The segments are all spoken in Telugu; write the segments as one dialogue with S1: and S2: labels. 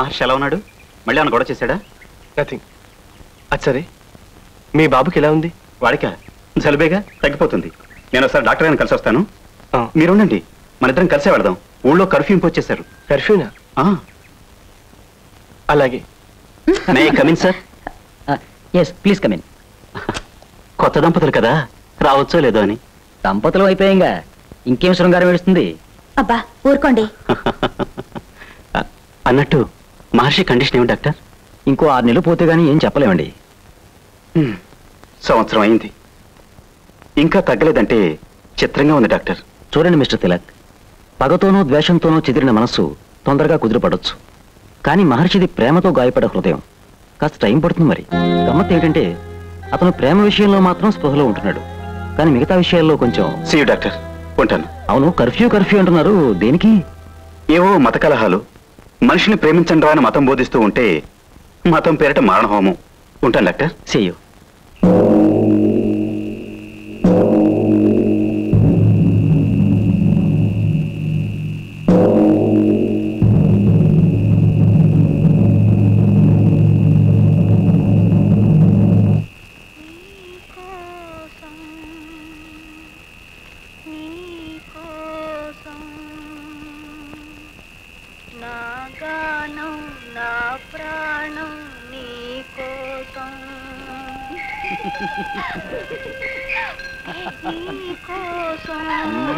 S1: మహర్షి ఎలా ఉన్నాడు మళ్ళీ ఏమైనా గొడవ చేశాడా
S2: నథింగ్ అది సరే మీ బాబుకి ఎలా ఉంది
S1: వాడిక జలుబేగా తగ్గిపోతుంది నేను ఒకసారి డాక్టర్ గారిని కలిసి వస్తాను
S2: ఆ.
S1: మీరుండండి మన ఇద్దరం కలిసే వెళదాం ఊళ్ళో కర్ఫ్యూ ఇంపోజ్
S2: కర్ఫ్యూనా అలాగే
S1: may come in sir
S3: yes please come in
S1: కొత్త దంపతులు కదా రావచ్చో లేదో అని
S3: దంపతులు అయిపోయాంగా ఇంకేం శృంగారం ఏడుస్తుంది
S4: అబ్బా ఊరుకోండి
S1: అన్నట్టు మహర్షి కండిషన్ ఏమి డాక్టర్
S3: ఇంకో ఆరు నెలలు పోతే గానీ ఏం చెప్పలేమండి
S1: హ్మ్. సంవత్సరం అయింది ఇంకా తగ్గలేదంటే చిత్రంగా ఉంది డాక్టర్
S3: చూడండి మిస్టర్ తిలక్ పగతోనో ద్వేషంతోనో చెదిరిన మనస్సు తొందరగా కుదిరిపడొచ్చు కానీ మహర్షిది ప్రేమతో గాయపడే హృదయం కాస్త టైం పడుతుంది మరి గమ్మత్ ఏంటంటే అతను ప్రేమ విషయంలో మాత్రం స్పృహలో ఉంటున్నాడు కానీ మిగతా విషయాల్లో కొంచెం
S1: సీ డాక్టర్ ఉంటాను
S3: అవును కర్ఫ్యూ కర్ఫ్యూ అంటున్నారు దేనికి
S1: ఏవో మత కలహాలు మనిషిని ప్రేమించండి అని మతం బోధిస్తూ ఉంటే మతం పేరిట మారణహోమం ఉంటాను డాక్టర్
S3: చెయ్యు
S5: నా గానం నా ప్రాణం నీ కోసం నీ కోసం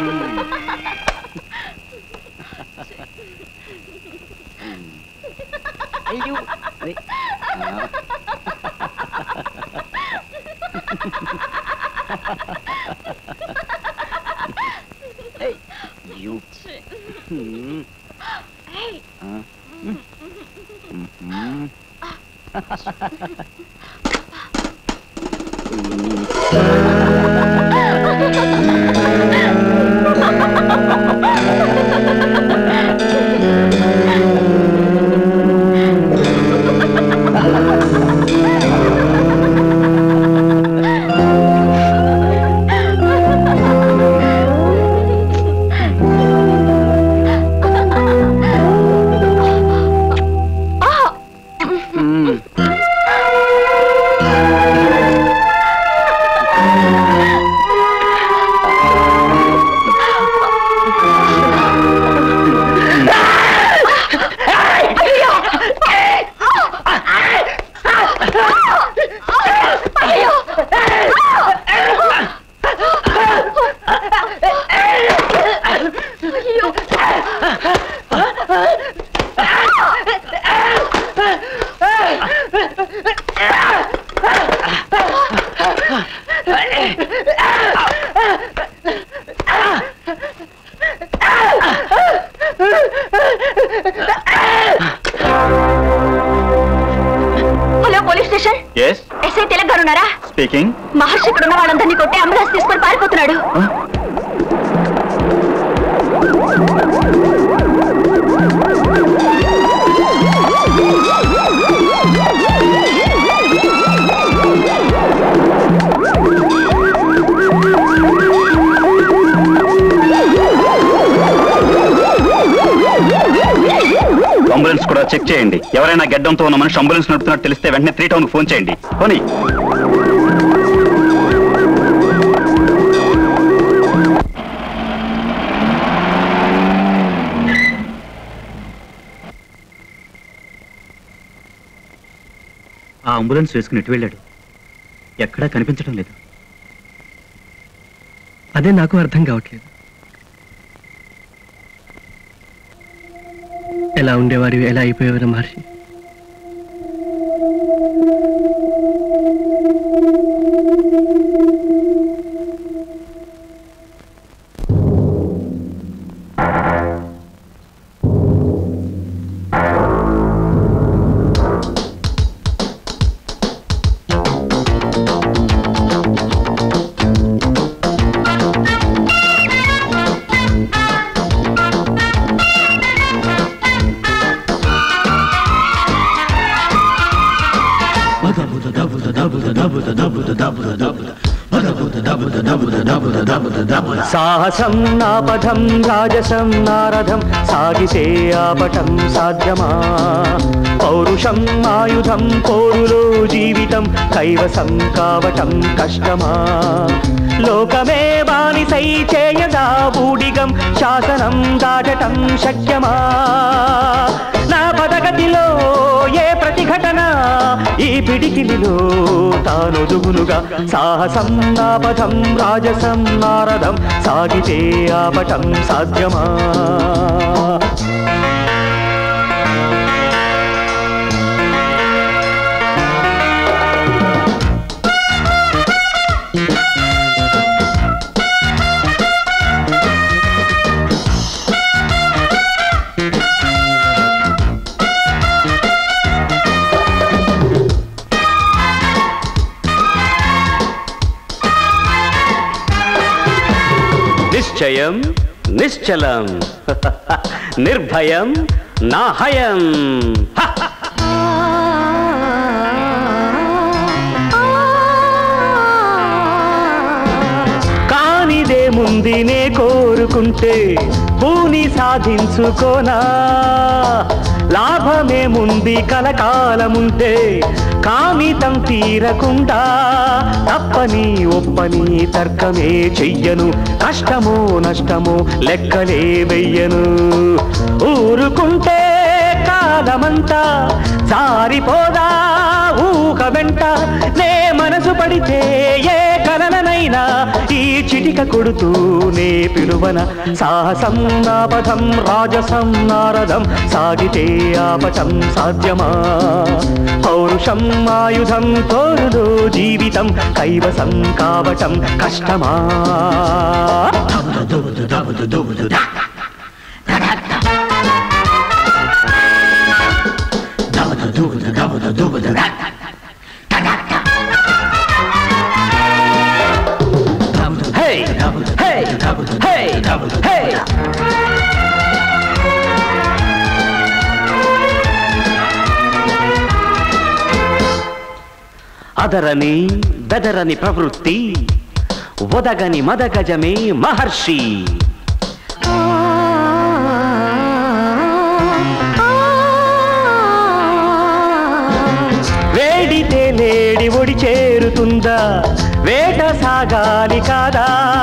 S4: hello police station
S1: yes
S4: SI Tilak garu ఉన్నారా
S1: స్పీకింగ్
S4: మహర్షి ఇక్కడ ఉన్న వాళ్ళందరినీ కొట్టి అంబులెన్స్ తీసుకొని పారిపోతున్నాడు
S1: అంబులెన్స్ కూడా చెక్ చేయండి ఎవరైనా గడ్డంతో ఉన్న మనిషి అంబులెన్స్ నడుపుతున్నట్టు తెలిస్తే వెంటనే త్రీ టౌన్ ఫోన్ చేయండి పోనీ ఆ అంబులెన్స్ వేసుకుని ఎటు వెళ్ళాడు ఎక్కడా కనిపించడం లేదు
S2: అదే నాకు అర్థం కావట్లేదు ఎలా ఉండేవాడివి ఎలా అయిపోయేవారు మహర్షి
S5: ఆ
S6: సాహసం నాపథం రాజసం నారథం సాగితే ఆపటం సాధ్యమా పౌరుషం ఆయుధం పోరులో జీవితం కైవసం కావటం కష్టమా లోకమే బానిసై చేయగా బూడిగం శాసనం దాటటం శక్యమా నా పదగతిలో ఏ ప్రతిఘటన ఈ పిడికిలిలో తాను దుగులుగా సాహసం నాపథం రాజసం నారదం సాగితే ఆపటం సాధ్యమా నిశ్చయం నిశ్చలం నిర్భయం నాహయం కానిదేముంది నే కోరుకుంటే భూని సాధించుకోనా లాభమేముంది కలకాలముంటే కామితం తీరకుండా తప్పని ఒప్పని తర్కమే చెయ్యను కష్టమో నష్టమో లెక్కలే వెయ్యను ఊరుకుంటే కాలమంతా జారిపోదా ఊహ వెంట నే మనసు పడితే ఏ కలననైనా ఈ చిటిక కొడుతూ నే పిలువన సాహసం నాపథం రాజసం నారదం సాగితే ఆపటం సాధ్యమా పౌరుషం ఆయుధం తోరులో జీవితం కైవసం కావటం కష్టమా హే హే హే హే అదరని బెదరని ప్రవృత్తి ఒదగని మదగజమే మహర్షి వేడితే లేడి ఒడి చేరుతుందా వేట సాగాలి కాదా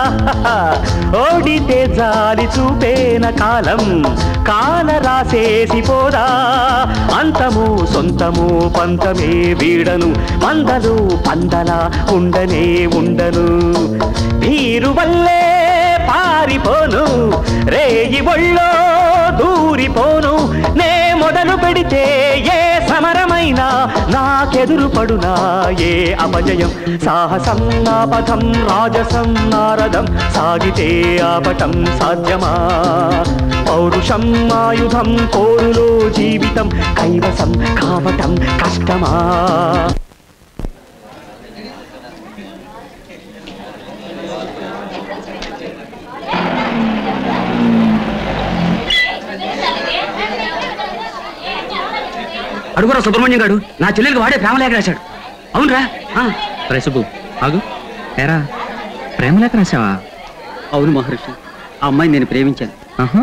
S6: ఓడితే జాలి చూపేన కాలం కాల రాసేసి పోదా అంతము సొంతము పంతమే వీడను మందలు పందల ఉండనే ఉండను వీరు వల్లే పారిపోను రేయి ఒళ్ళో దూరిపోను నే మొదలు పెడితే ఏ సమరమైనా నాకెదురు పడునా ఏ అపజయం సాహసం నాపథం రాజసం నారదం సాగితే ఆపటం సాధ్యమా పౌరుషం ఆయుధం కోరులో జీవితం కైవసం కావటం కష్టమా
S7: అడుగురా సుబ్రహ్మణ్యం గారు నా చెల్లెలికి వాడే ప్రేమ లేఖ రాశాడు అవునరా రేసుబు ఆగు ఏరా ప్రేమ లేఖ రాశావా అవును మహర్షి ఆ అమ్మాయిని నేను ప్రేమించాను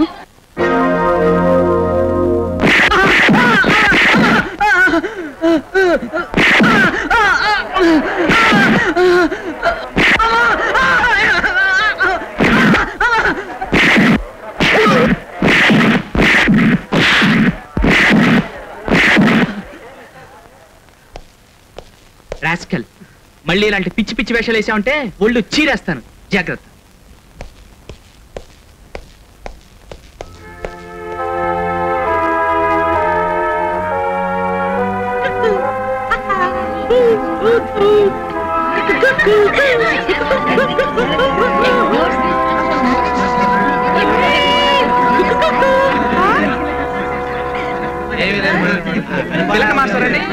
S7: రాస్కల్ మళ్ళీ ఇలాంటి పిచ్చి పిచ్చి వేషాలు వేసామంటే ఒళ్ళు చీరేస్తాను జాగ్రత్త తిలక మాస్టర్ అండి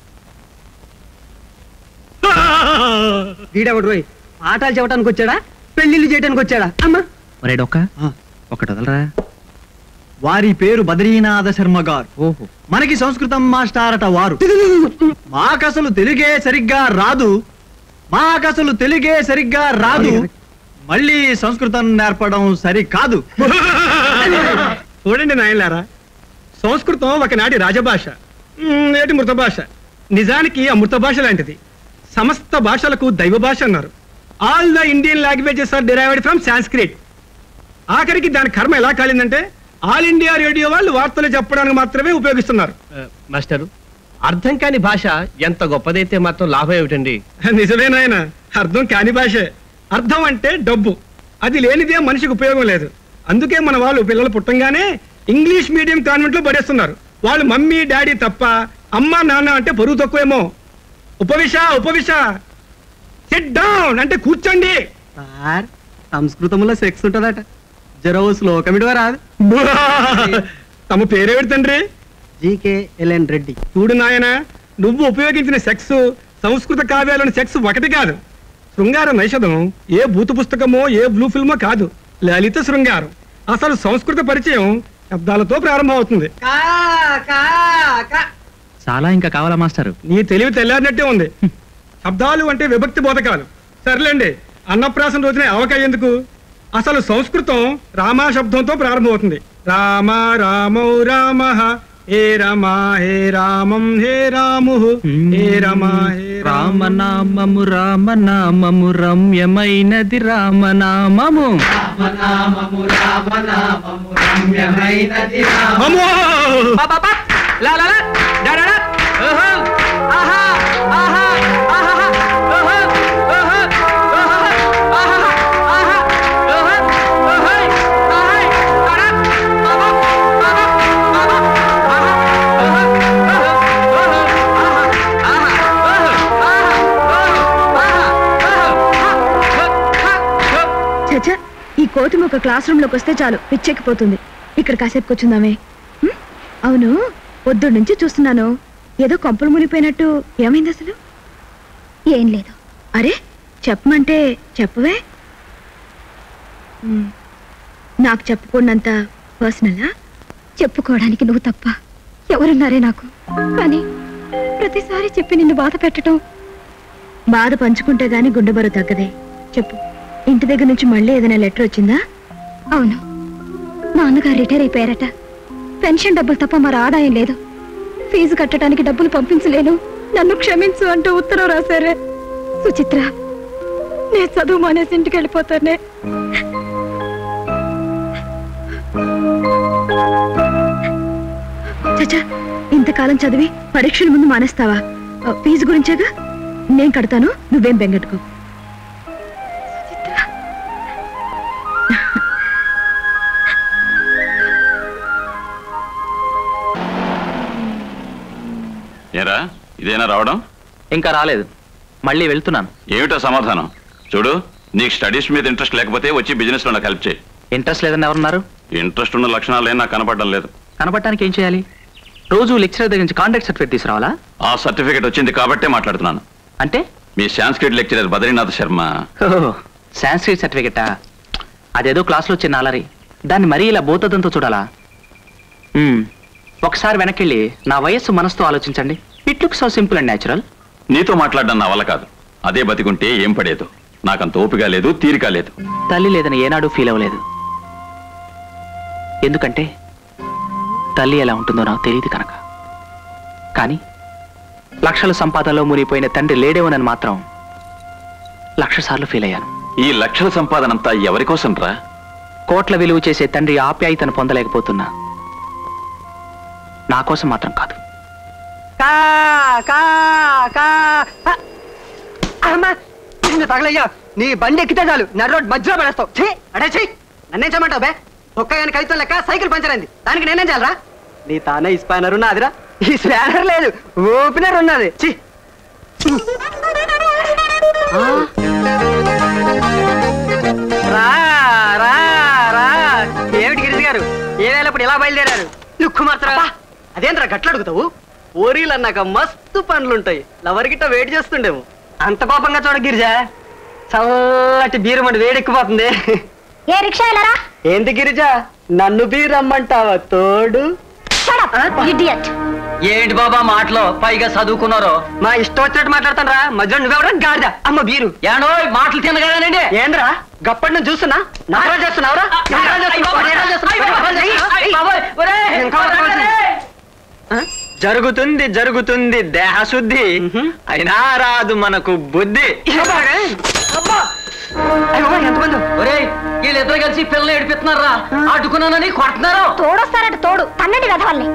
S7: వీడెవడు రోయ్ పాఠాలు చెప్పడానికి వచ్చాడా
S8: పెళ్లిళ్ళు చేయడానికి వచ్చాడా అమ్మా
S7: ఒరే డొక్క ఒకటి వదలరా
S8: వారి పేరు బద్రీనాథ శర్మ గారు
S7: ఓహో
S8: మనకి సంస్కృతం మాస్టారట వారు మాకసలు తెలుగే సరిగ్గా రాదు మాకసలు తెలుగే సరిగ్గా రాదు మళ్ళీ సంస్కృతం నేర్పడం సరికాదు
S9: చూడండి నాయనలారా సంస్కృతం ఒకనాటి రాజభాష మ్, నేటి మృత భాష నిజానికి అమృత భాష లాంటిది సమస్త భాషలకు దైవ భాష అన్నారు all the Indian languages are derived from Sanskrit ఆఖరికి దాని కర్మ ఎలా కాలిందంటే ఆల్ ఇండియా రేడియో వాళ్ళు వార్తలు చెప్పడానికి మాత్రమే ఉపయోగిస్తున్నారు
S2: మాస్టరు అర్థం కాని భాష ఎంత గొప్పదైతే మాత్రం లాభం ఏమిటండి
S9: నిజమే నాయన అర్థం కాని భాషే అర్థం అంటే డబ్బు అది లేనిదే మనిషికి ఉపయోగం లేదు అందుకే మన వాళ్ళు పిల్లలు పుట్టంగానే ఇంగ్లీష్ మీడియం కాన్వెంట్ లో పడేస్తున్నారు వాళ్ళు మమ్మీ డాడీ తప్ప అమ్మ నాన్న అంటే బరువు తక్కువేమో ఉపవిశ ఉపవిశ సిట్ డౌన్ అంటే కూర్చోండి
S8: సార్ సంస్కృతంలో సెక్స్ ఉంటదట జరవు శ్లోకమిడివ రాదు
S9: తమ పేరేవిడి తండ్రి
S8: జీకే ఎల్ఎన్ రెడ్డి
S9: చూడు నాయన నువ్వు ఉపయోగించిన సెక్స్ సంస్కృత కావ్యాలోని సెక్స్ ఒకటి కాదు శృంగార నైషధం ఏ భూత పుస్తకమో ఏ బ్లూ ఫిల్మో కాదు లలిత శృంగారం అసలు సంస్కృత పరిచయం శబ్దాలతో ప్రారంభమవుతుంది
S7: చాలా ఇంకా కావాలా మాస్టారు
S9: నీ తెలివి తెల్లారినట్టే ఉంది శబ్దాలు అంటే విభక్తి బోధకాలు సర్లేండి అన్నప్రాసం రోజునే అవకాయ ఎందుకు అసలు సంస్కృతం రామా శబ్దంతో ప్రారంభమవుతుంది రామ రామౌ రామ హే రమ హే రామం హే రాము హే రమ హే రామ
S7: రామనామము రామనామము రమ్యమైనది రామనామము
S9: అమ్మో!
S4: చచ్చా ఈ కోతి ఒక క్లాస్ రూమ్ లోకి వస్తే చాలు పిచ్చెక్కిపోతుంది ఇక్కడ కాసేపు కూర్చుందామే హ్మ్? అవును పొద్దు నుంచి చూస్తున్నాను ఏదో కొంపలు మునిగిపోయినట్టు ఏమైంది అసలు ఏం లేదు అరే చెప్పమంటే చెప్పవే హ్మ్. నాకు చెప్పకూడనంత పర్సనలా చెప్పుకోవడానికి నువ్వు తప్ప ఎవరున్నారే నాకు కానీ ప్రతిసారి చెప్పి నిన్ను బాధ పెట్టడం బాధ పంచుకుంటే గాని గుండె బరువు తగ్గదే చెప్పు ఇంటి దగ్గర నుంచి మళ్ళీ ఏదైనా లెటర్ వచ్చిందా అవును నాన్నగారు రిటైర్ అయిపోయారట పెన్షన్ డబ్బులు తప్ప మరి ఆదాయం లేదు ఫీజు కట్టడానికి డబ్బులు పంపించలేను నన్ను క్షమించు అంటూ ఉత్తరం రాశారే సుచిత్ర నేను చదువు మానేసి ఇంటికి వెళ్ళిపోతానే చచ్చా ఇంతకాలం చదివి పరీక్షల ముందు మానేస్తావా ఆ, ఫీజు గురించేగా నేను కడతాను నువ్వేం బెంగెట్టుకో
S1: ఏరా ఇదేనా రావడం
S3: ఇంకా రాలేదు మళ్ళీ వెళ్తున్నాను
S1: ఏమిటో సమాధానం చూడు నీకు స్టడీస్ మీద ఇంట్రెస్ట్ లేకపోతే వచ్చి బిజినెస్ లో నాకు హెల్ప్ చేయి
S3: ఇంట్రెస్ట్ లేదని ఎవరున్నారు
S1: ఇంట్రెస్ట్ ఉన్న లక్షణాలు ఏం నాకు కనపడడం లేదు
S3: కనపడటానికి ఏం చేయాలి రోజు లెక్చరర్ దగ్గర నుంచి కాంటాక్ట్ సర్టిఫికేట్ తీసుకురావాలా
S1: ఆ సర్టిఫికేట్ వచ్చింది కాబట్టే మాట్లాడుతున్నాను
S3: అంటే
S1: మీ సాంస్క్రిట్ లెక్చరర్ బద్రీనాథ్ శర్మ
S3: సాంస్క్రిట్ సర్టిఫికెటా అదేదో క్లాస్లో వచ్చిన అలరి దాన్ని మరీ ఇలా భూతదంతో చూడాలా మ్మ్. ఒకసారి వెనకెళ్ళి నా వయస్సు మనసుతో ఆలోచించండి it look so simple and natural
S1: నీతో మాట్లాడడం నా వల్ల కాదు అదే బతికుంటే ఏం పడేదు నాకంత ఓపిక లేదు తీరిక లేదు
S3: తల్లి లేదని ఏనాడు ఫీల్ అవ్వలేదు ఎందుకంటే తల్లి ఎలా ఉంటుందో నాకు తెలియదు కనుక కానీ లక్షల సంపాదనలో మునిగిపోయిన తండ్రి లేడేమోనని మాత్రం లక్ష సార్లు ఫీల్ అయ్యాను
S1: ఈ లక్షల సంపాదనంతా ఎవరి కోసం రా
S3: కోట్ల విలువ చేసే తండ్రి ఆప్యాయతను పొందలేకపోతున్నా నా కోసం మాత్రం కాదు
S8: కా కా కా ఆ! అమ్మా నిన్ను తగలయ్యా నీ బండి ఎక్కితే చాలు నడు రోడ్ మధ్యలో పడేస్తావు ఛీ అడే ఛీ నన్నేం చేయమంటావు బే ఒక్క గాని కవితం లెక్క సైకిల్ పంచర్ అయింది దానికి నేనేం చేయాలరా నీ తానే ఈ స్పానర్ ఉన్నదిరా ఈ స్పానర్ లేదు ఓపెనర్ ఉన్నది ఛీ ఆ? రా రా రా ఏమిటి గిరిజి గారు ఏ వేళప్పుడు ఇలా బయలుదేరారు లుక్కు మాత్రం అదేంట్రా గట్ల అడుగుతావు ఓరీలు అన్నాక మస్తు పనులుంటాయి లవర్ గిట్ట వెయిట్ చేస్తుండేమో అంత కోపంగా చూడ గిరిజా చల్లటి బీరు మండి వేడెక్కిపోతుంది
S5: ఏ రిక్షా వెళ్ళరా
S8: ఏంటి గిరిజ నన్ను బీరు రమ్మంటావా తోడు
S5: ఇడియట్
S3: ఏంటి బాబా మాటలో పైగా చదువుకున్నారు
S8: మా ఇష్టం వచ్చినట్టు మాట్లాడతాను రా మధ్యలో నువ్వెవరా గాడిద అమ్మ బీరు
S3: ఏడో మాటలు తినగానండి
S8: ఏంద్రా గప్పటి నుంచి చూస్తున్నా నకరా చేస్తున్నావురా నకరా చేస్తున్నావా? నకరా చేస్తున్నావా? ఏం కావాలి? ఆ?
S10: జరుగుతుంది జరుగుతుంది దేహశుద్ధి అయినా రాదు మనకు బుద్ధి
S8: అబ్బా! అయ్యో, ఎంతమంది
S3: ఒరేయ్ వీళ్ళిద్దరు కలిసి పిల్లలు ఏడిపిస్తున్నారా అడ్డుకున్నానని కొడుతున్నారు
S5: తోడొస్తారట తోడు తన్నండి వెధవల్ని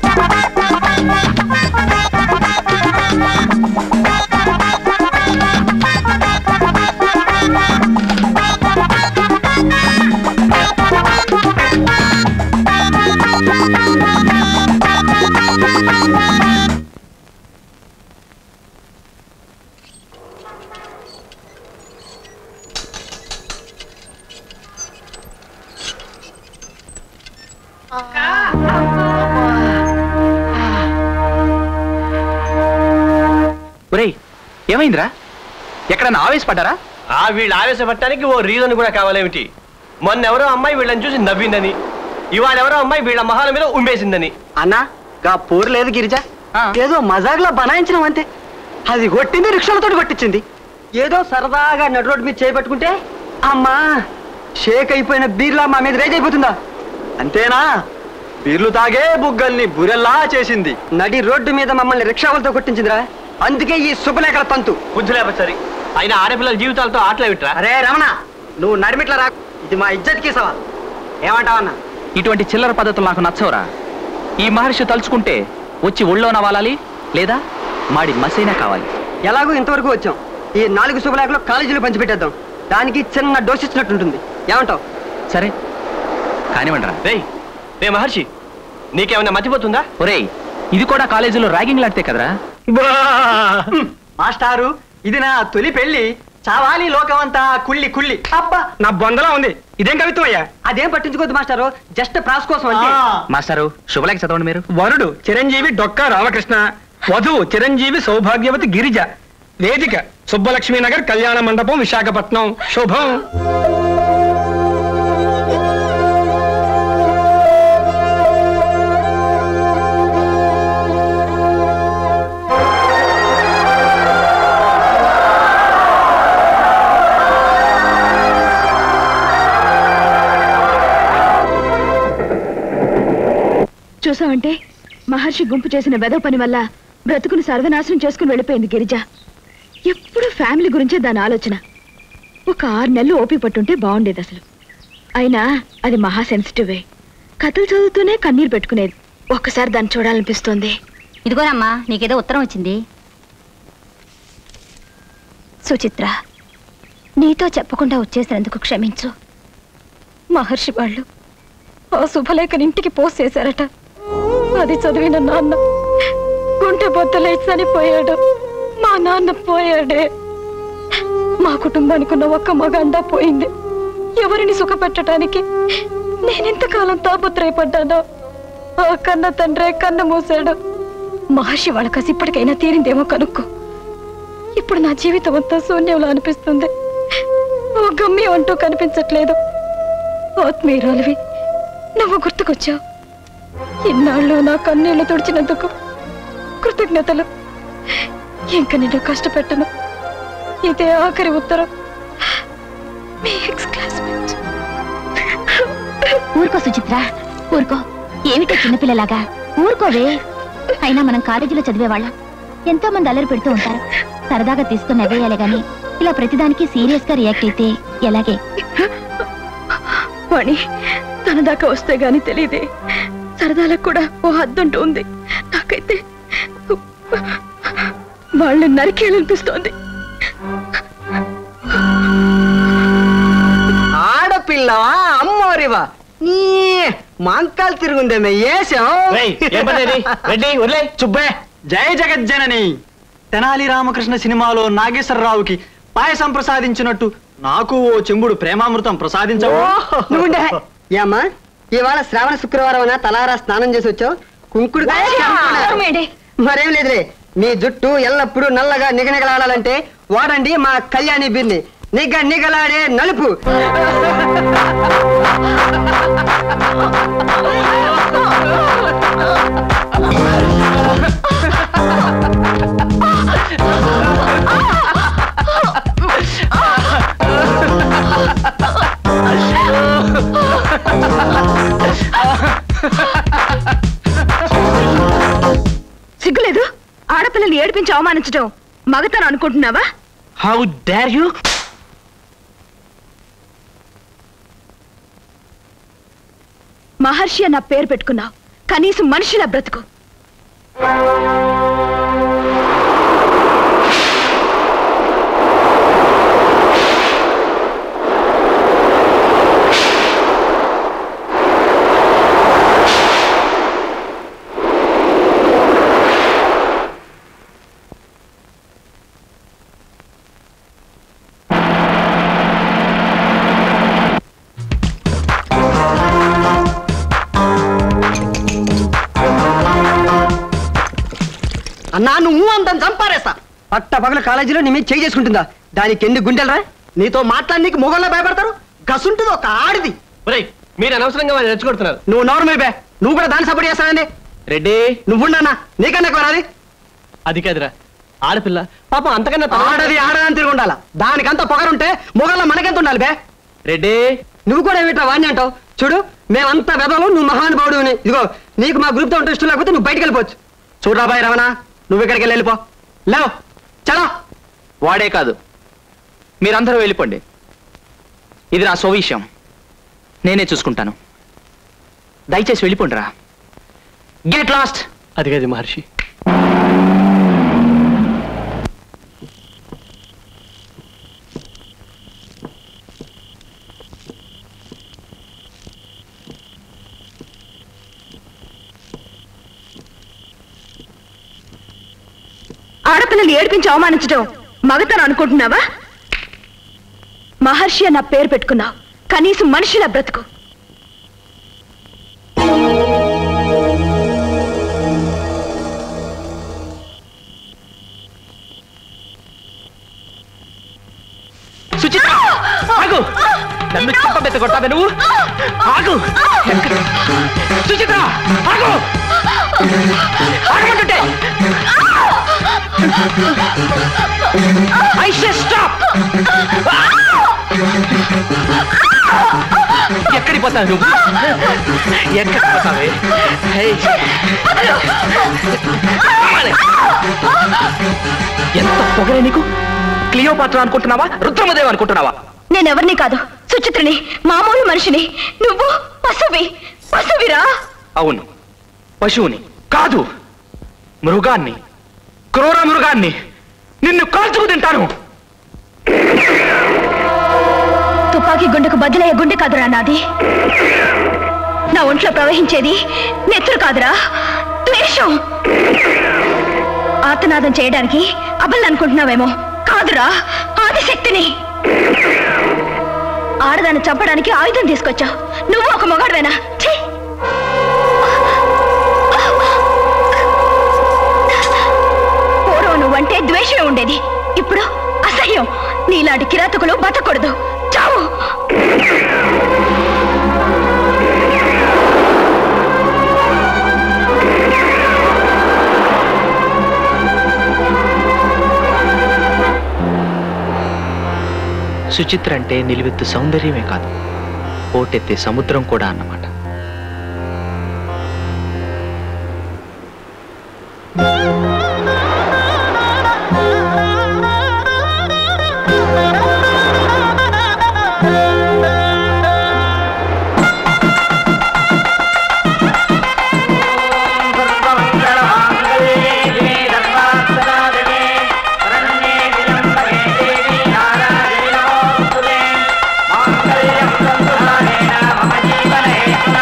S10: ఒరేయ్ ఏమైందిరా ఎక్కడన్నా ఆవేశపడ్డారా
S2: ఆ వీళ్ళు ఆవేశపడటానికి ఓ రీజన్ కూడా కావాలేమిటి మొన్న ఎవరో అమ్మాయి వీళ్ళని చూసి నవ్విందని ఇవాళ ఎవరో అమ్మాయి వీళ్ళ మహాల మీద ఉమ్మేసిందని
S8: అన్నా గా పూరు లేదు గిరిజ
S10: ఆ.
S8: ఏదో మజాగ్లా బనాయించినాం అంతే అది కొట్టింది రిక్షాలతో కొట్టించింది ఏదో సరదాగా నడు రోడ్డు మీద చేపట్టుకుంటే అమ్మా షేక్ అయిపోయిన బీర్లా మా మీద రేజ్ అయిపోతుందా
S10: అంతేనా బీర్లు తాగే బుగ్గల్ని బురెల్లా చేసింది
S8: నడి రోడ్డు మీద మమ్మల్ని రిక్షాలతో కొట్టించిందిరా అందుకే ఈ శుభలేఖల తంతు
S2: బుద్ధి లేపచ్చరి అయినా ఆడపిల్లల జీవితాలతో ఆటలు విట్రా
S8: అరే రమణ నువ్వు నడిమిట్ల రా ఇది మా ఇజ్జత్కి సవాల్ ఏమంటావన్నా
S10: ఇటువంటి చిల్లర పద్ధతులు నాకు నచ్చవురా ఈ మహర్షి తలుచుకుంటే వచ్చి ఒళ్ళో నవాలాలి లేదా మాడి మసైనా కావాలి
S8: ఎలాగో ఇంతవరకు వచ్చాం ఈ నాలుగు శుభలేఖలు కాలేజీలో పంచిపెట్టేద్దాం దానికి చిన్న డోస్ ఇచ్చినట్టుంటుంది ఏమంటావు
S10: సరే కానివ్వండిరా
S2: రేయ్ రే మహర్షి నీకేమైనా మర్చిపోతుందా
S10: ఒరేయ్ ఇది కూడా కాలేజీలో ర్యాగింగ్ లాడితే కదరా
S8: మాస్టారు ఇది నా తొలి పెళ్లి చావాలి లోకమంతా కుళ్ళి కుళ్ళి అబ్బా
S9: నా బొందలా ఉంది ఇదేం కవిత్వం అయ్యా
S8: అదేం పట్టించుకోవద్దు మాస్టారు జస్ట్ ప్రాస్ కోసం అంతే
S10: మాస్టారు శుభలేఖ చదవండి మీరు
S9: వరుడు చిరంజీవి డొక్కా రామకృష్ణ వధువు చిరంజీవి సౌభాగ్యవతి గిరిజ వేదిక సుబ్బలక్ష్మి నగర్ కళ్యాణ మండపం విశాఖపట్నం శుభం
S4: చూసావంటే మహర్షి గుంపు చేసిన వెదవ పని వల్ల బ్రతుకును సర్వనాశనం చేసుకుని వెళ్ళిపోయింది గిరిజ ఎప్పుడు ఫ్యామిలీ గురించే దాని ఆలోచన ఒక ఆరు నెలలు ఓపిక పట్టుంటే బాగుండేది అసలు అయినా అది మహా సెన్సిటివే కథలు చదువుతూనే కన్నీరు పెట్టుకునేది ఒక్కసారి దాన్ని చూడాలనిపిస్తోంది
S5: ఇదిగోనమ్మా నీకేదో ఉత్తరం వచ్చింది
S4: సుచిత్ర నీతో చెప్పకుండా వచ్చేసినందుకు క్షమించు మహర్షి వాళ్ళు ఆ శుభలేఖని ఇంటికి పోస్ట్ చేశారట అది చదివిన నాన్న గుంటె బొత్తలై చనిపోయాడు మా నాన్న పోయాడే మా కుటుంబానికి ఉన్న ఒక్క మగండా పోయింది ఎవరిని సుఖపెట్టడానికి నేనెంతకాలం తాపత్రయపడ్డానో ఆ కన్న తండ్రే కన్న మూసాడు మహర్షి వాళ్ళ కసి ఇప్పటికైనా తీరిందేమో కనుక్కో ఇప్పుడు నా జీవితం అంతా శూన్యంలో అనిపిస్తుంది ఓ గమ్యం అంటూ కనిపించట్లేదు ఆత్మీయురాలివి నువ్వు గుర్తుకొచ్చావు ఇన్నాళ్ళు నా కన్నీళ్లు తుడిచినందుకు కృతజ్ఞతలు ఇంక నిన్ను కష్టపెట్టను ఇదే ఆఖరి ఉత్తరం మీ ఎక్స్ క్లాస్మేట్
S5: ఊరుకో సుచిత్ర ఊరుకో ఏమిటో చిన్నపిల్లలాగా ఊరుకోవే అయినా మనం కాలేజీలో చదివేవాళ్ళం ఎంతో మంది అల్లరి పెడుతూ ఉంటారు సరదాగా తీసుకుని నవ్వేయాలి గాని ఇలా ప్రతిదానికి సీరియస్ గా రియాక్ట్ అయితే ఎలాగే
S4: వాణి తన దాకా వస్తే గాని తెలియదే సరదాలకు కూడా ఓ హద్దంటూ ఉంది నాకైతే వాళ్ళు నరికేయాలనిపిస్తోంది
S8: ఆడపిల్లవా అమ్మోరివా నీ మాంకాలు తిరుగుందేమే ఏసం
S2: రేయ్, ఏం పని ఇది? రెడ్డి, వదిలేయ్.
S10: చుబ్బే జయ జగజ్జనని తెనాలి రామకృష్ణ సినిమాలో నాగేశ్వరరావుకి పాయసం ప్రసాదించినట్టు నాకు ఓ చెంబుడు ప్రేమామృతం ప్రసాదించవు
S8: నువ్వుండే ఏమ్మా ఇవాళ శ్రావణ శుక్రవారం తలారా స్నానం చేసి వచ్చావు కుంకుడు మరేం లేదులే మీ జుట్టు ఎల్లప్పుడూ నల్లగా నిగనిగలాడాలంటే వాడండి మా కళ్యాణి బిర్ని నిగ నిగలాడే నలుపు
S4: సిగ్గులేదు ఆడపిల్లలు ఏడిపించి అవమానించడం మగతనం అనుకుంటున్నావా
S11: హౌ డేర్ యూ
S4: మహర్షి అన్న పేరు పెట్టుకున్నావు కనీసం మనిషిలా బ్రతుకు
S8: అన్నా నువ్వు అంత చంపారేస్తా పట్ట పగల కాలేజీలో నీ మీద చేయి చేసుకుంటుందా దానికి ఎన్ని గుండెలరా నీతో మాట్లాడనీకి మొగల్లో భయపడతారు గసుంటుంది ఒక ఆడిది
S2: ఒరేయ్ మీరు అనవసరంగా వాడిని రెచ్చగొడుతున్నారు
S8: నువ్వు నార్మల్ బే నువ్వు కూడా దాన్ని సపోర్ట్ చేస్తానండి
S2: రెడ్డి
S8: నువ్వుండన్నా నీకన్నా ఎక్కువ రాది
S2: అది కాదురా ఆడపిల్ల పాపం అంతకన్నా తక్కువ-
S8: ఆడది ఆడదని తిరిగి ఉండాలా దానికంత పొగరుంటే మొగల్లో మనకెంత ఉండాలి బే
S2: రెడ్డి
S8: నువ్వు కూడా ఏమిట్రా వాడిని అంటావు చూడు మేమంతా వెదలు నువ్వు మహానుభావుడు ఇదిగో నీకు మా గ్రూప్ తో ఉంటే ఇష్టం లేకపోతే నువ్వు బయటికి వెళ్ళిపోవచ్చు చూడరా బాయ్ రమణ నువ్వు ఇక్కడికి వెళ్ళి వెళ్ళిపో లేవు చలో
S11: వాడే కాదు మీరందరూ వెళ్ళిపోండి ఇది నా స్వవిషయం నేనే చూసుకుంటాను దయచేసి వెళ్ళిపోండిరా గెట్ లాస్ట్
S2: అది కాదు మహర్షి
S4: ఆడపిల్లలు ఏడిపించి అవమానించడం మగతనం అనుకుంటున్నావా మహర్షి అన్న పేరు పెట్టుకున్నావు కనీసం మనిషిలా బ్రతుకు
S11: సుచిత్ర ఆగు నన్ను చెప్పబెత్త కొట్టావే నువ్వు ఆగు ఎక్కడ? సుచిత్ర ఆగు ఆగమంటుంటే ఐ సే స్టాప్ ఎక్కడికి పోతావు నువ్వు ఎక్కడికి పోతావే హే. ఎంత పొగరే నీకు క్లియోపాత్ర అనుకుంటున్నావా రుద్రమదేవ్ అనుకుంటున్నావా
S4: నేనెవరిని కాదు సుచిత్రని మామూలు మనిషిని నువ్వు పశువి పశువిరా
S11: అవును పశువుని కాదు మృగాన్ని క్రూర మృగాన్ని నిన్ను కాల్చుకు తింటాను
S4: తుపాకీ గుండెకు బదులయ్యే గుండె కాదురా నాది నా ఒంట్లో ప్రవహించేది నెత్తురు కాదురా ద్వేషం ఆతనాదం చేయడానికి అబల్ అనుకుంటున్నావేమో కాదురా ఆదిశక్తిని ఆడదాన్ని చంపడానికి ఆయుధం తీసుకొచ్చావు నువ్వు ఒక మొగాడువేనా ఛీ! పూర్వం నువ్వంటే ద్వేషమే ఉండేది ఇప్పుడు అసహ్యం నీలాంటి కిరాతకులు బతకూడదు చావు
S11: సుచిత్ర అంటే నిలువెత్తు సౌందర్యమే కాదు పోటెత్తే సముద్రం కూడా అన్నమాట
S6: మమ జీవనే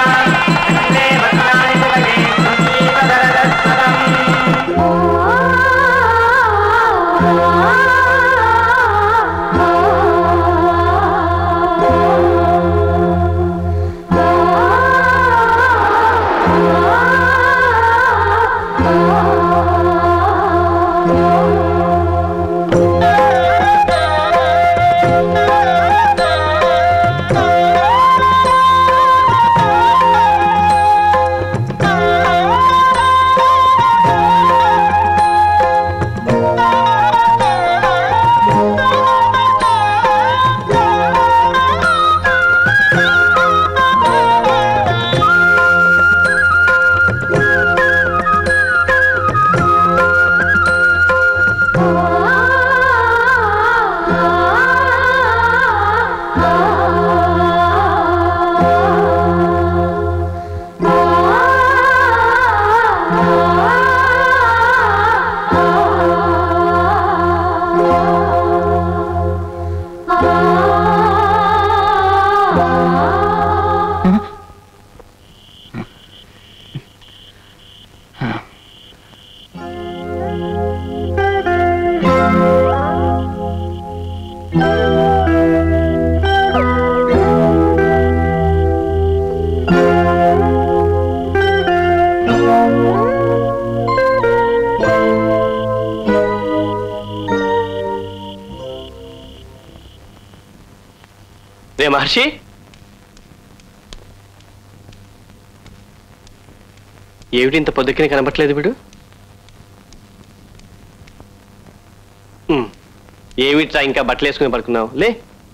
S2: మహర్షి ఏమిటి ఇంత పొద్దుకిని కనబట్టలేదు వీడు ఉమ్, ఏమిట్రా ఇంకా బట్టలు వేసుకుని పడుకున్నావు లే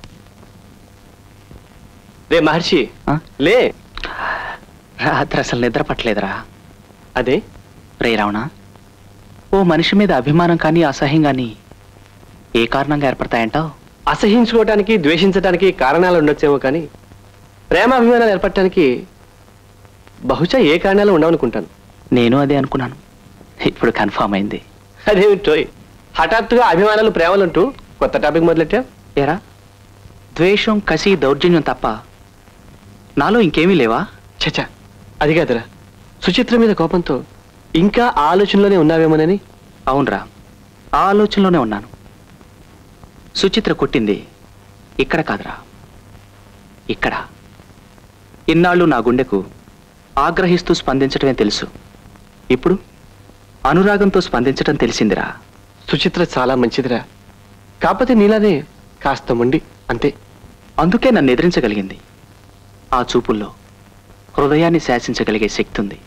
S2: రే మహర్షి లే
S11: రాత్రి అసలు నిద్ర పట్టలేదురా
S2: అదే
S11: రే రావణ ఓ మనిషి మీద అభిమానం కానీ అసహ్యం కానీ ఏ కారణంగా ఏర్పడతాయంటావు
S2: అసహించుకోవటానికి ద్వేషించడానికి కారణాలు ఉండొచ్చేమో కానీ ప్రేమ అభిమానాలు ఏర్పడటానికి బహుశా ఏ కారణాలు ఉండవనుకుంటాను
S11: నేను అదే అనుకున్నాను ఇప్పుడు కన్ఫామ్ అయింది
S2: అదేమిటోయ్ హఠాత్తుగా అభిమానాలు ప్రేమలుంటూ కొత్త టాపిక్ మొదలెట్టా
S11: ఏరా ద్వేషం కసి దౌర్జన్యం తప్ప నాలో ఇంకేమీ లేవా
S2: చచా అది కాదురా సుచిత్ర మీద కోపంతో ఇంకా ఆ ఆలోచనలోనే ఉన్నావేమోనని
S11: అవునరా ఆ ఆలోచనలోనే ఉన్నాను సుచిత్ర కొట్టింది ఇక్కడ కాదురా ఇక్కడ ఇన్నాళ్ళు నా గుండెకు ఆగ్రహిస్తూ స్పందించటమే తెలుసు ఇప్పుడు అనురాగంతో స్పందించటం తెలిసిందిరా
S2: సుచిత్ర చాలా మంచిదిరా కాకపోతే నీలానే కాస్త మొండి అంతే
S11: అందుకే నన్ను ఎదిరించగలిగింది ఆ చూపుల్లో హృదయాన్ని శాసించగలిగే శక్తి ఉంది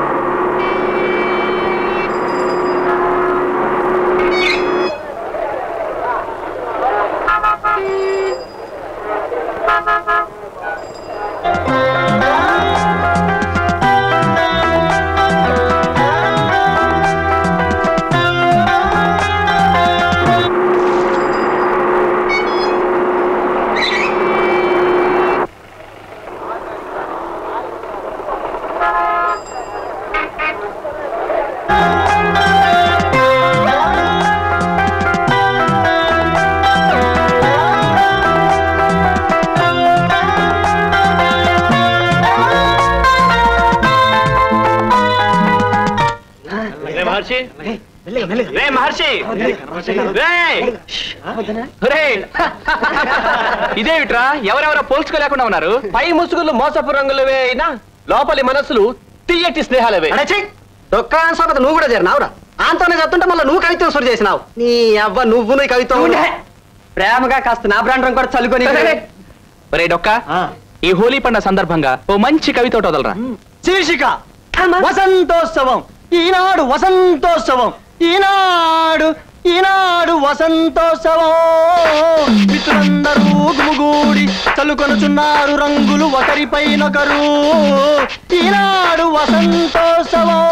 S2: రే మహర్షి రే మహర్షి రేయ్! రేయ్! ఇదేమిట్రా ఎవరెవరో పోల్చుకోలేకుండా ఉన్నారు పై ముసుగులు మోసపు రంగులవే అయినా లోపలి మనసులు తీయటి స్నేహాలవే
S8: దొక్కాన్ సోకత నువ్వు కూడా చేరినావురా ఆంతోనే చెప్తుంటే మళ్ళీ నువ్వు కవిత్వం సురు చేసినావు నీ అవ్వ నువ్వు నీ కవిత్వం
S2: ఉండే.
S8: ప్రేమగా కాస్త నా బ్రాండ్రం కూడా చల్లుకొని
S11: ఒరే డొక్క ఈ హోలీ పండుగ సందర్భంగా ఓ మంచి కవిత ఒకటి వదలరా
S10: శీర్షిక వసంతోత్సవం ఈనాడు వసంతోత్సవం ఈనాడు ఈనాడు వసంతోత్సవం మిత్రులందరూ గుమిగూడి చల్లుకొనుచున్నారు రంగులు ఒకరిపైనొకరు ఈనాడు వసంతోత్సవం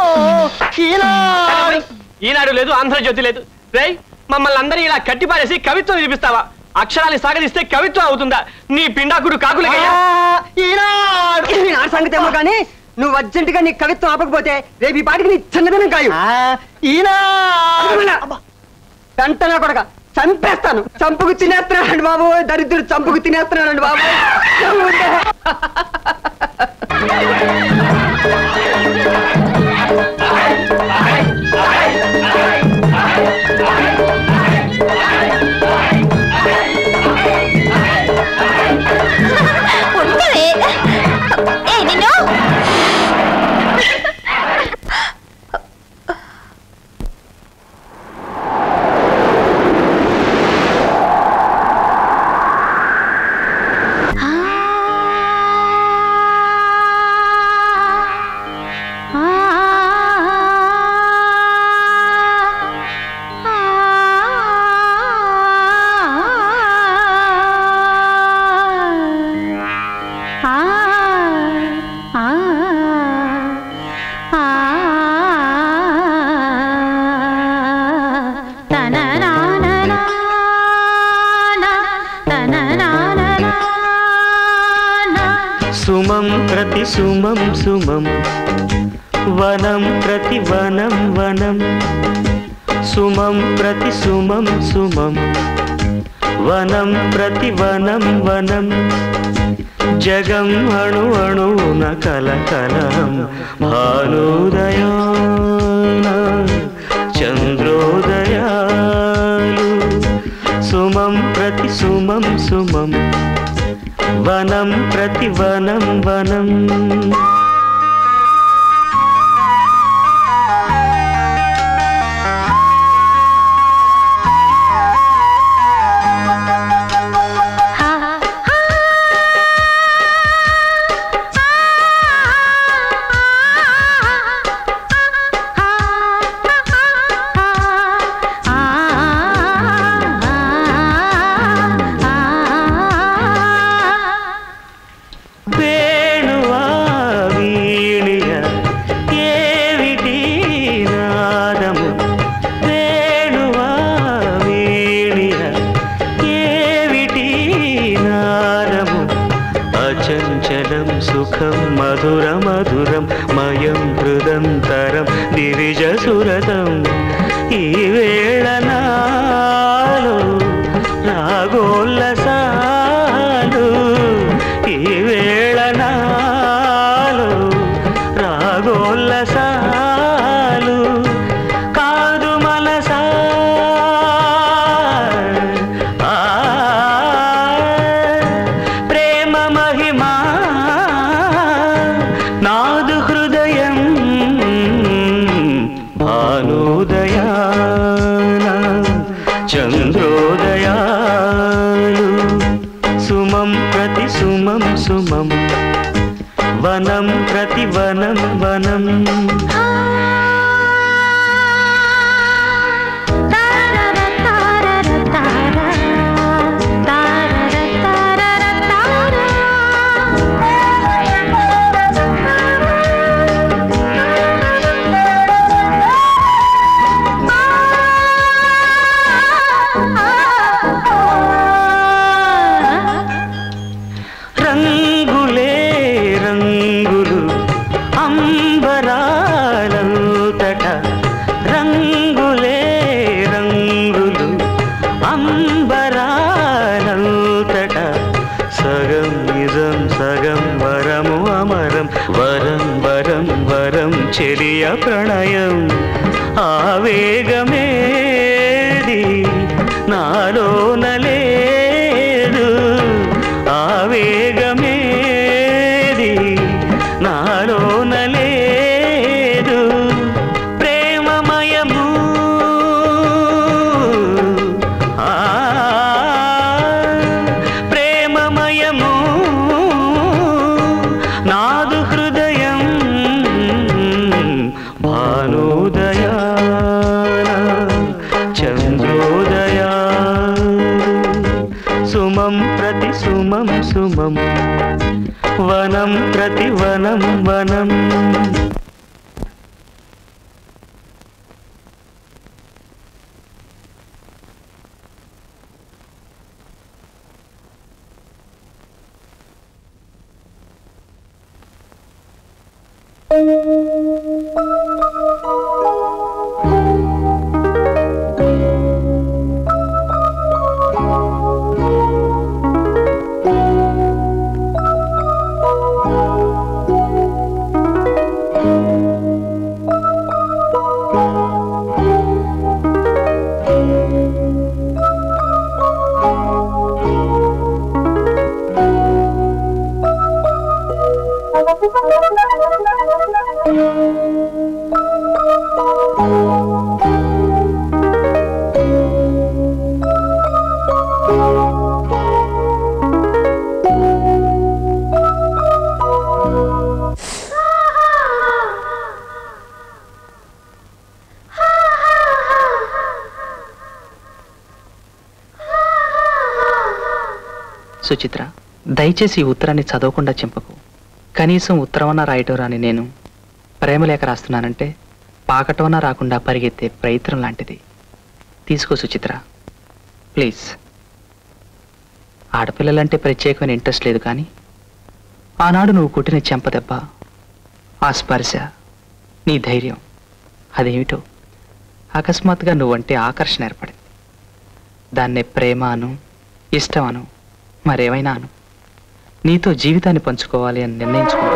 S10: ఈనాడు
S2: ఈనాడు లేదు ఆంధ్రజ్యోతి లేదు రేయ్ మమ్మల్ని అందరూ ఇలా కట్టిపారేసి కవిత్వం వినిపిస్తావా అక్షరాలు సాగదీస్తే కవిత్వం అవుతుందా నీ పిండాకుడు కాకులకయ్యా
S8: ఈనాడు ఈనాడు సంగతి ఏమో కానీ నువ్వు అర్జెంట్ గా నీ కవిత్వం ఆపకపోతే రేపు ఈ పాటికి నీ చిన్నదనం కాయు ఈనాడు కంటనా కొడక చంపేస్తాను చంపుకు తినేస్తున్నానండి బాబు దరిద్రుడు చంపుకు తినేస్తున్నానండి బాబు
S5: ఉండవే ఏ నిన్ను
S6: సుమం ప్రతి సుమం సుమం వనం ప్రతి వనం వనం సుమం ప్రతి సుమం సుమం వనం ప్రతి వనం వనం జగం అణు అణువున కల కలం భానుదయాన చంద్రోదయాలు సుమం ప్రతి సుమం సుమం వనం ప్రతి వనం వనం
S5: ఆ
S6: సుఖం మధుర మధురం మయం హృదంతరం దివిజ సురతం ఈ వేళ నాలో రాగోల్లసాలు ఈ వేళ నాలో రాగోల్లసాలు కాదు మనసా ఆ, ప్రేమ మహిమా నాదు హృదయం భానుదయాన చంద్రోదయాలు సుమం ప్రతి సుమం సుమం వనం ప్రతి వనం వనం రంగులే రంగులు అంబరాలంతట రంగులే రంగులు అంబరాలంతట సగం నిజం సగం వరము అమరం వరం వరం వరం చెలియ ప్రణయం ఆవేగమేది నాలోన లేదు ఆవేగమేది నాలోన లేదు ప్రేమమయము ఆ, ప్రేమమయము నాదు హృదయం భానుదయాన చంద్రోదయా సుమం ప్రతి సుమం సుమం వనం ప్రతి వనం వనం
S11: సుచిత్ర దయచేసి ఈ ఉత్తరాన్ని చదవకుండా చింపకు కనీసం ఉత్తరమన్నా రాయటం రాని నేను ప్రేమలేఖ రాస్తున్నానంటే పాకటమన్నా రాకుండా పరిగెత్తే ప్రయత్నం లాంటిది తీసుకో సుచిత్ర ప్లీజ్ ఆడపిల్లలంటే ప్రత్యేకమైన ఇంట్రెస్ట్ లేదు కానీ ఆనాడు నువ్వు కుట్టిన చెంపదెబ్బ ఆ స్పర్శ నీ ధైర్యం అదేమిటో అకస్మాత్తుగా నువ్వంటే ఆకర్షణ ఏర్పడింది దాన్నే ప్రేమ అను ఇష్టం అను మరేమైనా అను నీతో జీవితాన్ని పంచుకోవాలి అని నిర్ణయించుకున్నాను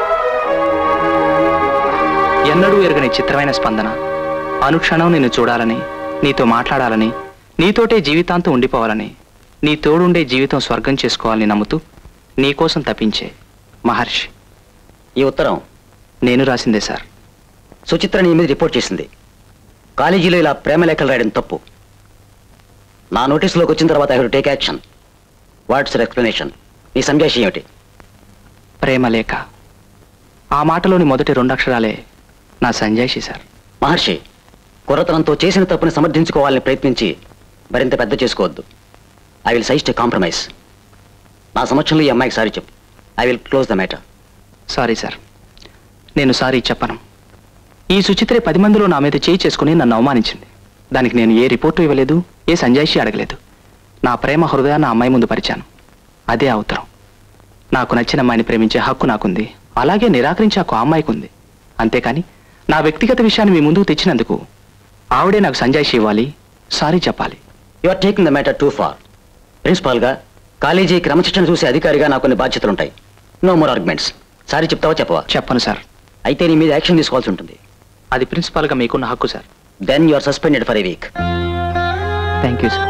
S11: ఎన్నడూ ఎరగని చిత్రమైన స్పందన అనుక్షణం నిన్ను చూడాలని నీతో మాట్లాడాలని నీతోటే జీవితాంతం ఉండిపోవాలని నీ తోడుండే జీవితం స్వర్గం చేసుకోవాలని నమ్ముతూ నీకోసం తప్పించే మహర్షి
S3: ఈ ఉత్తరం
S11: నేను రాసిందే సార్
S3: సుచిత్ర నీ మీద రిపోర్ట్ చేసింది కాలేజీలో ఇలా ప్రేమ లేఖలు రాయడం తప్పు నా నోటీసులోకి వచ్చిన తర్వాత I take action what's explanation నీ సందేశం ఏమిటి
S11: ప్రేమ లేఖ ఆ మాటలోని మొదటి రెండు అక్షరాలే నా సంజాయిషి సార్
S3: మహర్షి కుర్రతనంతో చేసిన తప్పుని సమర్థించుకోవాలని ప్రయత్నించి మరింత పెద్ద చేసుకోవద్దు ఐ విల్ సజెస్ట్ కాంప్రమైజ్ నా సమక్షంలో ఈ అమ్మాయికి సారీ చెప్పు I will close the matter
S11: sorry sir నేను సారీ చెప్పను ఈ సుచిత్రే పది మందిలో నా మీద చేయి చేసుకుని నన్ను అవమానించింది దానికి నేను ఏ రిపోర్టు ఇవ్వలేదు ఏ సంజాయిషి అడగలేదు నా ప్రేమ హృదయాన్ని ఆ అమ్మాయి ముందు పరిచాను అదే ఆ ఉత్తరం నాకు నచ్చిన అమ్మాయిని ప్రేమించే హక్కు నాకుంది అలాగే నిరాకరించే హక్కు ఆ అమ్మాయికి ఉంది అంతేకాని నా వ్యక్తిగత విషయాన్ని మీ ముందుకు తెచ్చినందుకు ఆవిడే నాకు సంజాయిషి ఇవ్వాలి సారీ చెప్పాలి
S3: you are taking the matter too far ప్రిన్సిపాల్గా కాలేజీ క్రమశిక్షణ చూసే అధికారిగా నాకు కొన్ని బాధ్యతలు ఉంటాయి నో మోర్ ఆర్గ్యుమెంట్స్ సారీ చెప్తావా చెప్పవా
S11: చెప్పను సార్
S3: అయితే నీ మీద యాక్షన్ తీసుకోవాల్సి ఉంటుంది
S11: అది ప్రిన్సిపాల్గా మీకున్న హక్కు sir
S3: then you are suspended for a week
S11: thank you sir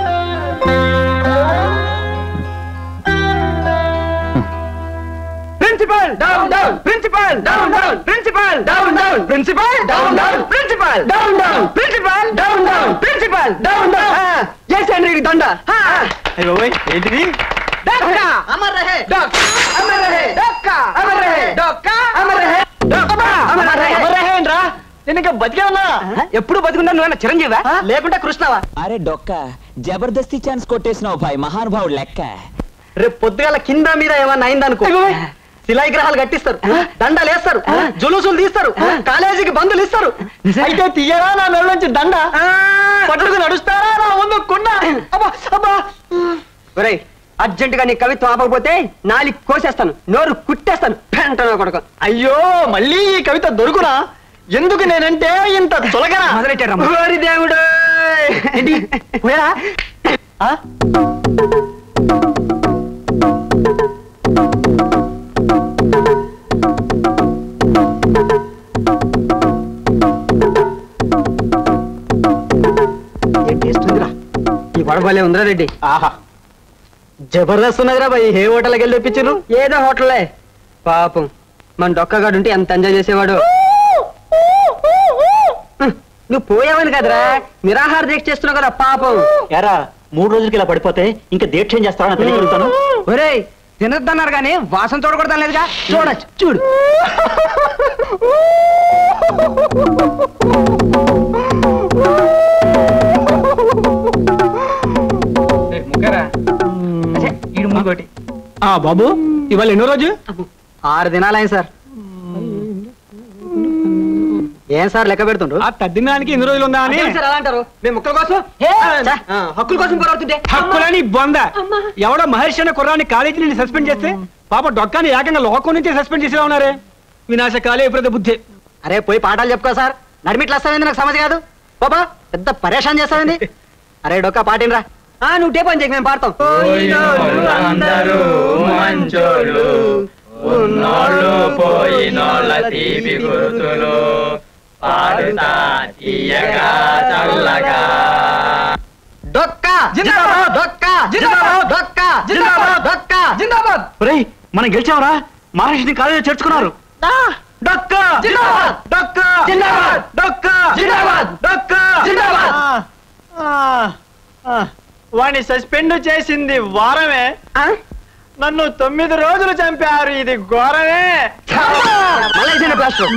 S2: principal down down principal down down principal down down principal down down principal down down principal down down principal down down yes హెన్రీ దండ అయ్యో ఏంటిది డొక్కా అమర్ రహే డొక్కా అమర్ రహే డొక్కా అమర్ రహే డొక్కా అమర్ రహే డొక్కా అమర్ రహే అమర్ రహే ఏంట్రా నేను ఇంకా బతికే ఉన్నా ఎప్పుడు బతికుంటా నువ్వేనా చిరంజీవా లేకుంటే కృష్ణవా
S12: అరే డొక్క జబర్దస్తి ఛాన్స్ కొట్టేసినావు భాయ్ మహానుభావుడు లెక్క
S8: రేపు పొద్దుగాల కింద మీద ఏమన్నా అయిందనుకో శిలాయి గ్రహాలు కట్టిస్తారు దండలు వేస్తారు జులుసులు తీస్తారు కాలేజీకి బంధులు ఇస్తారు అయితే తీయరా నా మెడ నుంచి దండ పట్టుకు నడుస్తారా నా ముందు కుండ అబ్బా అబ్బా ఒరేయ్ అర్జెంట్ గా నీ కవిత్వం ఆపకపోతే నాలి కోసేస్తాను నోరు కుట్టేస్తాను పెంటనో కొడుకు అయ్యో మళ్ళీ ఈ కవిత దొరుకునా ఎందుకు నేనంటే ఇంత తొలగరా ఓరి దేవుడు పోయా ఆ? ఏం టేస్ట్ ఉందిరా ఈ గొడవలే ఉందిరా రెడ్డి ఆహా జబర్దస్త్ ఉన్నదిరా బాయ్ ఏ హోటల్కి వెళ్ళి తెప్పించారు ఏదో హోటలే పాపం మన డొక్కగాడు ఉంటే ఎంత ఎంజాయ్ చేసేవాడు హ్మ్, నువ్వు పోయావని కదరా నిరాహార దీక్ష చేస్తున్నావు కదా పాపం
S3: ఎరా మూడు రోజులకి ఇలా పడిపోతే ఇంకా దీక్ష ఏం చేస్తావని తెలియగలుగుతాను
S8: ఒరేయ్ తినొద్దన్నారు కానీ వాసన చూడకూడదు లేదుగా చూడొచ్చు చూడు
S9: ఆ బాబు ఇవాళ ఎన్నో రోజు
S8: ఆరు దినాలైంది సార్ ఏం సార్ లెక్క పెడుతుండ్రు
S9: ఆ తద్దినానికి ఎన్ని రోజులు ఉందా అని
S8: అదేం సార్ అలా అంటారు మేము ముక్కల కోసం ఛ, ఆ, హక్కుల కోసం పోరాడుతుంటే
S9: హక్కులని బొంద ఎవడో మహర్షి అనే కుర్రాన్ని కాలేజీ నుండి సస్పెండ్ చేస్తే పాప డొక్కాని ఏకంగా లోకం నుంచి సస్పెండ్ చేసేలా ఉన్నారే వినాశకాలే విపరీత బుద్ధి
S8: అరే పోయి పాఠాలు చెప్పుకో సార్ నడిమిట్లు వస్తావేంది నాకు సమస్య కాదు బాబా పెద్ద పరేషాన్ చేస్తావేంది అరే డొక్క పాటినరా ఆ నువ్వు టే పని చేయకు మేము పాడతాం
S6: అందరూ మంచోళ్ళు ఉన్నోళ్ళు పోయినోళ్ళ తీపి గుర్తులు పాడుతా తీయగా చల్లగా
S8: డొక్క జిందాబాద్ డొక్క జిందాబాద్ డొక్క జిందాబాద్ డొక్క జిందాబాద్
S3: ఒరేయ్ మనం గెలిచావరా మహర్షిని కాలేజీ చేర్చుకున్నారు
S8: డొక్క జిందాబాద్ డొక్క జిందాబాద్ డొక్క జిందాబాద్ డొక్క జిందాబాద్
S10: వాణ్ణి సస్పెండ్ చేసింది వారమే నన్ను తొమ్మిది రోజులు చంపారు ఇది ఘోరమే
S8: మలేషియన్ ప్లాస్టర్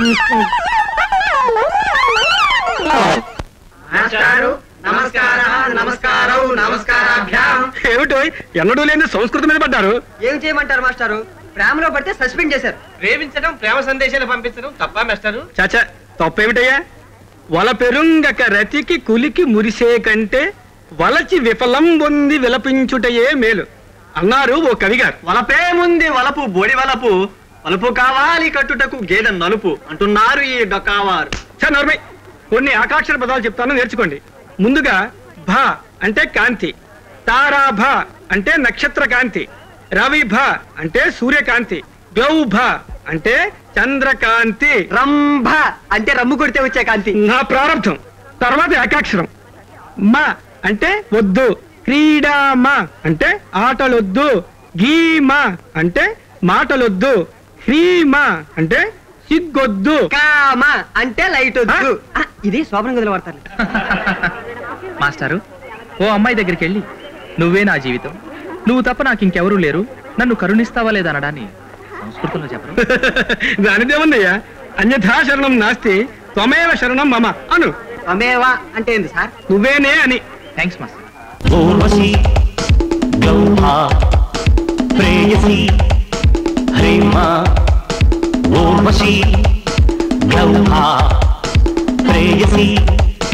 S9: ఏమిటో ఎన్నడూ లేని సంస్కృతి మీద పడ్డారు
S8: ఏం చేయమంటారు మాస్టారు ప్రేమలో పడితే సస్పెండ్ చేశారు
S2: ప్రేమించడం ప్రేమ సందేశాలు పంపించడం తప్ప మెస్టారు
S9: చాచా తప్పేమిటయ్యా వల పెరుంగక రతికి కులికి మురిసే కంటే వలచి విఫలం పొంది విలపించుటయే మేలు అన్నారు ఓ కవిగారు
S10: వలపేముంది వలపు బొడి వలపు వలపు కావాలి కట్టుటకు గేదె నలుపు అంటున్నారు ఈ డొక్కావారు
S9: సార్ నర్మయ్ కొన్ని ఆకాక్షర పదాలు చెప్తాను నేర్చుకోండి ముందుగా భ అంటే కాంతి తారా భ అంటే నక్షత్ర కాంతి రవి భ అంటే సూర్యకాంతి గౌభ అంటే చంద్రకాంతి
S8: రంభ అంటే రమ్ము కొడితే వచ్చే కాంతి
S9: నా ప్రారంభం తర్వాత ఏకాక్షరం మ అంటే వద్దు క్రీడామ అంటే ఆటలొద్దు గీమ అంటే మాటలొద్దు హ్రీమ అంటే సిగ్గొద్దు
S8: కామ అంటే లైట్ వద్దు ఆ, ఇది శోభన గదిలో వాడతారు
S11: మాస్టారు ఓ అమ్మాయి దగ్గరికి వెళ్ళి నువ్వే నా జీవితం నువ్వు తప్ప నాకు ఇంకెవరూ లేరు నన్ను కరుణిస్తావా లేదా అనడాన్ని సంస్కృతంలో చెప్పరు
S9: దానిదేముందయ్యా అన్యథా శరణం నాస్తి త్వమేవ శరణం మమ అను
S8: అమేవా అంటే ఏంది సార్
S9: నువ్వేనే అని
S11: థ్యాంక్స్ మాస్టర్
S6: ఊర్వశి గౌహా ప్రేయసి హ్రీమ ఊర్వశి గౌహా ప్రేయసి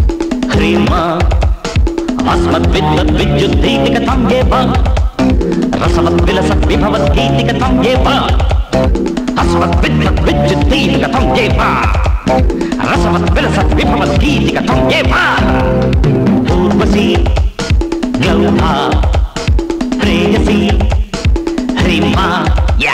S6: హ్రీమ అస్మద్విద్వద్విద్యుద్దీపిక తంగేవ రసవద్విలసత్ విభవద్గీతిగతం ఏవ అస్మద్విద్వత్ విద్యుద్దీపిగతం ఏవ రసవద్విలసత్ విభవద్గీతిగతం ఏవ ఊర్వశీ గౌహా ప్రేయసీ హ్రీమా యా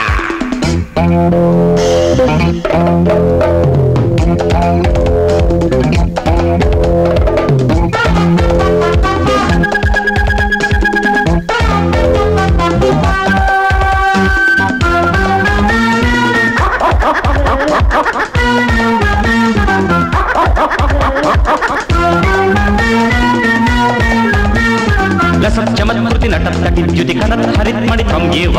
S6: లసత్యమత్కృతి నటత్తటిద్యుతి కనత్ హరిత్మణితం ఏవ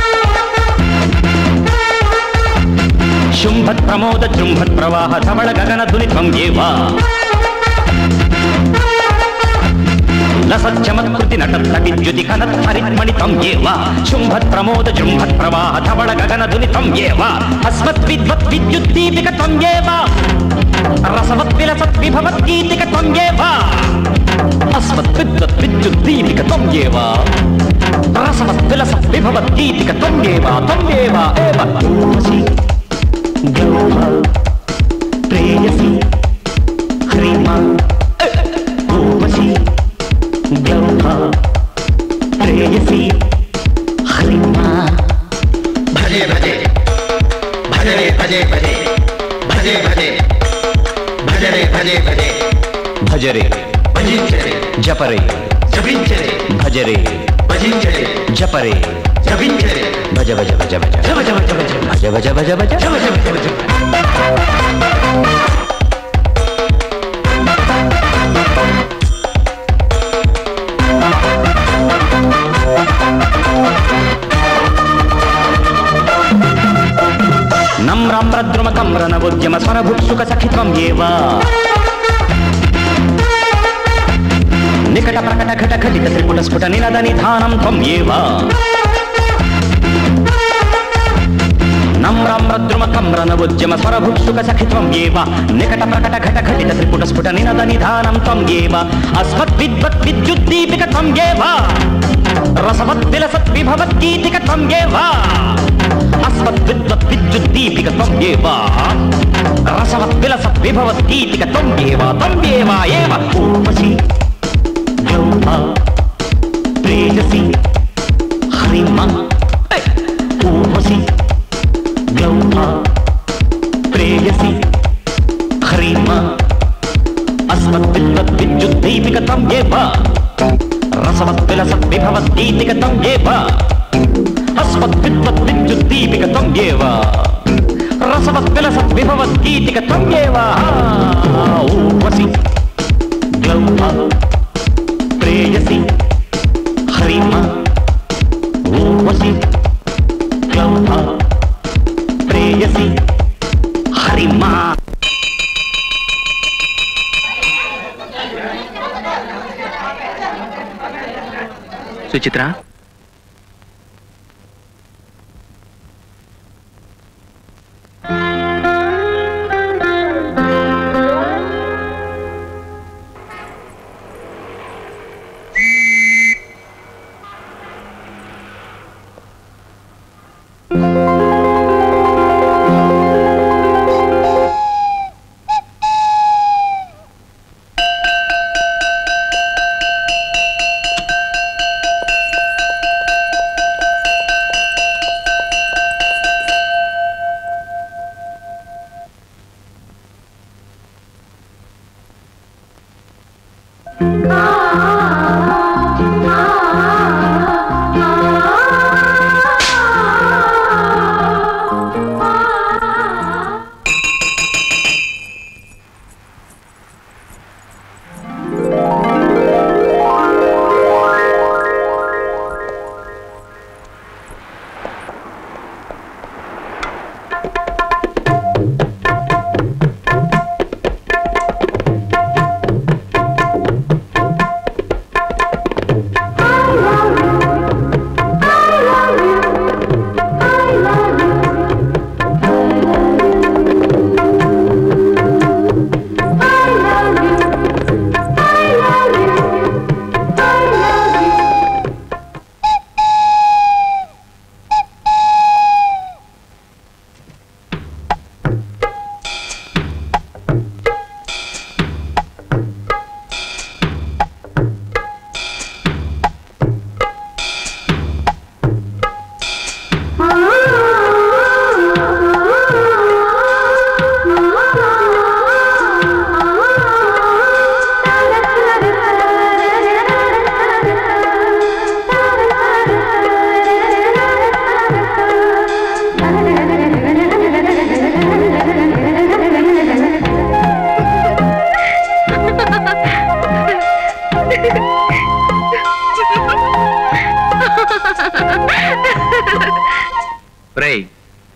S6: శుంభత్ ప్రమోద జృంభత్ ప్రవాహ ధవళ గగన ధునితం ఏవ లసత్యమత్కృతి నటత్తటిద్యుతి కనత్ హరిత్మణితం ఏవ శుంభత్ ప్రమోద జృంభత్ ప్రవాహ ధవళ గగన ధునితం ఏవ అస్మత్ విద్వత్ విద్యుద్దీపికతం ఏవ రసవత్ విలసత్ విభవద్గీతికతం ఏవ అస్మత్ విద్వత్ విద్యుద్దీపికతం ఏవ రసవత్ విలసత్ విభవద్గీతికతం ఏవ తం ఏవ ఏవ ఊర్వశి గౌహ ప్రేయసి హ్రీమా ఊర్వశి గౌహ ప్రేయసి హ్రీమా
S13: భజే భజే భజరే భజే భజే భజే భజే భజరే భజే భజే
S6: భజరే
S13: భజించరే
S6: జపరే
S13: జపించరే
S6: భజరే
S13: భజించరే
S6: జపరే
S13: జపించరే
S6: భజ భజ భజ భజ
S13: జవ జవ జవ జవ
S6: భజ భజ భజ భజ
S13: జవ జవ జవ జవ
S6: నమ్రామ్రద్రుమ కమ్రనవోద్యమ స్వరభుత్సుక సఖిత్వం ఏవ నికట ప్రకట ఘట ఘటిత త్రిపుట స్ఫుట నినద నిధానం త్వం ఏవ నమ్రామ్రద్రుమ కమ్రనవోద్యమ స్వరభుత్సుక సఖిత్వం ఏవ నికట ప్రకట ఘట ఘటిత త్రిపుట స్ఫుట నినద నిధానం త్వం ఏవ అస్మద్ విద్వత్ విద్యుద్దీపిక త్వం ఏవ రసవత్ విలసత్ విభవద్గీతిక త్వం ఏవ అస్మద్ విద్వత్ విద్యుద్దీపిక త్వం ఏవ రసవత్ విలసత్ విభవద్గీతిక త్వం ఏవ త్వం ఏవ ఏవ ఊర్వశి గౌహ ప్రేయసి హ్రీమ ఊర్వశి గౌహ ప్రేయసి హ్రీమ అస్మద్ విద్వత్ విద్యుద్దీపిక త్వం ఏవ రసవత్ విలసత్ విభవద్గీతిక త్వం ఏవ అస్మద్ విద్వత్ విద్యుద్దీపిక త్వం ఏవ రసవత్ విలసత్ విభవద్గీతిక త్వం ఏవ ఊర్వశి గౌహ ప్రేయసి హ్రీమ ఊర్వశి గౌహ ప్రేయసి హ్రీమ
S11: సుచిత్ర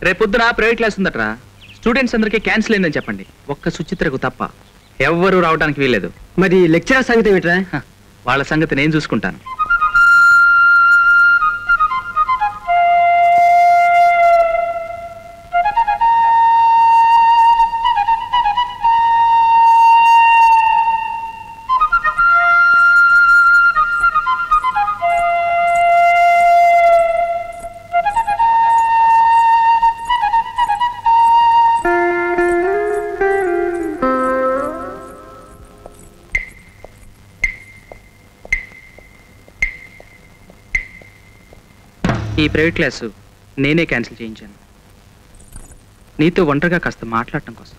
S11: రేపొద్దున ప్రైవేట్ క్లాస్ ఉందట్రా స్టూడెంట్స్ అందరికీ క్యాన్సిల్ అయిందని చెప్పండి ఒక్క సుచిత్రకు తప్ప ఎవ్వరూ రావడానికి వీల్లేదు
S8: మరి లెక్చరర్ సంగతి ఏమిట్రా
S11: హ, వాళ్ళ సంగతి నేను చూసుకుంటాను ఈ ప్రైవేట్ క్లాసు నేనే క్యాన్సిల్ చేయించాను నీతో ఒంటరిగా కాస్త మాట్లాడటం కోసం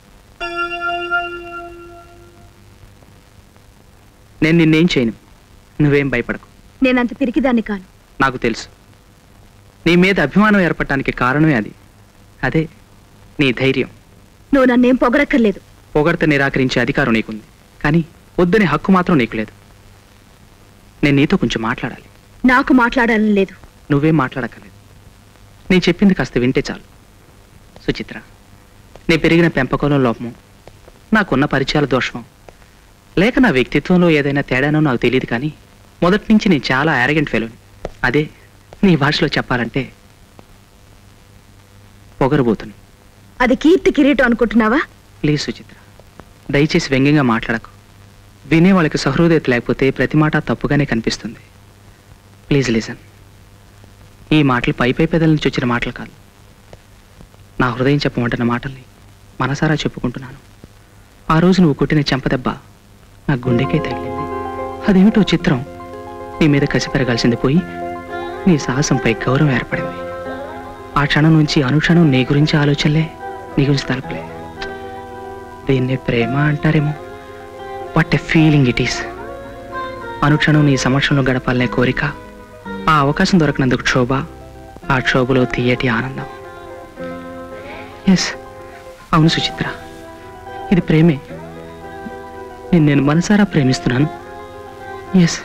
S11: నేను నిన్నేం చేయను నువ్వేం భయపడకు
S4: నేనంత పిరికిదాన్ని కాను
S11: నాకు తెలుసు నీ మీద అభిమానం ఏర్పడటానికి కారణమే అది అదే నీ ధైర్యం
S4: నువ్వు నన్నేం పొగడక్కర్లేదు
S11: పొగడత నిరాకరించే అధికారం నీకుంది కానీ వద్దని హక్కు మాత్రం నీకు లేదు నేను నీతో కొంచెం మాట్లాడాలి
S4: నాకు మాట్లాడాలని లేదు
S11: నువ్వేం మాట్లాడక్కర్లేదు నేను చెప్పింది కాస్త వింటే చాలు సుచిత్ర నీ పెరిగిన పెంపకంలో లోపము నాకున్న పరిచయాల దోషమో లేక నా వ్యక్తిత్వంలో ఏదైనా తేడానో నాకు తెలియదు కానీ మొదటి నుంచి నేను చాలా యారగెంట్ ఫెలోని అదే నీ భాషలో చెప్పాలంటే పొగరబోతుని
S4: అది కీర్తి కిరీటం అనుకుంటున్నావా
S11: ప్లీజ్ సుచిత్ర దయచేసి వ్యంగ్యంగా మాట్లాడకు వినే వాళ్ళకి సహృదయత లేకపోతే ప్రతి మాట తప్పుగానే కనిపిస్తుంది ప్లీజ్ లిజన్ ఈ మాటలు పై పై పెదల నుంచి వచ్చిన మాటలు కాదు నా హృదయం చెప్పమంటున్న మాటల్ని మనసారా చెప్పుకుంటున్నాను ఆ రోజు నువ్వు కొట్టిన చెంపదెబ్బ నా గుండెకే తగిలింది అదేమిటో చిత్రం నీ మీద కసి పెరగాల్సింది పోయి నీ సాహసంపై గౌరవం ఏర్పడింది ఆ క్షణం నుంచి అనుక్షణం నీ గురించి ఆలోచనలే నీ గురించి తలపలే దీన్ని ప్రేమ అంటారేమో what a feeling it is అనుక్షణం నీ సమక్షంలో గడపాలనే కోరిక ఆ అవకాశం దొరకనందుకు క్షోభ ఆ క్షోభలో తీయటి ఆనందం ఎస్ అవును సుచిత్ర ఇది ప్రేమే నేను నేను మనసారా ప్రేమిస్తున్నాను ఎస్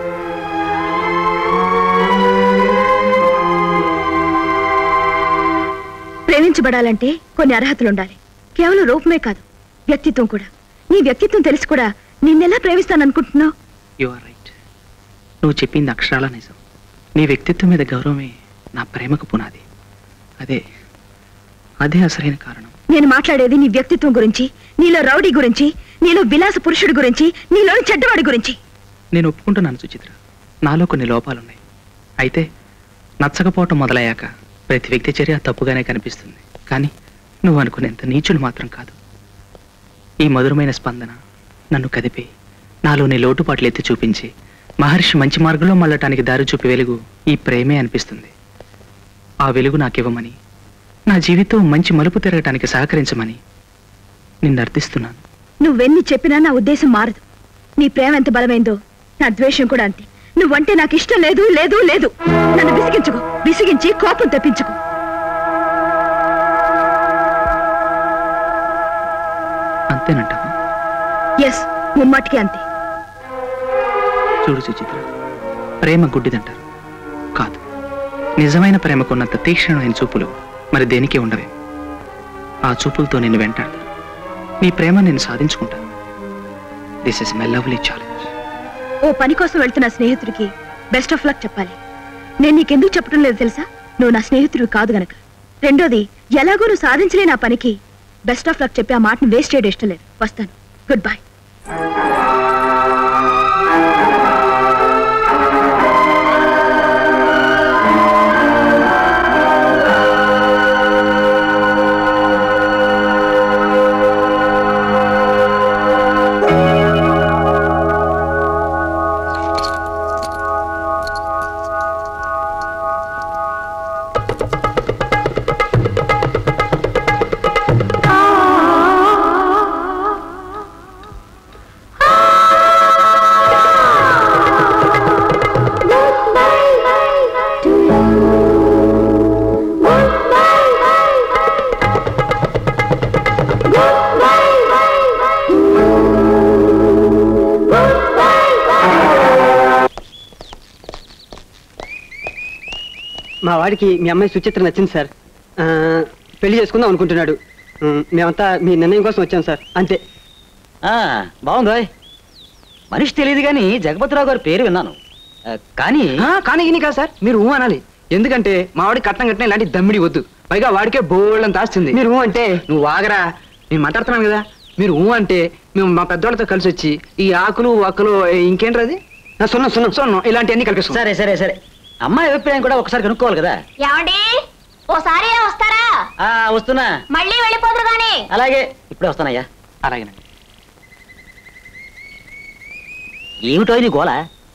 S4: ప్రేమించబడాలంటే కొన్ని అర్హతలు ఉండాలి కేవలం రూపమే కాదు వ్యక్తిత్వం కూడా నీ వ్యక్తిత్వం తెలిసి కూడా నిన్నెలా ప్రేమిస్తాననుకుంటున్నావు
S11: యు ఆర్ రైట్ నువ్వు చెప్పింది అక్షరాల నిజం నీ వ్యక్తిత్వం మీద గౌరవమే నా ప్రేమకు పునాది అదే అదే అసలైన కారణం
S4: నేను మాట్లాడేది నీ వ్యక్తిత్వం గురించి నీలో రౌడీ గురించి నీలో విలాస పురుషుడి గురించి నీలోని చెడ్డవాడి గురించి
S11: నేను ఒప్పుకుంటున్నాను సుచిత్ర నాలో కొన్ని లోపాలున్నాయి అయితే నచ్చకపోవటం మొదలయ్యాక ప్రతి వ్యక్తి చర్య తప్పుగానే కనిపిస్తుంది కానీ నువ్వు అనుకునేంత నీచుడు మాత్రం కాదు ఈ మధురమైన స్పందన నన్ను కదిపి నాలోని లోటుపాట్లు ఎత్తి చూపించి మహర్షి మంచి మార్గంలో మళ్ళటానికి దారి చూపి వెలుగు ఈ ప్రేమే అనిపిస్తుంది ఆ వెలుగు నాకివ్వమని నా జీవితం మంచి మలుపు తిరగటానికి సహకరించమని నిన్ను అర్థిస్తున్నాను
S4: నువ్వెన్ని చెప్పినా నా ఉద్దేశం మారదు నీ ప్రేమ ఎంత బలమైందో నా ద్వేషం కూడా అంతే నువ్వంటే నాకు ఇష్టం లేదు లేదు లేదు నన్ను విసిగించుకో విసిగించి కోపం తెప్పించుకో
S11: అంతేనంటావా
S4: ఎస్ ముమ్మాటికి అంతే
S11: చూడు సుచిత్ర ప్రేమ గుడ్డిదంటారు కాదు నిజమైన ప్రేమకున్నంత తీక్షణమైన చూపులు మరి దేనికి ఉండవే ఆ చూపులతో నిన్ను వెంటాడతాను నీ ప్రేమ నేను సాధించుకుంటాను this is my lovely challenge
S4: ఓ పని కోసం వెళ్తున్న స్నేహితుడికి బెస్ట్ ఆఫ్ లక్ చెప్పాలి నేను నీకెందుకు చెప్పడం లేదు తెలుసా నువ్వు నా స్నేహితుడు కాదు గనక రెండోది ఎలాగో నువ్వు సాధించలేని ఆ పనికి బెస్ట్ ఆఫ్ లక్ చెప్పి ఆ మాటను వేస్ట్ చేయడం ఇష్టం లేదు వస్తాను గుడ్ బై
S8: మా వాడికి మీ అమ్మాయి సుచిత్ర నచ్చింది సార్ ఆ, పెళ్లి చేసుకుందాం అనుకుంటున్నాడు ఉమ్, మేమంతా మీ నిర్ణయం కోసం వచ్చాం సార్ అంతే
S3: బాగుంది మనిషి తెలియదు కానీ జగపతిరావు గారి పేరు విన్నాను ఆ, కానీ
S2: ఆ, కానీ ఇని కాదు సార్ మీరు ఊ అనాలి ఎందుకంటే మా వాడికి కట్నం కట్టిన ఇలాంటి దమ్మిడి వద్దు పైగా వాడికే బోళ్ళంత ఆస్తుంది
S8: మీరు ఊ అంటే
S2: నువ్వు ఆగరా నేను మాట్లాడుతున్నాను కదా మీరు ఊ అంటే మేము మా పెద్దవాళ్ళతో కలిసి వచ్చి ఈ ఆకులు వక్కలు ఇంకేంటి అది సున్నం సున్నం సున్నం ఇలాంటివన్నీ కలిపిస్తాం
S3: సరే సరే సరే అమ్మాయి అభిప్రాయం కూడా ఒకసారి కనుక్కోవాలి కదా
S5: ఏమండి ఓసారి వస్తారా
S3: ఆ వస్తున్నా
S5: మళ్ళీ వెళ్ళిపోదురు గాని
S3: అలాగే ఇప్పుడే వస్తానయ్యా
S11: అలాగేనండి
S3: ఏమిటో ఇది గోల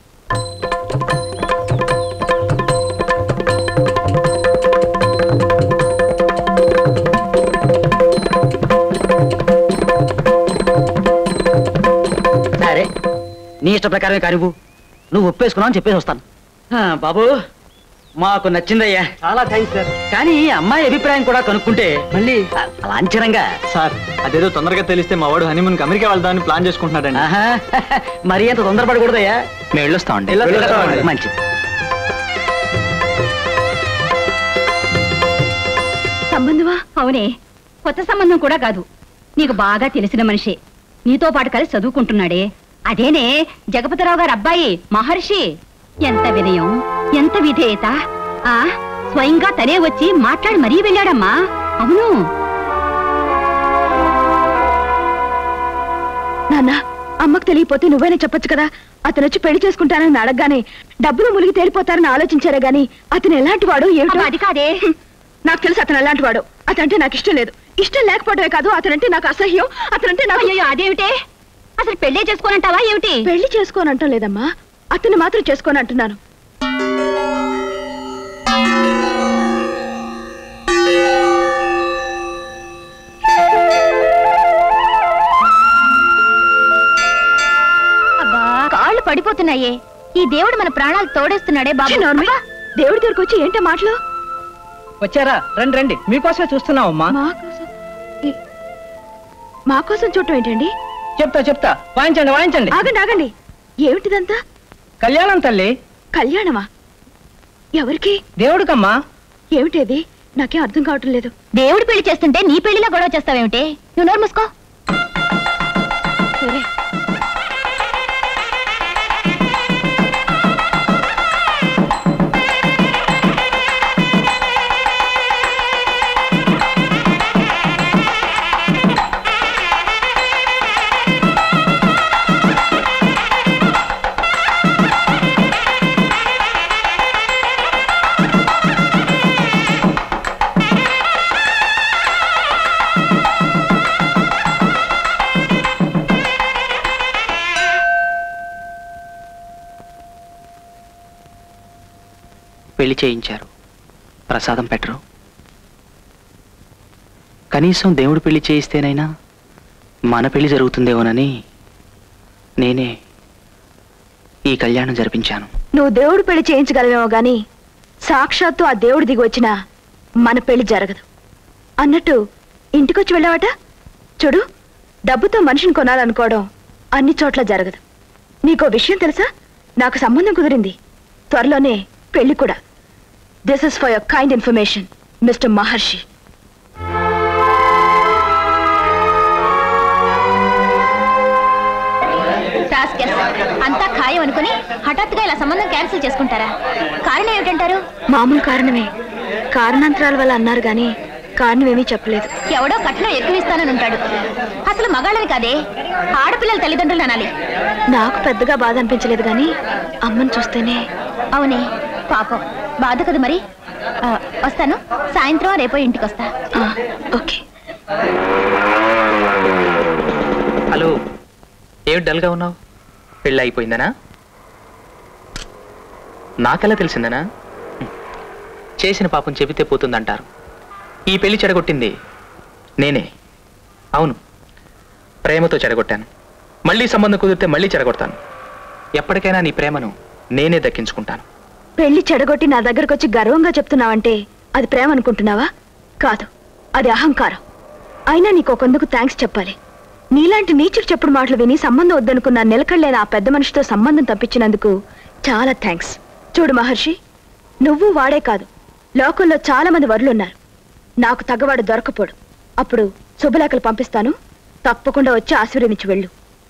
S3: సరే నీ ఇష్ట ప్రకారమే కానివ్వు నువ్వు ఒప్పేసుకున్నావు అని చెప్పేసి వస్తాను ఆ, బాబు మాకు నచ్చిందయ్యా
S8: చాలా థ్యాంక్స్ సార్
S3: కానీ అమ్మాయి అభిప్రాయం కూడా కనుక్కుంటే
S8: మళ్ళీ
S3: లాంఛనంగా
S10: సార్ అదేదో తొందరగా తెలిస్తే మా వాడు హనీమూన్కి అమెరికా వెళ్దామని ప్లాన్ చేసుకుంటున్నాడండి
S3: ఆహా, మరి అంత తొందరపడకూడదయ్యా
S11: మేము వెళ్ళొస్తామండి
S10: వెళ్ళొస్తామండి.
S3: మంచిది
S4: సంబంధమా
S14: అవునే కొత్త సంబంధం కూడా కాదు నీకు బాగా తెలిసిన మనిషి నీతో పాటు కలిసి చదువుకుంటున్నాడే అదేనే జగపతిరావు గారు అబ్బాయి మహర్షి ఎంత వినయం ఎంత విధేయత ఆ స్వయంగా తనే వచ్చి మాట్లాడి మరీ వెళ్ళాడమ్మా అవును
S4: నాన్న అమ్మకు తెలియపోతే నువ్వైనా చెప్పొచ్చు కదా అతను వచ్చి పెళ్లి చేసుకుంటానని అడగగానే డబ్బులు మునిగి తేలిపోతారని ఆలోచించారే గాని అతను ఎలాంటి వాడు ఏమిటో
S14: అబ్బా, అది కాదే
S4: హ్మ్. నాకు తెలుసు అతను ఎలాంటి వాడు అతనంటే నాకు ఇష్టం లేదు ఇష్టం లేకపోవడమే కాదు అతనంటే నాకు అసహ్యం అతనంటే నాకు
S14: అయ్యో అదేమిటే అసలు పెళ్ళే చేసుకోనంటావా ఏమిటి
S4: పెళ్లి చేసుకోనంటం లేదమ్మా అతన్ని మాత్రం చేసుకోని అంటున్నాను
S5: అబ్బా కాళ్ళు పడిపోతున్నాయే ఈ దేవుడు మన ప్రాణాలు తోడేస్తున్నాడే బాబు
S4: ఛీ, నోర్మి. దేవుడి దగ్గరకు వచ్చి ఏంటో మాటలు
S2: వచ్చారా రండి రండి మీకోసమే చూస్తున్నాం అమ్మా
S4: మా కోసం ఈ- మా కోసం చూడటం ఏంటండి
S2: చెప్తా చెప్తా వాయించండి వాయించండి
S4: ఆగండి ఆగండి ఏమిటిదంతా
S2: కళ్యాణం తల్లి
S4: కళ్యాణమా ఎవరికి
S2: దేవుడికమ్మా
S4: ఏమిటేది నాకేం అర్థం కావటం లేదు
S5: దేవుడు పెళ్లి చేస్తుంటే నీ పెళ్లిలో గొడవ చేస్తావేమిటి నువ్వు నోరు మూసుకో
S4: సరే
S11: పెళ్లి చేయించారు ప్రసాదం పెట్టరు కనీసం దేవుడు పెళ్లి చేయిస్తేనైనా మన పెళ్లి జరుగుతుందేమోనని నేనే ఈ కళ్యాణం జరిపించాను
S4: నువ్వు దేవుడు పెళ్లి చేయించగలవేమో గాని సాక్షాత్తు ఆ దేవుడు దిగి వచ్చినా మన పెళ్లి జరగదు అన్నట్టు ఇంటికొచ్చి వెళ్ళావట చూడు డబ్బుతో మనిషిని కొనాలనుకోవడం అన్ని చోట్ల జరగదు నీకో విషయం తెలుసా నాకు సంబంధం కుదిరింది త్వరలోనే పెళ్లి కూడా this is for your kind information mister Maharshi
S5: rascals. అంతా ఖాయం అనుకుని హఠాత్తుగా ఇలా సంబంధం క్యాన్సిల్ చేసుకుంటారా కారణం ఏమిటంటారు
S4: మామూలు కారణమే కారణాంతరాల వల్ల అన్నారు గాని కారణం ఏమీ చెప్పలేదు
S5: ఎవడో కట్నం ఎక్కువ ఇస్తానని ఉంటాడు అసలు మగాళ్ళని కాదే ఆడపిల్లల తల్లిదండ్రులు అనాలి
S4: నాకు పెద్దగా బాధ అనిపించలేదు గాని అమ్మని చూస్తేనే
S5: అవునే పాపం బాధ కదా మరి ఆ, వస్తాను సాయంత్రం రేపో ఇంటికి వస్తా
S4: ఆ, ఓకే
S11: హలో ఏమిటి డల్గా ఉన్నావు పెళ్ళి అయిపోయిందనా నాకెలా తెలిసిందనా చేసిన పాపం చెబితే పోతుందంటారు ఈ పెళ్లి చెడగొట్టింది నేనే అవును ప్రేమతో చెడగొట్టాను మళ్ళీ సంబంధం కుదిరితే మళ్ళీ చెడగొడతాను ఎప్పటికైనా నీ ప్రేమను నేనే దక్కించుకుంటాను
S4: పెళ్లి చెడగొట్టి నా దగ్గరకు వచ్చి గర్వంగా చెప్తున్నావంటే అది ప్రేమ అనుకుంటున్నావా కాదు అది అహంకారం అయినా నీకు ఒకందుకు థ్యాంక్స్ చెప్పాలి నీలాంటి నీచుడు చెప్పుడు మాటలు విని సంబంధం వద్దనుకున్న నిలకడలేని ఆ పెద్ద మనిషితో సంబంధం తప్పించినందుకు చాలా థ్యాంక్స్ చూడు మహర్షి నువ్వు వాడే కాదు లోకంలో చాలా మంది వరులున్నారు నాకు తగ్గవాడు దొరకపోడు అప్పుడు శుభలేఖలు పంపిస్తాను తప్పకుండా వచ్చి ఆశీర్వదించి వెళ్ళు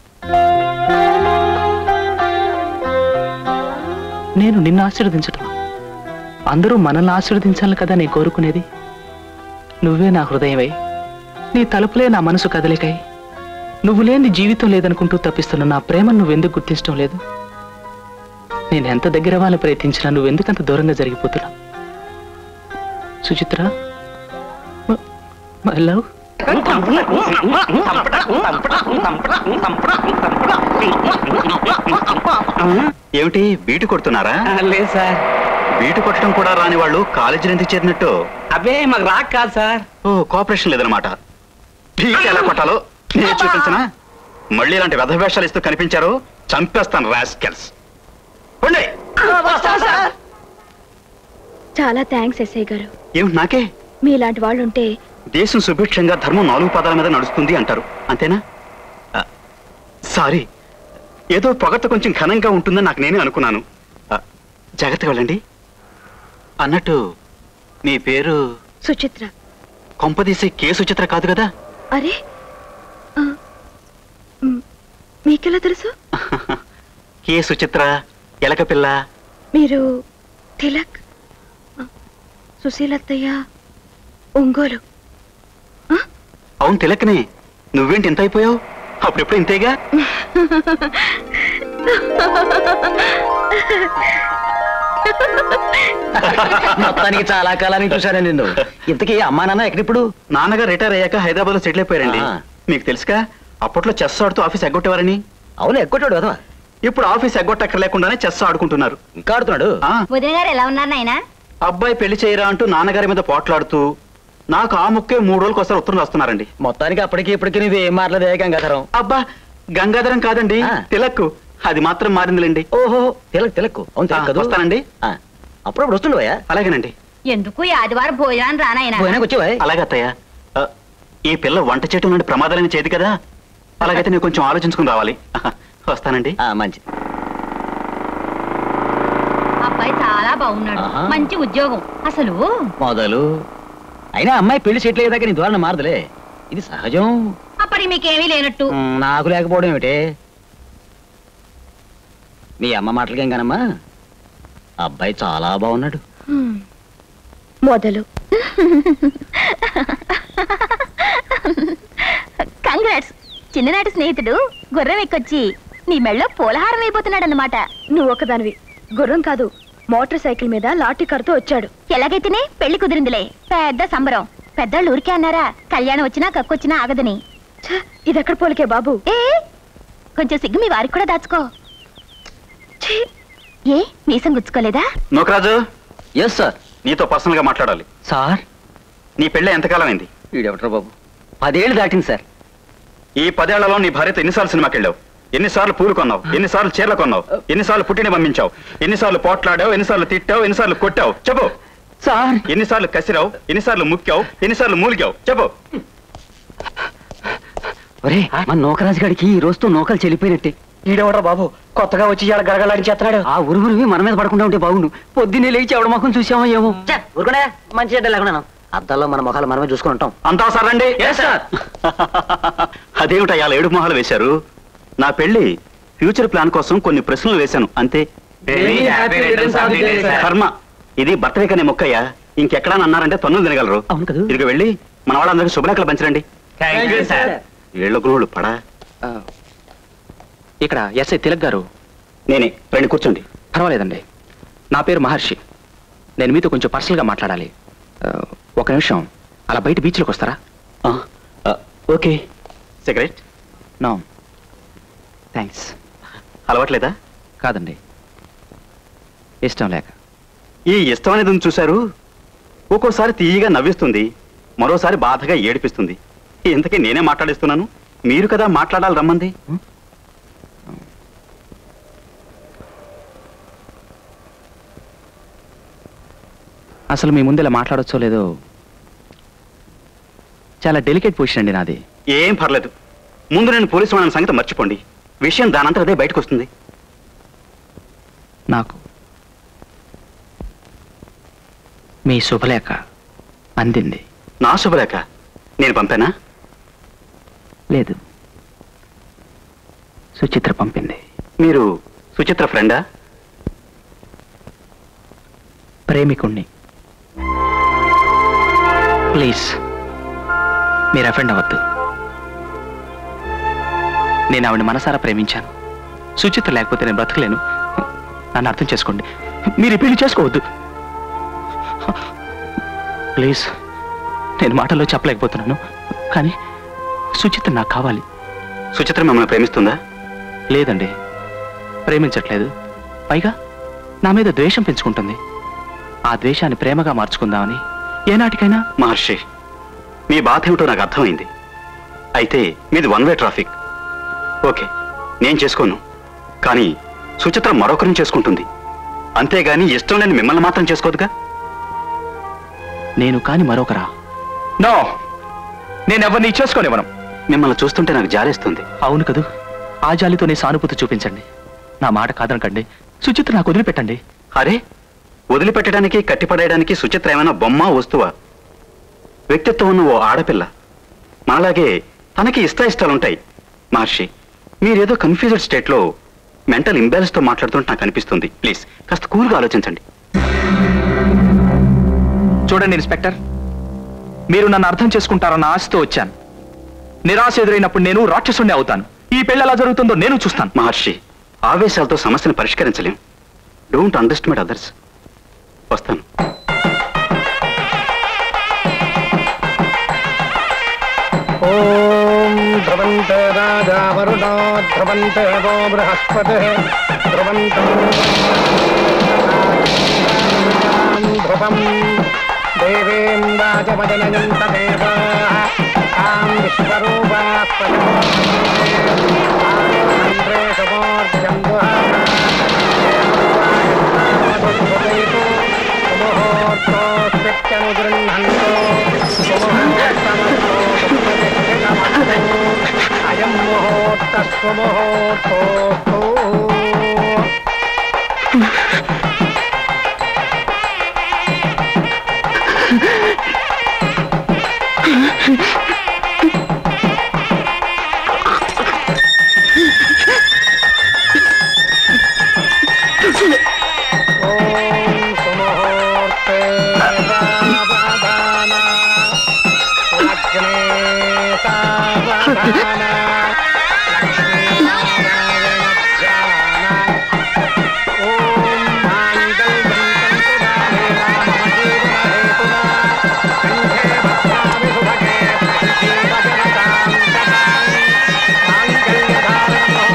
S11: నేను నిన్ను ఆశీర్వదించటం అందరూ మనల్ని ఆశీర్వదించాలి కదా నేను కోరుకునేది నువ్వే నా హృదయమై నీ తలుపులే నా మనసు కదలికై నువ్వు లేని జీవితం లేదనుకుంటూ తప్పిస్తున్న నా ప్రేమను నువ్వెందుకు గుర్తించడం లేదు నేను ఎంత దగ్గర వాళ్ళని ప్రయత్నించినా నువ్వెందుకంత దూరంగా జరిగిపోతున్నా సుచిత్ర మై లవ్
S1: ఏమిటి బీటు కొడుతున్నారా
S2: లేదు సార్
S1: బీటు కొట్టడం కూడా రాని వాళ్ళు కాలేజీలో ఎందుకు చేరినట్టు
S2: అబ్బే మాకు రాక్ కాదు సార్
S1: ఓ కోఆపరేషన్ లేదనమాట బీట్ ఎలా కొట్టాలో నేను చూపించనా మళ్ళీ ఇలాంటి వ్యధవేషాలు ఇస్తూ కనిపించారు చంపేస్తాను రాస్కెల్స్ ఉండే
S4: చాలా థ్యాంక్స్ ఎస్ఐ గారు
S1: ఏమిటి నాకే
S4: మీలాంటి వాళ్ళు ఉంటే
S1: దేశం సుభిక్షంగా ధర్మం నాలుగు పదాల మీద నడుస్తుంది అంటారు అంతేనా ఆ, సారీ ఏదో పొగత కొంచెం ఘనంగా ఉంటుందని నాకు నేనే అనుకున్నాను ఆ, జాగ్రత్తగా వెళ్ళండి అన్నట్టు మీ పేరు
S4: సుచిత్ర
S1: కొంపదీసే కే సుచిత్ర కాదు కదా
S4: అరే ఆ, మ్, మీకెలా తెలుసు
S1: కే సుచిత్ర ఎలక పిల్ల
S4: మీరు తిలక్ ఆ, సుశీలత్తయ్య ఒంగోలు
S1: అవును తిలక్నే నువ్వేంటి ఇంత అయిపోయావు అప్పుడెప్పుడు ఇంతేగా
S3: మొత్తానికి చాలా కాలానికి చూశాను నిన్ను ఇంతకీ అమ్మా నాన్న ఎక్కడిప్పుడు
S1: నాన్నగారు రిటైర్ అయ్యాక హైదరాబాద్ లో సెటిల్ అయిపోయారండి
S3: ఆ.
S1: మీకు తెలుసుగా అప్పట్లో చెస్ ఆడుతూ ఆఫీస్ ఎగ్గొట్టేవారని
S3: అవును ఎగ్గొట్టాడు కదా
S1: ఇప్పుడు ఆఫీస్ ఎగ్గొట్టక్కర్ లేకుండానే చెస్ ఆడుకుంటున్నారు
S3: ఇంకా ఆడుతున్నాడు
S1: ఆ,
S5: ఉదయ్ గారు ఎలా ఉన్నారు నాయనా
S1: అబ్బాయి పెళ్లి చేయరా అంటూ నాన్నగారి మీద పోట్లాడుతూ నాకు ఆ ముక్కే మూడు రోజులకు ఒకసారి ఉత్తరం రాస్తున్నారండి
S3: మొత్తానికి అప్పటికి ఇప్పటికి నువ్వు ఏం మాట్లాడే గంగాధరం
S1: అబ్బా గంగాధరం కాదండి
S3: ఆ.
S1: తిలక్ అది మాత్రం మారిందిలేండి
S3: ఓహో తిలక్ తిలక్కు అవును తిలక్
S1: ఆ,
S3: కదా
S1: వస్తానండి
S3: ఆ, అప్పుడప్పుడు వస్తుండవయ్యా
S1: అలాగేనండి
S5: ఎందుకు ఈ ఆదివారం భోజనాన్ని రానాయనా
S3: పోయినాక వచ్చేవా
S1: అలాగే అత్తయ్య ఆ, ఈ పిల్ల వంట చేయటం నుండి ప్రమాదాలని చేతి కదా అలాగైతే నేను కొంచెం ఆలోచించుకుని రావాలి వస్తానండి
S3: ఆ, మంచిది
S5: అబ్బాయి చాలా బాగున్నాడు
S3: ఆహా.
S5: మంచి ఉద్యోగం అసలు
S3: మొదలు అయినా అమ్మాయి పెళ్లి సెటిల్ అయ్యేదాకా నీ ధోరణ మారదులే ఇది సహజం
S5: అప్పటికి మీకేమీ లేనట్టు
S3: మ్, నాకు లేకపోవడం ఏమిటే మీ అమ్మ మాటలకేం కానమ్మా అబ్బాయి చాలా బాగున్నాడు
S4: హ్మ్. మొదలు
S5: కంగ్రాట్స్ చిన్ననాటి స్నేహితుడు గుర్రం ఎక్కొచ్చి నీ మెళ్ళో పూలహారం అయిపోతున్నాడన్నమాట
S4: నువ్వు ఒకదానివి గుర్రం కాదు మోటార్ సైకిల్ మీద లాఠీ కడుతూ వచ్చాడు
S5: ఎలాగైతేనే పెళ్లి కుదిరిందిలే పెద్ద సంబరం పెద్దోళ్ళు ఊరికే అన్నారా కళ్యాణం వచ్చినా కక్కొచ్చినా ఆగదని
S4: ఛ, ఇదెక్కడ పోలికే బాబు
S5: ఏ కొంచెం సిగ్గు మీ వారికి కూడా దాచుకో ఛీ, ఏ మీసం గుచ్చుకోలేదా
S1: నోకరాజు
S3: ఎస్ సార్
S1: నీతో పర్సనల్ గా మాట్లాడాలి
S3: సార్
S1: నీ పెళ్ళి ఎంతకాలం అయింది
S3: వీడెవట్రా బాబు పదేళ్ళు దాటింది సార్
S1: ఈ పదేళ్లలో నీ భార్యతో ఎన్నిసార్లు సినిమాకి వెళ్ళావు ఎన్నిసార్లు పూలు కొన్నావు ఎన్నిసార్లు చీరలు కొన్నావు ఎన్నిసార్లు పుట్టిన పంపించావు ఎన్నిసార్లు పోట్లాడావు ఎన్నిసార్లు తిట్టావు ఎన్నిసార్లు కొట్టావు చెప్పు
S3: సార్
S1: ఎన్నిసార్లు కసిరావు ఎన్నిసార్లు ముక్కావు ఎన్నిసార్లు మూలిగావు చెప్పు
S3: ఒరే మన నూకరాజు గారికి ఈ రోజుతో నూకలు చెల్లిపోయినట్టే
S2: ఈడెవడ్రా బాబు కొత్తగా వచ్చి ఇవాళ గడగలాడి చేస్తున్నాడు
S3: ఆ ఉరుగురివి మన మీద పడకుండా ఉంటే బాగుండు పొద్దున్నే లేచి ఎవడ మొఖం చూసామో ఏమో ఊరుకునే మంచి చెడ్డ లేకుండా అద్దాల్లో మన మొఖాలు మనమే చూసుకుని ఉంటాం
S1: అంతా సరండి అదేమిటయ్యా ఏడు మొహాలు వేశారు నా పెళ్లి ఫ్యూచర్ ప్లాన్ కోసం కొన్ని ప్రశ్నలు వేశాను అంతే
S13: Very happy returns of the day, sir.
S1: కర్మ ఇది బర్త్డే కనే మొక్కయ్యా ఇంకెక్కడా అన్నారంటే పన్నులు తినగలరు
S3: అవును కదా.
S1: ఇదిగో వెళ్ళి మన వాళ్ళందరికీ శుభలేఖలు పంచరండి
S13: థ్యాంక్ యూ సార్
S1: ఏళ్ళ గురువులు పడా
S11: ఆ, ఇక్కడ ఎస్ఐ తిలక్ గారు
S1: నేనే రండి కూర్చోండి
S11: పర్వాలేదండి నా పేరు మహర్షి నేను మీతో కొంచెం పర్సనల్గా మాట్లాడాలి ఆ, ఒక నిమిషం అలా బయట బీచ్లోకి వస్తారా
S1: ఆ, ఆ, ఓకే సిగరెట్
S11: నో థ్యాంక్స్
S1: అలవాట్లేదా
S11: కాదండి ఇష్టం లేక
S1: ఈ ఇష్టం అనేది ఉంది చూశారు ఒక్కోసారి తీయగా నవ్విస్తుంది మరోసారి బాధగా ఏడిపిస్తుంది ఇంతకీ నేనే మాట్లాడిస్తున్నాను మీరు కదా మాట్లాడాలి రమ్మంది
S11: అసలు మీ ముందు ఇలా మాట్లాడొచ్చో లేదో చాలా డెలికేట్ పొజిషన్ అండి నాది
S1: ఏం పర్లేదు ముందు నేను పోలీసు వాళ్ళని సంగతి మర్చిపోండి విషయం దానంతా అదే బయటకు వస్తుంది
S11: నాకు మీ శుభలేఖ అందింది
S1: నా శుభలేఖ నేను పంపానా
S11: లేదు సుచిత్ర పంపింది
S1: మీరు సుచిత్ర ఫ్రెండా
S11: ప్రేమికుణ్ణి ప్లీజ్ మీరు అఫెండ్ అవ్వద్దు నేను ఆవిడ మనసారా ప్రేమించాను సుచిత్ర లేకపోతే నేను బ్రతకలేను నన్ను అర్థం చేసుకోండి మీరు ఈ పెళ్లి చేసుకోవద్దు ప్లీజ్ నేను మాటల్లో చెప్పలేకపోతున్నాను కానీ సుచిత్ర నాకు కావాలి
S1: సుచిత్ర మిమ్మల్ని ప్రేమిస్తుందా
S11: లేదండి ప్రేమించట్లేదు పైగా నా మీద ద్వేషం పెంచుకుంటుంది ఆ ద్వేషాన్ని ప్రేమగా మార్చుకుందామని ఏనాటికైనా
S1: మహర్షి మీ బాధ ఏమిటో నాకు అర్థమైంది అయితే మీది వన్ వే ట్రాఫిక్ ఓకే నేను చేసుకోను కానీ సుచిత్ర మరొకరిని చేసుకుంటుంది అంతేగాని ఇష్టం లేని మిమ్మల్ని మాత్రం చేసుకోదుగా
S11: నేను కాని మరొకరా నో నేను ఎవరిని చేసుకోనివ్వను
S1: మిమ్మల్ని చూస్తుంటే నాకు జాలేస్తుంది
S11: అవును కదూ ఆ జాలితోనే సానుభూతి చూపించండి నా మాట కాదనకండి సుచిత్ర నాకు వదిలిపెట్టండి
S1: అరే వదిలిపెట్టడానికి కట్టిపడేయడానికి సుచిత్ర ఏమైనా బొమ్మ వస్తువా వ్యక్తిత్వం ఉన్న ఓ ఆడపిల్ల మనలాగే తనకి ఇష్టాయిష్టాలుంటాయి మహర్షి మీరేదో కన్ఫ్యూజెడ్ స్టేట్లో మెంటల్ ఇంబ్యాలెన్స్తో మాట్లాడుతుంటే నాకు అనిపిస్తుంది ప్లీజ్ కాస్త కూల్గా ఆలోచించండి
S11: చూడండి ఇన్స్పెక్టర్ మీరు నన్ను అర్థం చేసుకుంటారన్న ఆశతో వచ్చాను నిరాశ ఎదురైనప్పుడు నేను రాక్షసుణ్ణి అవుతాను ఈ పెళ్లి ఎలా జరుగుతుందో నేను చూస్తాను
S1: మహర్షి ఆవేశాలతో సమస్యను పరిష్కరించలేం డోంట్ అండర్స్టిమేట్ అదర్స్ వస్తాను
S9: ఓం ధ్రువంతే రాజా వరుణో ధ్రువంతే వో బృహస్పతి ధ్రువంతం ధ్రువం దేవీం రాజమజనయంత దేవా తాం విశ్వరూపా ప్రజంద్రే సమోర్జం అయం ముహూర్త స్వముహూర్తో సుముహూర్తే సావధాన లగ్నే సావధాన లక్ష్మీనారాయణ ధ్యాన ఓం మాంగళ్యం తంతునానే రామ జీవన హేతునా కంఠే భద్రామి సుభగే జీవజనతాం సదాం మాంగళ్యధారణో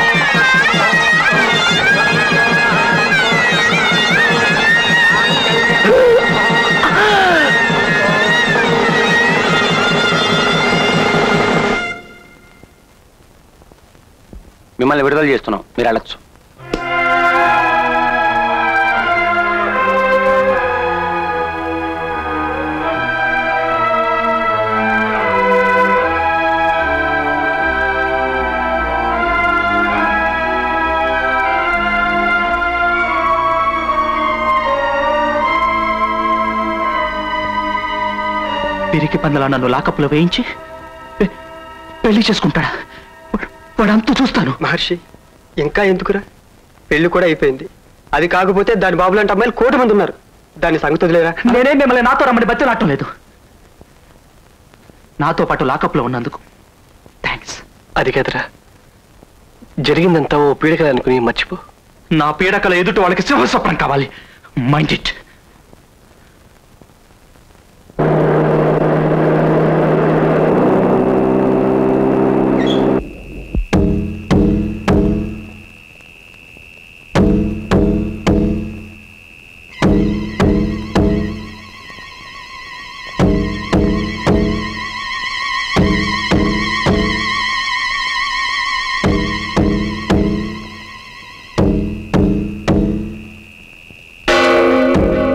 S3: మిమ్మల్ని విడుదల చేస్తున్నాం మీరు వెళ్ళచ్చు
S11: పిరికి పందలా నన్ను లాకప్లో వేయించి పె- పెళ్లి చేసుకుంటాడా వాడు- వాడంతా చూస్తాను
S8: మహర్షి ఇంకా ఎందుకురా పెళ్లి కూడా అయిపోయింది అది కాకపోతే దాని బాబులాంటి అమ్మాయిలు కోటి మంది ఉన్నారు దాని సంగతి వదిలేరా
S11: నేనే మిమ్మల్ని నాతో రమ్మని బతిలాడటం లేదు నాతో పాటు లాకప్లో ఉన్నందుకు థ్యాంక్స్
S8: అది కదరా జరిగిందంతా ఓ పీడకలు అనుకుని మర్చిపో
S11: నా పీడకల ఎదుటి వాళ్ళకి సింహస్వప్నం కావాలి మైండ్ ఇట్
S9: ఓం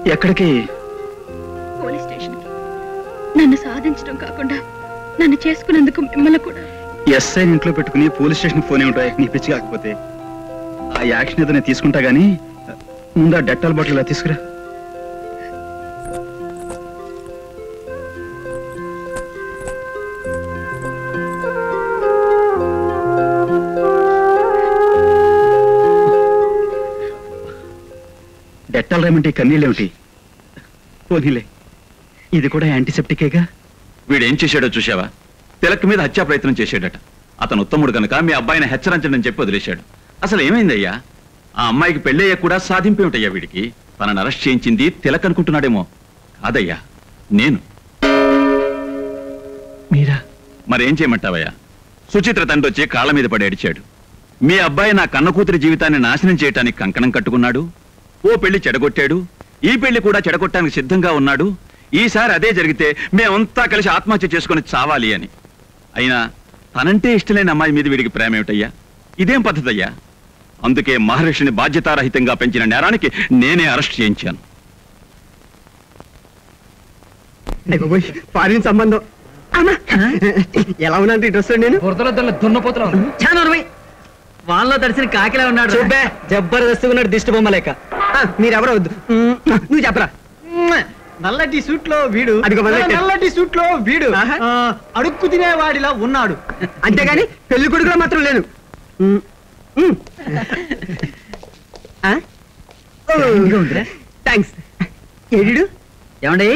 S1: ఎక్కడికి
S4: పోలీస్ స్టేషన్కి నన్ను సాధించడం కాకుండా నన్ను చేసుకున్నందుకు మిమ్మల్ని కూడా
S1: ఎస్ఐ ఇంట్లో పెట్టుకుని పోలీస్ స్టేషన్ ఫోన్ ఏమిటో నీ పిచ్చి కాకపోతే ఆ యాక్షన్ ఏదో నేను తీసుకుంటా గానీ ముందు ఆ డెట్టాల్ బాటిల్ ఇలా తీసుకురా డెట్టాల్ రేమంటే కన్నీళ్ళేమిటి పోనీలే ఇది కూడా యాంటీసెప్టికేగా
S15: వీడేం చేశాడో చూశావా తిలక్ మీద హత్యా ప్రయత్నం చేశాడట అతను ఉత్తముడు కనుక మీ అబ్బాయిని హెచ్చరించడని చెప్పి వదిలేశాడు అసలు ఏమైందయ్యా ఆ అమ్మాయికి పెళ్ళయ్య కూడా సాధింపేమిటయ్యా వీడికి తనని అరెస్ట్ చేయించింది తిలక్ అనుకుంటున్నాడేమో కాదయ్యా నేను
S1: మీరా
S15: మరేం చేయమంటావయ్యా సుచిత్ర తండ్రి వచ్చి కాళ్ళ మీద పడి అడిచాడు మీ అబ్బాయి నా కన్న కూతురి జీవితాన్ని నాశనం చేయటానికి కంకణం కట్టుకున్నాడు ఓ పెళ్లి చెడగొట్టాడు ఈ పెళ్లి కూడా చెడగొట్టడానికి సిద్ధంగా ఉన్నాడు ఈసారి అదే జరిగితే మేమంతా కలిసి ఆత్మహత్య చేసుకొని చావాలి అని అయినా తనంటే ఇష్టలేని అమ్మాయి మీద వీడికి ప్రేమ ఏమిటయ్యా ఇదేం పద్ధతి అయ్యా అందుకే మహర్షిని బాధ్యతారహితంగా పెంచిన నేరానికి నేనే అరెస్ట్ చేయించాను
S8: ఫారిన్ సంబంధం అమ్మా ఎలా ఉన్నాను ఈ డ్రెస్ నేను
S2: బురదలో దున్నపోతున్నా
S8: చాలా వాళ్ళలో తడిసిన కాకిలా ఉన్నాడు చూపే జబర్దస్త్ ఉన్నాడు దిష్టి బొమ్మ లేక మీరెవరో వద్దు మ్మ్. నువ్వు చెప్పరా
S10: నల్లటి సూట్ లో వీడు
S8: అదిగో మొదలెట్టాడు.
S10: నల్లటి సూట్ లో వీడు ఆ, అడుక్కు తినేవాడిలా ఉన్నాడు
S8: అంతేగాని పెళ్లి కొడుకులో మాత్రం లేను మ్మ్. మ్మ్. ఆ? ఓ. థ్యాంక్స్ ఏడిడు
S3: ఏమండి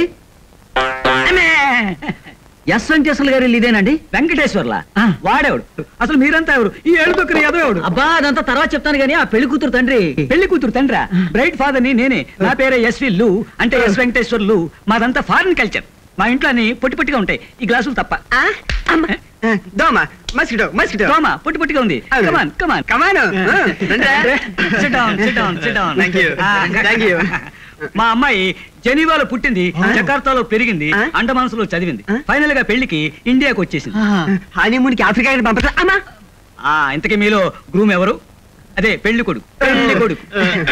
S3: ఎస్ వెంకటేశ్వర గారు ఇదేనండి వెంకటేశ్వర్ల వాడేవాడు అసలు మీరంతా ఎవరు ఈ ఏడుకొక్కరు ఎవడు అబ్బా అదంతా తర్వాత చెప్తాను కానీ ఆ పెళ్లి కూతురు తండ్రి పెళ్లి కూతురు తండ్రా బ్రైట్ ఫాదర్ ని నేనే నా పేరే ఎస్వి లు అంటే ఎస్ వెంకటేశ్వర్లు మాదంతా ఫారిన్ కల్చర్ మా ఇంట్లో అన్ని పొట్టి పొట్టిగా ఉంటాయి ఈ గ్లాసులు తప్ప
S8: దోమ మస్కిటో మస్కిటో
S3: దోమ పొట్టి పొట్టిగా ఉంది come on come on
S8: come on
S3: sit down sit down sit down
S8: Thank you. Thank you.
S3: మా అమ్మాయి జెనీవాలో పుట్టింది జకార్తాలో పెరిగింది అండమాన్స్లో చదివింది ఫైనల్ గా పెళ్లికి ఇండియాకి వచ్చేసింది
S8: హనీమూన్ కి ఆఫ్రికా పంపరా అమ్మా
S3: ఆ ఇంతకీ మీలో గ్రూమ్ ఎవరు అదే పెళ్లి కొడుకు పెళ్లి కొడుకు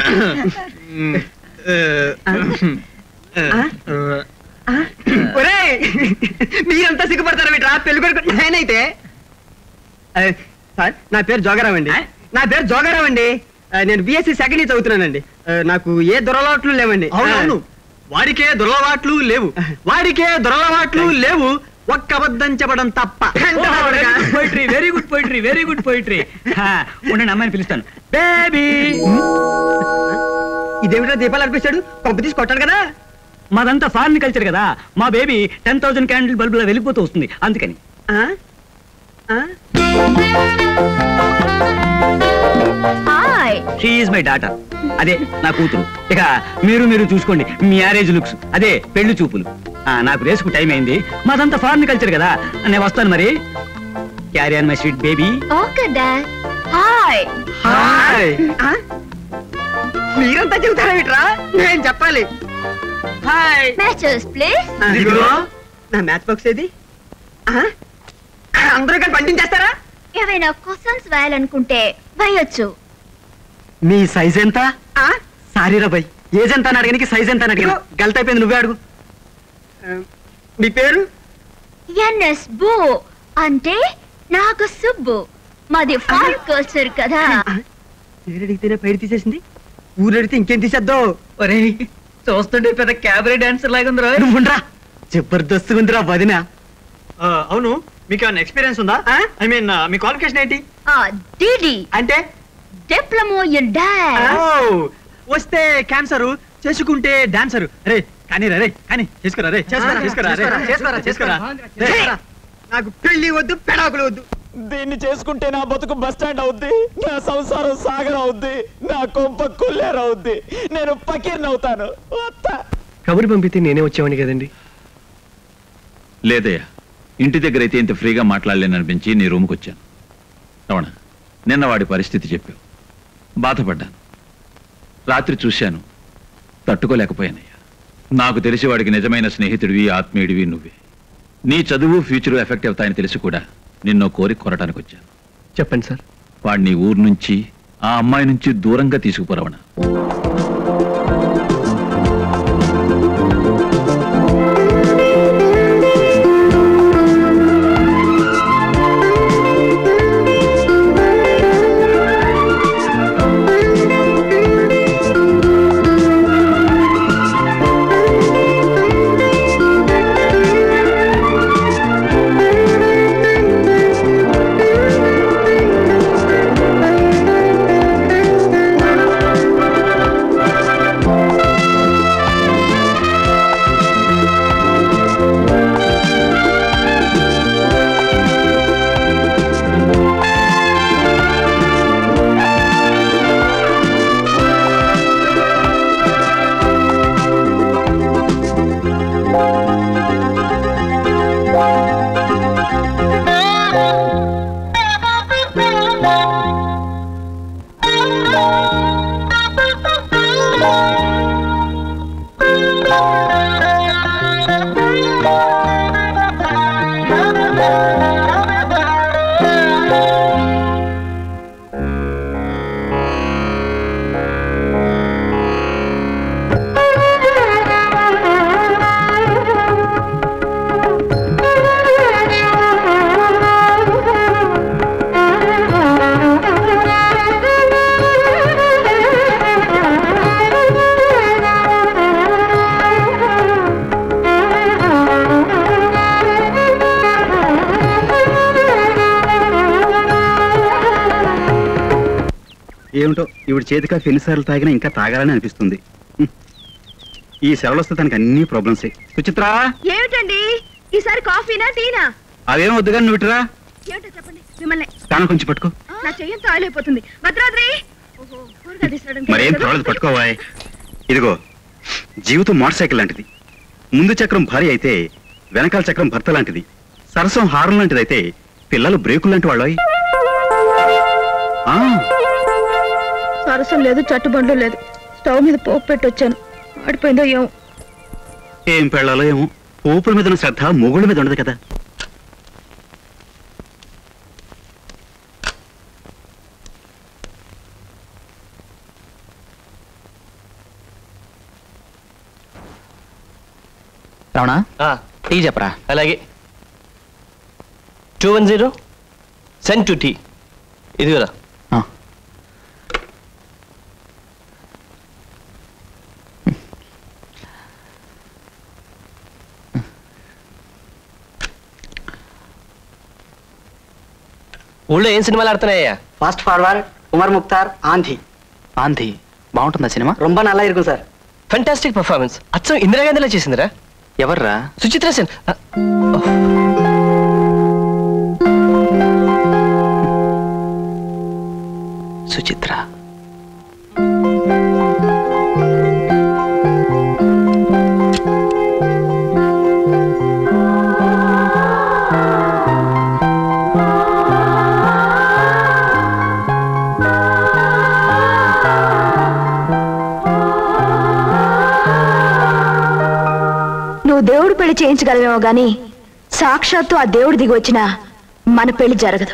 S8: ఒరేయ్ మీరంతా సిగ్గుపడతారా వీటి పెళ్లి కొడుకు నేనైతే ఆ, సార్ నా పేరు జోగారావు అండి నా పేరు జోగారావు అండి ఆ, నేను బిఎస్సి సెకండ్ ఇయర్ చదువుతున్నానండి ఆ, నాకు ఏ దొరలవాట్లు లేవండి
S10: అవునవును వాడికే దురలవాట్లు లేవు వాడికే దురలవాట్లు లేవు ఒక్క అబద్ధం చెప్పడం తప్ప
S3: poetry very good poetry very good poetry ఉండండి అమ్మాయిని పిలుస్తాను బేబీ
S8: ఇదేమిటో దీపాలు అర్పిస్తాడు పంప తీసి కొట్టాడు కదా
S3: మాదంతా ఫారిన్ కల్చర్ కదా మా బేబీ టెన్ థౌసండ్ క్యాండిల్ బల్బులో వెళ్ళిపోతూ వస్తుంది అందుకని
S5: హాయ్
S3: షీఈ్ మై డాటర్ అదే నా కూతురు ఇక మీరు మీరు చూసుకోండి మ్యారేజ్ లుక్స్ అదే పెళ్లి చూపులు ఆ, నాకు రేసుకు టైం అయింది మాదంతా ఫారిన్ కల్చర్ కదా నేను వస్తాను మరి carry on my sweet baby
S5: okay dad hi
S8: hi మీరంతా చెబుతారా వీట్రా నేను చెప్పాలి హాయ్
S5: మ్యాచెస్ ప్లీజ్
S8: ఇదిగో నా మ్యాచ్ బాక్స్ ఏది ఆ? అందరూ కలిసి పండించేస్తారా
S5: ఏవైనా క్వశ్చన్స్ వేయాలనుకుంటే వేయొచ్చు
S8: మీ సైజ్ ఎంత సారీ రా బై ఏజ్ ఎంత అని అడగనికి సైజ్ ఎంత అని అడిగిన గల్త అయిపోయింది నువ్వే అడుగు ఆ, మీ పేరు
S5: ఎన్ఎస్ బో అంటే నాకు సుబ్బు మాది ఫారెన్ కల్చర్ కదా
S8: పేరు అడిగితేనే పైరు తీసేసింది ఊరు అడిగితే ఇంకేం తీసేద్దో
S3: ఒరే చూస్తుంటే పెద్ద క్యాబరే డాన్సర్ లాగా ఉందిరా
S8: నువ్వుండ్రా జబర్దస్త్ ఉందిరా వదిన
S10: ఆ, అవును మీకు ఏమైనా ఎక్స్పీరియన్స్ ఉందా ఐ మీన్ మీ క్వాలిఫికేషన్ ఏంటి
S5: డిడి
S10: అంటే
S5: డిప్లొమో ఇన్ డాన్స్
S10: ఓ, వస్తే క్యాన్సర్ చేసుకుంటే డాన్సర్ రే కానీ రే కానీ చేసుకురా రే చేసుకురా చేసుకురా రే చేసుకురా చేసుకురా రే,
S8: నాకు పెళ్లి వద్దు పెడాకులు వద్దు
S12: దీన్ని చేసుకుంటే నా బతుకు బస్ స్టాండ్ అవుద్ది నా సంసారం సాగర్ అవుద్ది నా కొంప కుల్లేరు అవుద్ది నేను పకీర్ని అవుతాను వత్తా.
S2: కబురు పంపితే నేనే వచ్చేవాడిని కదండి
S15: లేదయ్యా ఇంటి దగ్గర అయితే ఇంత ఫ్రీగా మాట్లాడలేననిపించి నీ రూమ్కి వచ్చాను రమణ నిన్న వాడి పరిస్థితి చెప్పావు బాధపడ్డాను రాత్రి చూశాను తట్టుకోలేకపోయానయ్యా నాకు తెలిసి వాడికి నిజమైన స్నేహితుడివి ఆత్మీయుడివి నువ్వే నీ చదువు ఫ్యూచర్ ఎఫెక్ట్ అవుతాయని తెలిసి కూడా నిన్నో కోరి కొరటానికి వచ్చాను
S2: చెప్పండి సార్
S15: వాడిని ఊరు నుంచి ఆ అమ్మాయి నుంచి దూరంగా తీసుకుపోరవణ
S1: ఏమిటో ఇవిడ చేతికా ఎన్నిసార్లు తాగినా ఇంకా తాగాలని అనిపిస్తుంది హ్మ్. ఈ సెలవులు వస్తే తనకి అన్ని ప్రాబ్లమ్సే సుచిత్ర
S4: ఏమిటండి ఈసారి కాఫీనా టీనా
S1: అవేం వద్దు కానీ నువ్వు ఇటురా
S4: ఏమిటో చెప్పండి మిమ్మల్ని
S1: తాను కొంచెం పట్టుకో
S4: నా చెయ్యంతో ఆయిలైపోతుంది భద్రాద్రి ఓహో కూరగాయలు తీసుకురావడానికి
S1: మరేం
S4: కదా?
S1: పర్వాలేదు పట్టుకోవాయ్ ఇదిగో జీవితం మోటార్ సైకిల్ లాంటిది ముందు చక్రం భార్య అయితే వెనకాల చక్రం భర్త లాంటిది సరసం హారం లాంటిది అయితే పిల్లలు బ్రేకులు లాంటి వాళ్ళు
S4: సరసం లేదు చట్టుబండ్లు లేదు స్టవ్ మీద పోపు పెట్టి వచ్చాను ఆడిపోయిందో ఏమో
S1: ఏం పెళ్ళాలో ఏమో పోపుల మీద ఉన్న శ్రద్ధ మొగుళ్ళ మీద ఉండదు కదా
S11: రమణ టీ చెప్పరా
S16: అలాగే two one zero send two tea ఇది కదా ఊళ్ళో ఏం సినిమాలు ఆడుతున్నాయ్యా
S8: fast forward Omar Mukhtar Aandhi
S11: Aandhi బాగుంటుందా సినిమా
S8: రొంబ నల్లా ఇరుకు సార్
S16: ఫంటాస్టిక్ పర్ఫార్మెన్స్ అచ్చం ఇందిరాగాంధీలో చేసిందిరా
S11: ఎవర్రా
S16: సుచిత్ర సేన్ ఆ,
S11: సుచిత్ర
S4: నువ్వు దేవుడు పెళ్లి చేయించగలవేమో గాని సాక్షాత్తు ఆ దేవుడు దిగి వచ్చినా మన పెళ్లి జరగదు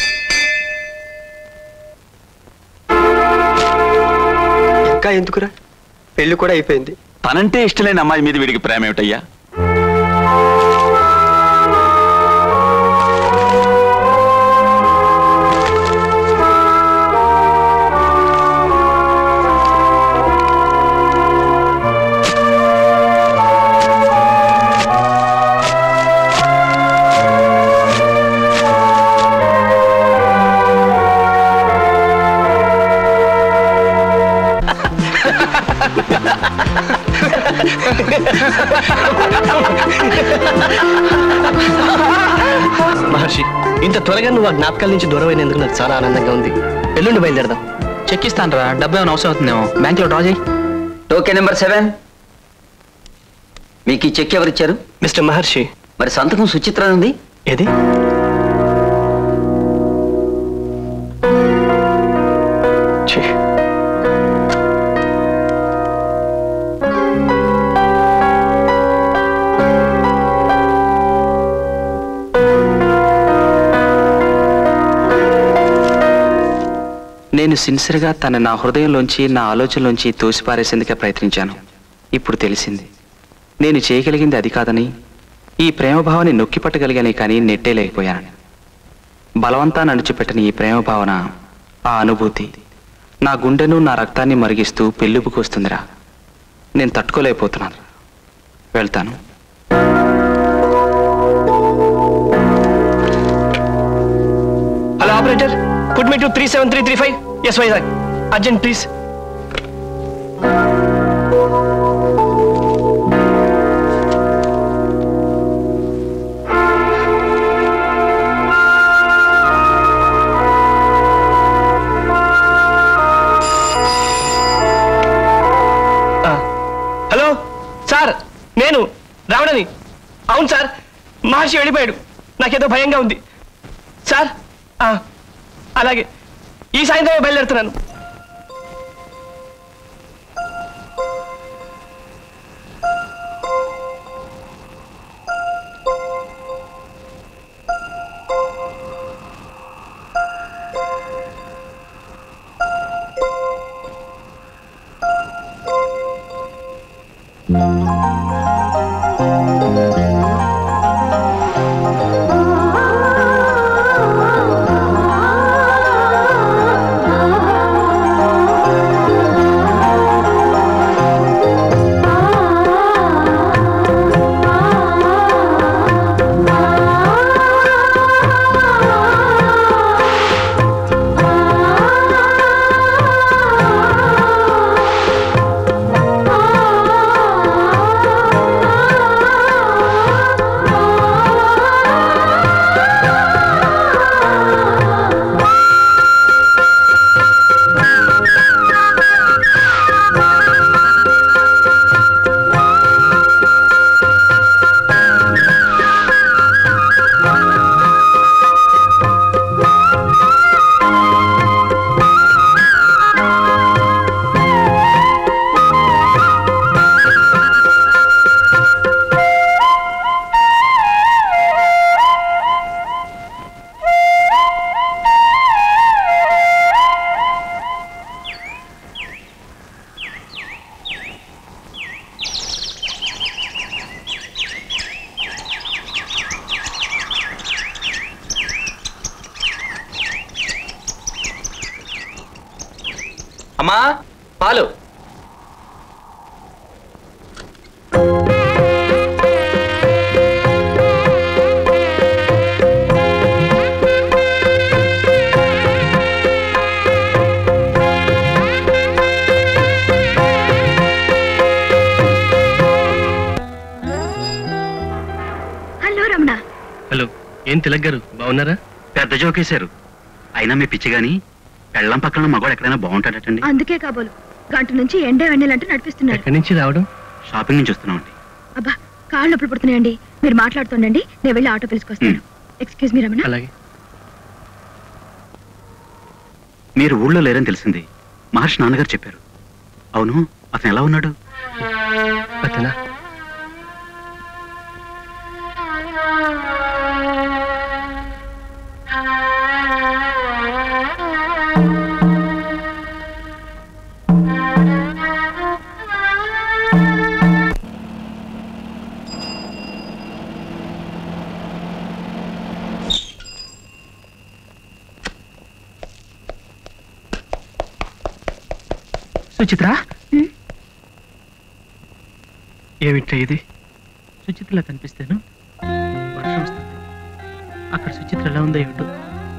S8: ఇంకా ఎందుకురా పెళ్లి కూడా అయిపోయింది
S15: తనంటే ఇష్టలేని అమ్మాయి మీద వీడికి ప్రేమ ఏమిటయ్యా
S16: మహర్షి ఇంత త్వరగా నువ్వు ఆ జ్ఞాపకాల నుంచి దూరం అయినందుకు నాకు చాలా ఆనందంగా ఉంది ఎల్లుండి బయలుదేరదాం
S11: చెక్ ఇస్తాను రా డబ్బు ఏమైనా అవసరం అవుతుందేమో బ్యాంక్లో డ్రా చేయి
S3: టోకెన్ నెంబర్ సెవెన్ మీకు ఈ చెక్ ఎవరిచ్చారు
S16: మిస్టర్ మహర్షి
S3: మరి సంతకం సుచిత్ర ఉంది
S16: ఏది ఛీ.
S11: నేను సిన్సియర్గా తన నా హృదయంలోంచి నా ఆలోచనలోంచి తోసిపారేసేందుకే ప్రయత్నించాను ఇప్పుడు తెలిసింది నేను చేయగలిగింది అది కాదని ఈ ప్రేమభావాన్ని నొక్కి పట్టగలిగానే కానీ నెట్టేలేకపోయాను బలవంతా నడిచిపెట్టిన ఈ ప్రేమ భావన ఆ అనుభూతి నా గుండెను నా రక్తాన్ని మరిగిస్తూ పెళ్ళిపుకు వస్తుందిరా నేను తట్టుకోలేకపోతున్నాను వెళ్తాను
S16: hello operator put me to three seven three three five yes Vizag urgent please hello sir నేను రావణని అవును సార్ మహర్షి వెళ్ళిపోయాడు నాకేదో భయంగా ఉంది సార్ ఆ, అలాగే ఈ సాయంత్రం బయలుదేరుతున్నాను అమ్మా పాలు
S4: హలో రమణ
S17: హలో ఏం తిలక్ గారు బాగున్నారా
S1: పెద్ద జోకేశారు అయినా మీ పిచ్చి గాని పెళ్ళం పక్కన మగవాడు ఎక్కడైనా బాగుంటాడటండి
S4: అందుకే కాబోలు గంట నుంచి ఎండే వెన్నెలంటూ నడిపిస్తున్నారు
S17: ఎక్కడి నుంచి రావడం
S1: షాపింగ్ నుంచి వస్తున్నామండి
S4: అబ్బా కాళ్ళు నొప్పులు పుడుతున్నాయండి మీరు మాట్లాడుతుండండి నేను వెళ్ళి ఆటో పిలుచుకొస్తాను ఎక్స్క్యూజ్ మీ రమణ
S17: అలాగే
S1: మీరు ఊళ్ళో లేరని తెలిసింది మహర్షి నాన్నగారు చెప్పారు అవును అతను ఎలా ఉన్నాడు
S17: అతనా సుచిత్ర ఏమిట్రా ఇది సుచిత్రలా కనిపిస్తాను వర్షం వస్తుంది అక్కడ సుచిత్ర ఎలా ఉందో ఏమిటో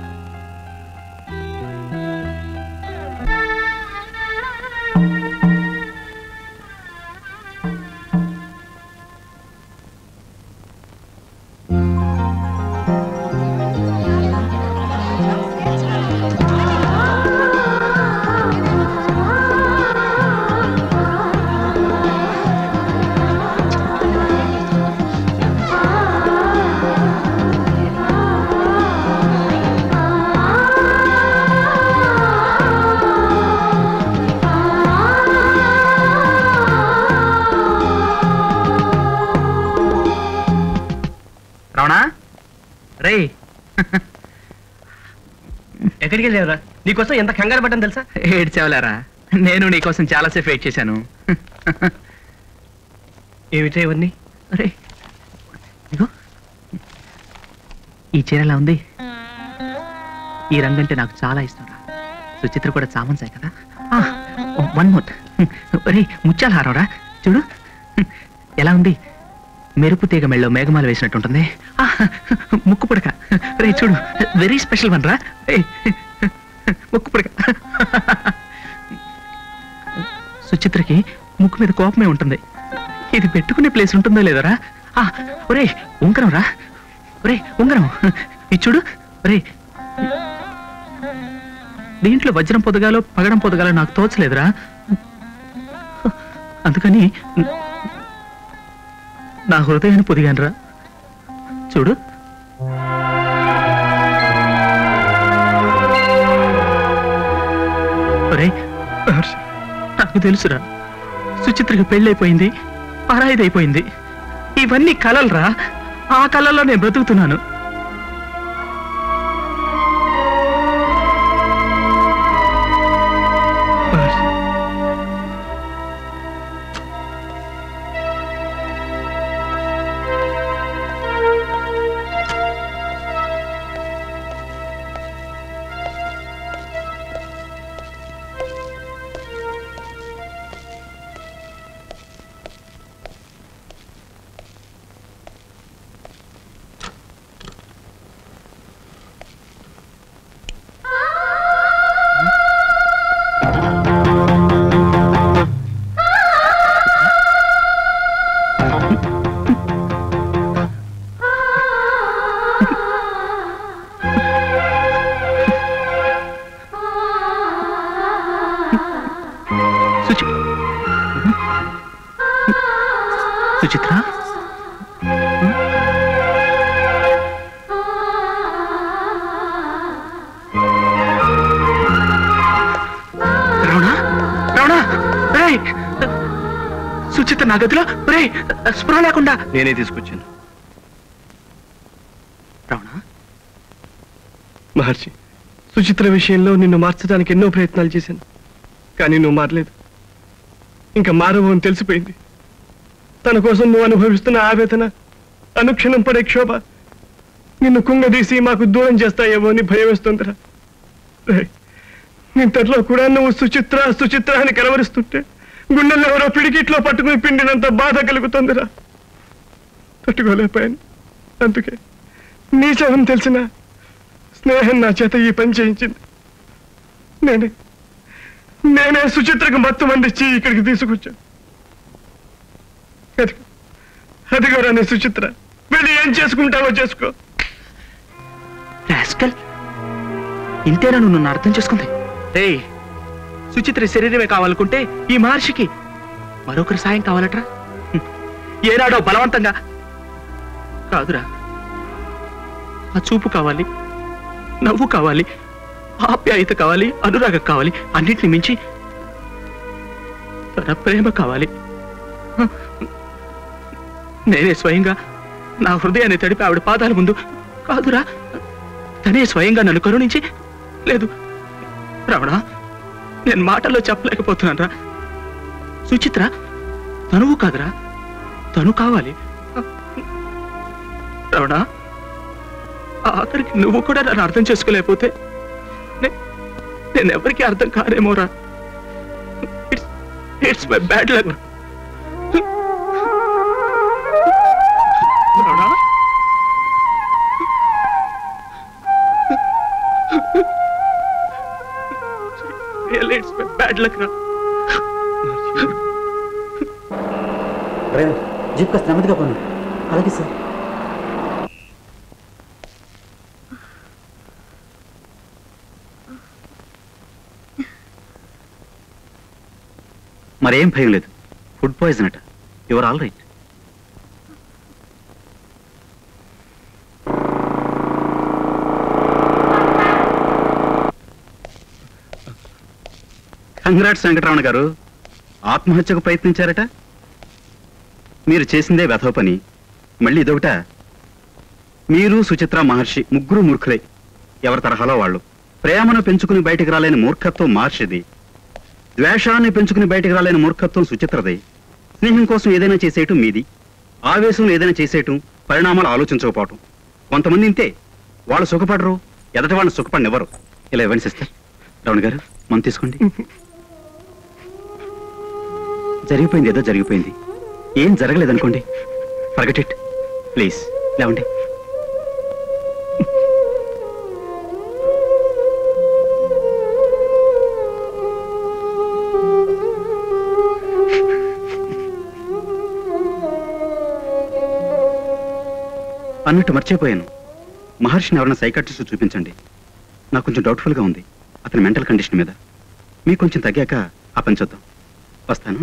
S16: రావణా రే ఎక్కడికి వెళ్ళావురా నీకోసం ఎంత కంగారు పడ్డాను తెలుసా
S11: ఏడ్చావులేరా నేను నీకోసం చాలాసేపు వెయిట్ చేశాను
S16: ఏమిటా ఇవన్నీ
S11: అరే ఇదిగో ఈ చీర ఎలా ఉంది ఈ రంగు అంటే నాకు చాలా ఇష్టం రా సుచిత్ర కూడా చామన్సాయి కదా వన్ మోట్ అరే ముత్యాల హారవరా చూడు ఎలా ఉంది మెరుపు తీగ మెళ్ళలో మేఘమాల వేసినట్టుంటుంది ఆ, ముక్కు పుడక రే చూడు వెరీ స్పెషల్ వన్ రా రేయ్, ముక్కు పుడక సుచిత్రకి ముక్కు మీద కోపమే ఉంటుంది ఇది పెట్టుకునే ప్లేస్ ఉంటుందో లేదరా ఆ, ఒరే ఉంగరం రా ఒరే ఉంగరం ఇది చూడు ఒరే దీంట్లో వజ్రం పొదగాలో పగడం పొదగాలో నాకు తోచలేదురా అందుకని నా హృదయాన్ని పొదిగానురా చూడు ఒరే నాకు తెలుసురా సుచిత్రకి పెళ్ళైపోయింది పరాయిదైపోయింది ఇవన్నీ కలలరా ఆ కళల్లో నేను బ్రతుకుతున్నాను సుచి సుచిత్ర రమణ రమణ రేయ్ సుచిత్ర నా గదిలో రే స్పృహ లేకుండా
S17: నేనే తీసుకొచ్చాను మహర్షి సుచిత్ర విషయంలో నిన్ను మార్చడానికి ఎన్నో ప్రయత్నాలు చేశాను కానీ నువ్వు మారలేదు ఇంకా మారవు అని తెలిసిపోయింది తన కోసం నువ్వు అనుభవిస్తున్న ఆవేదన అనుక్షణం పడే క్షోభ నిన్ను కుంగదీసి మాకు దూరం చేస్తాయేమో అని భయం వేస్తుందిరా రేయ్, నింతట్లో కూడా నువ్వు సుచిత్ర సుచిత్ర అని కలవరిస్తుంటే గుండెల్లో ఎవరో పిడికిట్లో పట్టుకుని పిండినంత బాధ కలుగుతుందిరా తట్టుకోలేకపోయాను అందుకే నీ శవం తెలిసిన స్నేహం నా చేత ఈ పని చేయించింది నేనే నేనే సుచిత్రకు మత్తు మందిచ్చి ఇక్కడికి తీసుకొచ్చాను అదిగో అదిగోరా నీ సుచిత్ర వెళ్ళి ఏం చేసుకుంటావో చేసుకో
S11: రాస్కల్ ఇంతేనా నువ్వు నన్ను అర్థం చేసుకుంది రే సుచిత్ర శరీరమే కావాలనుకుంటే ఈ మహర్షికి మరొకరి సాయం కావాలట్రా హ్మ్. ఏనాడో బలవంతంగా కాదురా ఆ చూపు కావాలి నవ్వు కావాలి ఆప్యాయత కావాలి అనురాగం కావాలి అన్నిటిని మించి తన ప్రేమ కావాలి నేనే స్వయంగా నా హృదయాన్ని తడిపి ఆవిడ పాదాల ముందు కాదురా తనే స్వయంగా నన్ను కరుణించి లేదు రావణ నేను మాటల్లో చెప్పలేకపోతున్నాను రా సుచిత్ర తనువు కాదురా తను కావాలి రావణ ఆఖరికి నువ్వు కూడా నన్ను అర్థం చేసుకోలేకపోతే నే- నేను ఎవరికి అర్థం కానేమోరా it's my bad luck Ravana Really, it's my bad luck now.
S1: Driver jeep కాస్త నెమ్మదిగా పోను అలాగే సార్ మరేం భయం లేదు ఫుడ్ పాయిజన్ అట your all right congrats Venkataramana garu ఆత్మహత్యకు ప్రయత్నించారట మీరు చేసిందే వెధవ పని మళ్ళీ ఇదొకట మీరు సుచిత్ర మహర్షి ముగ్గురు మూర్ఖులే ఎవరి తరహాలో వాళ్ళు ప్రేమను పెంచుకుని బయటికి రాలేని మూర్ఖత్వం మహర్షిది ద్వేషాన్ని పెంచుకుని బయటికి రాలేని మూర్ఖత్వం సుచిత్రది స్నేహం కోసం ఏదైనా చేసేయటం మీది ఆవేశంలో ఏదైనా చేసేయటం పరిణామాలు ఆలోచించకపోవటం కొంతమంది ఇంతే వాళ్ళు సుఖపడరు ఎదటి వాళ్ళని సుఖపడినెవరు ఇలా ఇవ్వండి సిస్టర్ రమణ గారు మనం తీసుకోండి జరిగిపోయింది ఏదో జరిగిపోయింది ఏం జరగలేదనుకోండి ఫర్గట్ ఇట్ ప్లీజ్ లేవండి అన్నట్టు మర్చిపోయాను మహర్షిని ఎవరైనా సైకాట్రిస్ట్ చూపించండి నాకు కొంచెం డౌట్ఫుల్గా ఉంది అతని మెంటల్ కండిషన్ మీద మీకు కొంచెం తగ్గాక ఆ పని చూద్దాం వస్తాను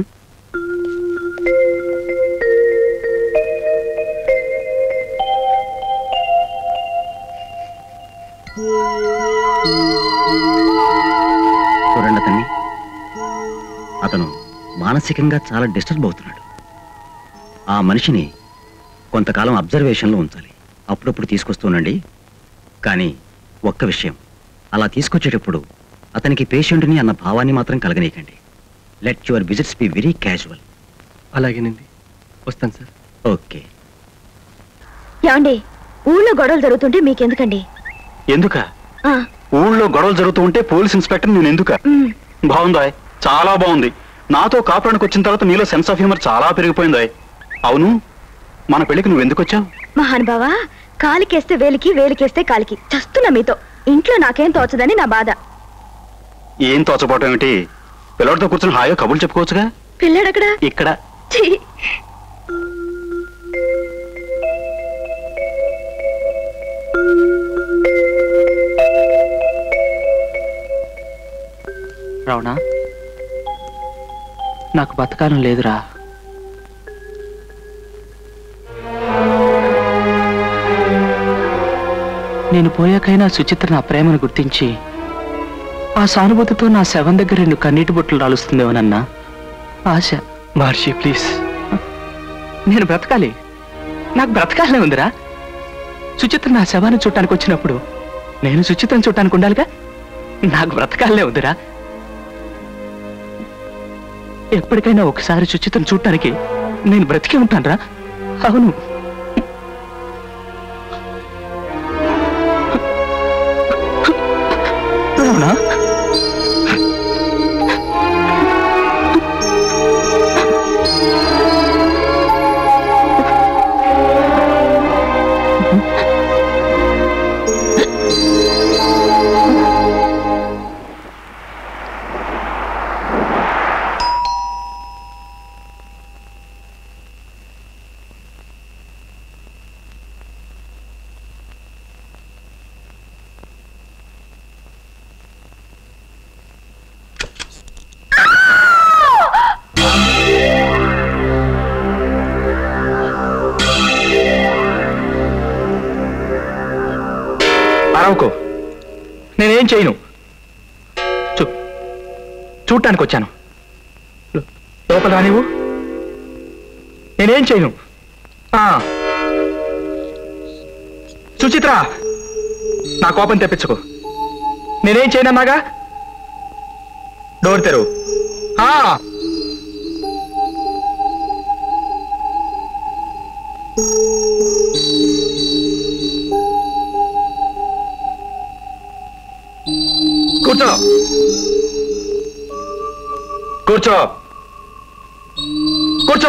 S3: చూడండి అతన్ని అతను మానసికంగా చాలా డిస్టర్బ్ అవుతున్నాడు ఆ మనిషిని కొంతకాలం అబ్జర్వేషన్లో ఉంచాలి అప్పుడప్పుడు తీసుకొస్తూనండి కానీ ఒక్క విషయం అలా తీసుకొచ్చేటప్పుడు అతనికి పేషెంట్ని అన్న భావాన్ని మాత్రం కలగనీయకండి let your visits be very casual
S17: అలాగేనండి వస్తాను సార్
S3: ఓకే
S4: ఏమండి ఊళ్ళో గొడవలు జరుగుతుంటే మీకెందుకండి
S1: ఎందుక
S4: ఆ,
S1: ఊళ్ళో గొడవలు జరుగుతూ ఉంటే పోలీస్ ఇన్స్పెక్టర్ నేను ఎందుక
S4: మ్,
S1: బాగుందా చాలా బాగుంది నాతో కాపురానికి వచ్చిన తర్వాత నీలో సెన్స్ ఆఫ్ హ్యూమర్ చాలా పెరిగిపోయిందా అవును మన పెళ్లికి నువ్వు ఎందుకు వచ్చావు
S4: మహానుభావా కాలికేస్తే వేలికి వేలికేస్తే కాలికి చస్తున్నా మీతో ఇంట్లో నాకేం తోచదని నా బాధ
S1: ఏం తోచపోవటం ఏమిటి పిల్లడితో కూర్చొని హాయిగా కబుర్లు చెప్పుకోవచ్చుగా
S4: పిల్లడక్కడ
S1: ఇక్కడ
S4: ఛీ,
S11: రావణ నాకు బతకాలం లేదురా నేను పోయాకైనా సుచిత్ర నా ప్రేమను గుర్తించి ఆ సానుభూతితో నా శవం దగ్గర రెండు కన్నీటి బొట్లు రాలుస్తుందేమోనన్నా ఆశ
S17: మహర్షి ప్లీజ్
S11: నేను బ్రతకాలి నాకు బ్రతకాలనే ఉందిరా సుచిత్ర నా శవాన్ని చుట్టానికి వచ్చినప్పుడు నేను సుచిత్రను చుట్టానికి ఉండాలిగా నాకు బ్రతకాలనే ఉందిరా ఎప్పటికైనా ఒకసారి సుచిత్రను చూడటానికి నేను బ్రతికి ఉంటానురా అవును అవునా అరవకు నేనేం చేయను చూ చూడటానికి వచ్చాను లో- లోపల రా నీవు నేనేం చేయను ఆ. సుచిత్ర నా కోపం తెప్పించుకో నేనేం చేయనన్నాగా డోర్ తెరువు ఆ. కూర్చో కూర్చో కూర్చో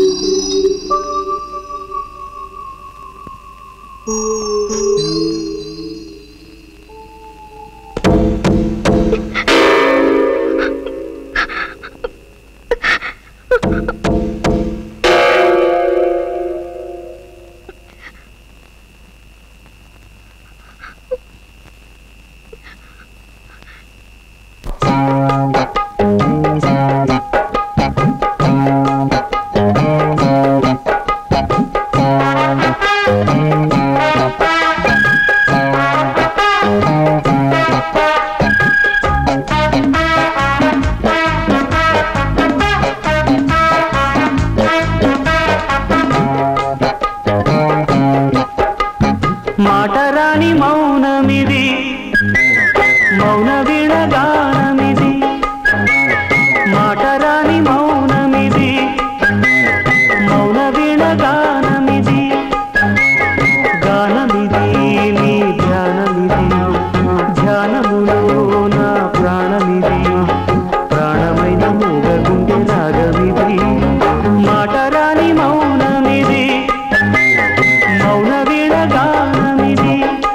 S18: మాటరాని మౌనమిది మౌన విడగానమిది మాటరాని మౌనమిది మౌన విడగానమిది గానమిది నీ ధ్యానమిది ధ్యానములో నా ప్రాణమిది ప్రాణమైన మూగగుండె రాగమిది మాటరాని మౌనమిది మౌన విడగానమిది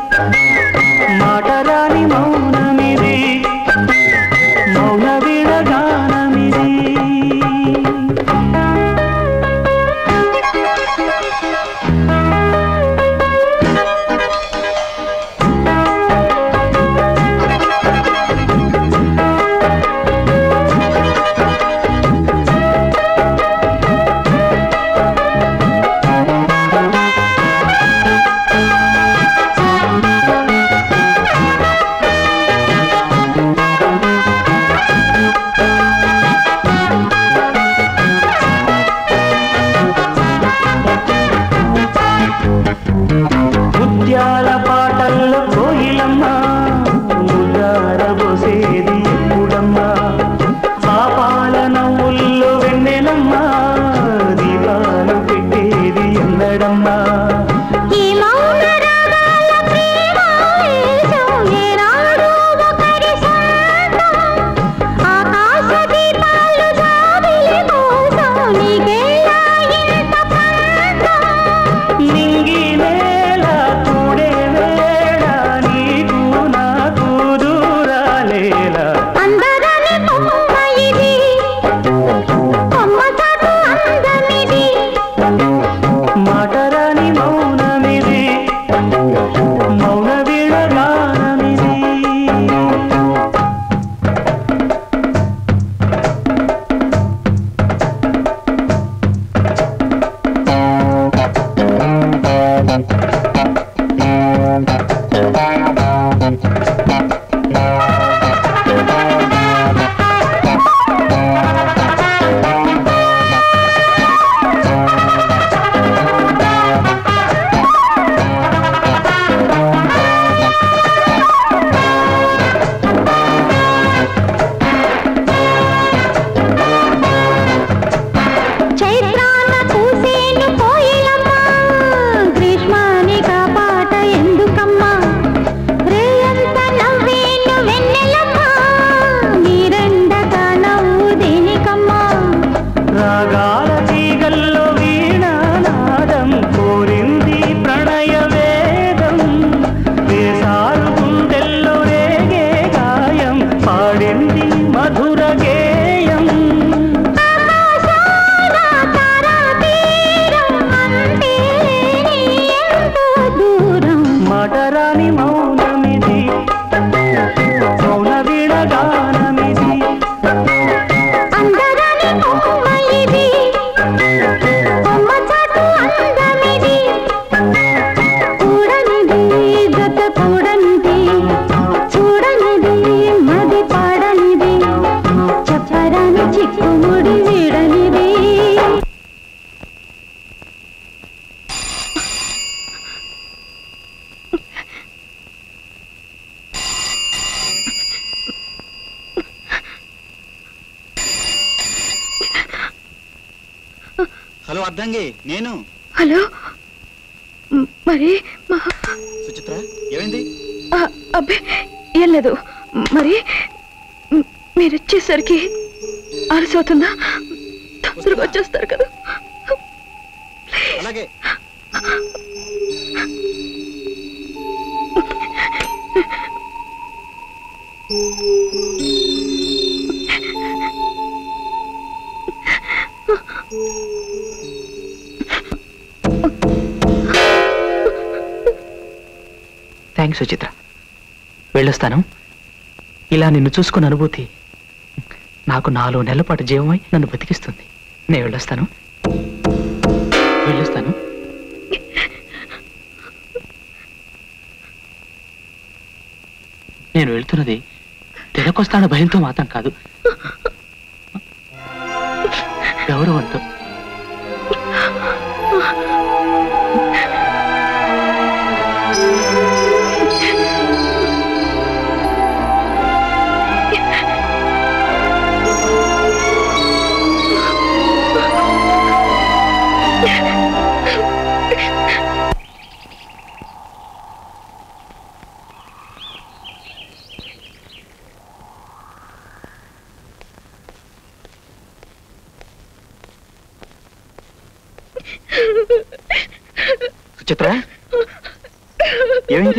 S18: మాటరాని మౌనమిది మౌన విడగానమిది ముత్యాల పాటల్లో కోయిలమ్మ ముద్దారబోసేది ఎప్పుడమ్మా పాపాల నవ్వుల్లో వెన్నెలమ్మ దీపాలు పెట్టేది ఎన్నడమ్మా
S19: ఈ మౌన రాగాల ప్రేమ వేషం ఏనాడు ఒకరి సొంతం. ఆకాశ దీపాలు జాబిలి కోసం నీకేలా ఇంత ప్రాంతం?
S18: నింగి నేల కూడే వేళ నీకు నాకు దూరాలేలా
S19: అందరని కొమ్మ ఇది కొమ్మ చాటు అందమిది
S18: మాటరాని మౌన
S1: హలో అర్ధంగి నేను
S4: హలో మ్, మరి మా-
S1: సుచిత్ర ఏమైంది
S4: ఆ, అబ్బే ఏం లేదు మరి మ్, మీరు వచ్చేసరికి ఆలస్యవుతుందా తొందరగా వచ్చేస్తారు కదా
S1: అలాగే
S11: థ్యాంక్స్ సుచిత్ర వెళ్ళొస్తాను ఇలా నిన్ను చూసుకున్న అనుభూతి నాకు నాలుగు నెలల పాటు జీవమై నన్ను బతికిస్తుంది నేను వెళ్ళొస్తాను వెళ్ళొస్తాను నేను వెళ్తున్నది తిరగొస్తాన భయంతో మాత్రం కాదు గౌరవంతో
S1: సుచిత్ర ఏమైంది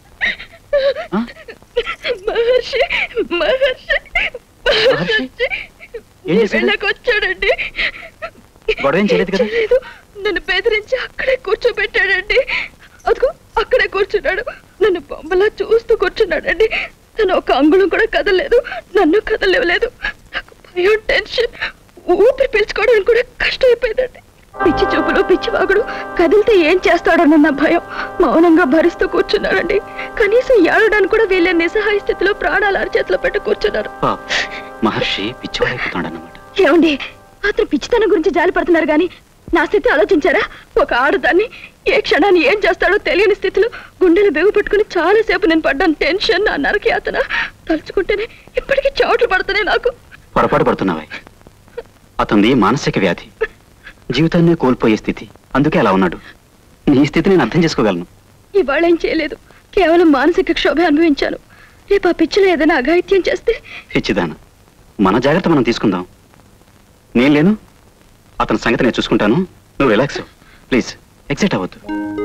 S4: మహర్షి మహర్షి
S1: మహర్షి? ఏం చేశాడు?
S4: వెళ్ళకొచ్చాడండి
S1: గొడవ ఏం చేయలేదు కదా
S4: చేయలేదు. నన్ను బెదిరించి అక్కడే కూర్చోబెట్టాడండి అదిగో అక్కడే కూర్చున్నాడు నన్ను బొమ్మలా చూస్తూ కూర్చున్నాడండి తను ఒక అంగుళం కూడా కదలలేదు నన్ను కదలేవలేదు నాకు భయం టెన్షన్ ఊపిరి పీల్చుకోవడానికి కూడా కష్టమైపోయిందండి పిచ్చి చూపులు పిచ్చి వాగుడు కదిలితే ఏం చేస్తాడోనన్న భయం మౌనంగా భరిస్తూ కూర్చున్నాడండి కనీసం ఏడడానికి కూడా వీళ్ళ నిస్సహాయ స్థితిలో ప్రాణాలు అరచేతిలో పెట్టి కూర్చున్నారు
S1: పాప, మహర్షి పిచ్చివాడైపోతాడు అన్నమాట
S4: ఏమండి అతను పిచ్చితనం గురించి జాలి పడుతున్నారు గాని నా స్థితి ఆలోచించారా ఒక ఆడదాన్ని ఏ క్షణాన్ని ఏం చేస్తాడో తెలియని స్థితిలో గుండెలు బెగు పెట్టుకుని చాలాసేపు నేను పడ్డాను టెన్షన్ నా నరకి అతను తలుచుకుంటేనే ఇప్పటికీ చోట్లు పడుతున్నాయి నాకు
S1: పొరపాటు పడుతున్నావా అతనిది మానసిక వ్యాధి జీవితాన్నే కోల్పోయే స్థితి అందుకే అలా ఉన్నాడు నీ స్థితి నేను అర్థం చేసుకోగలను
S4: ఇవాళ ఏం చేయలేదు కేవలం మానసిక క్షోభ అనుభవించాను రేపు ఆ పిచ్చిలో ఏదైనా అఘాయిత్యం చేస్తే
S1: పిచ్చిదాన మన జాగ్రత్త మనం తీసుకుందాం నేను లేను అతని సంగతి నేను చూసుకుంటాను నువ్వు రిలాక్స్ ప్లీజ్ ఎక్సైట్ అవ్వద్దు